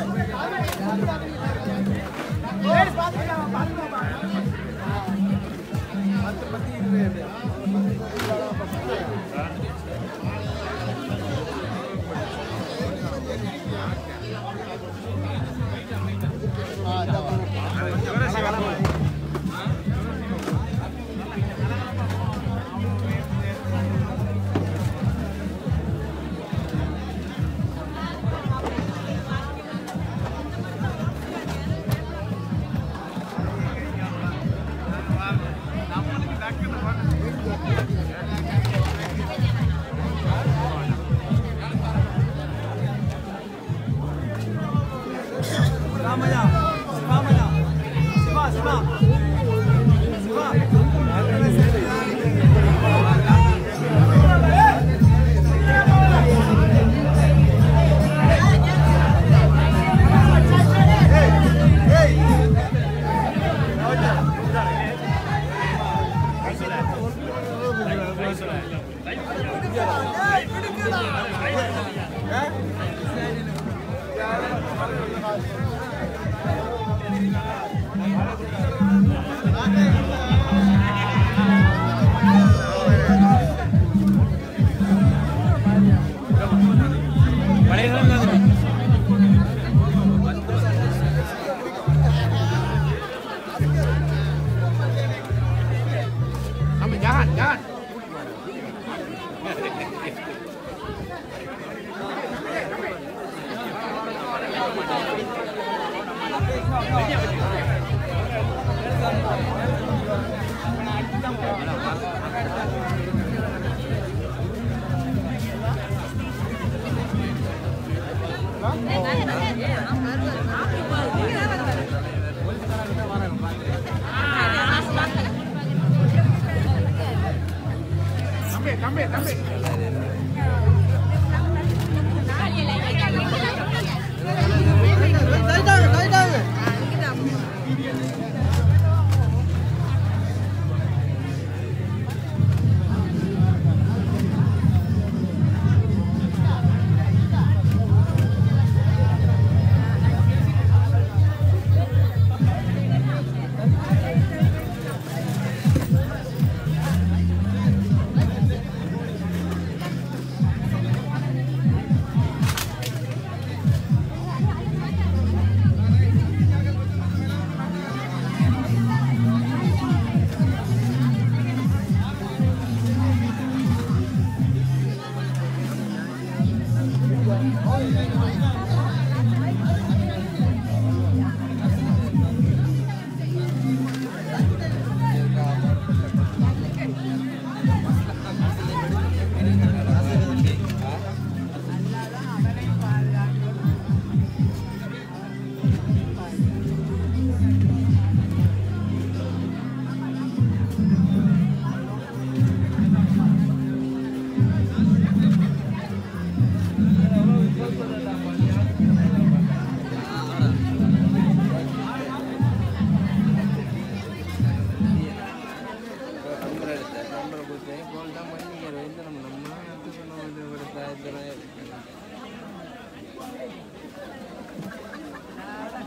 நம்பரை கொடுத்தேன் கோல் தான் பண்ணிக்கிறார் எந்த நம்ம நம்ம எடுத்து சொன்ன ஒரு பிராயத்தில்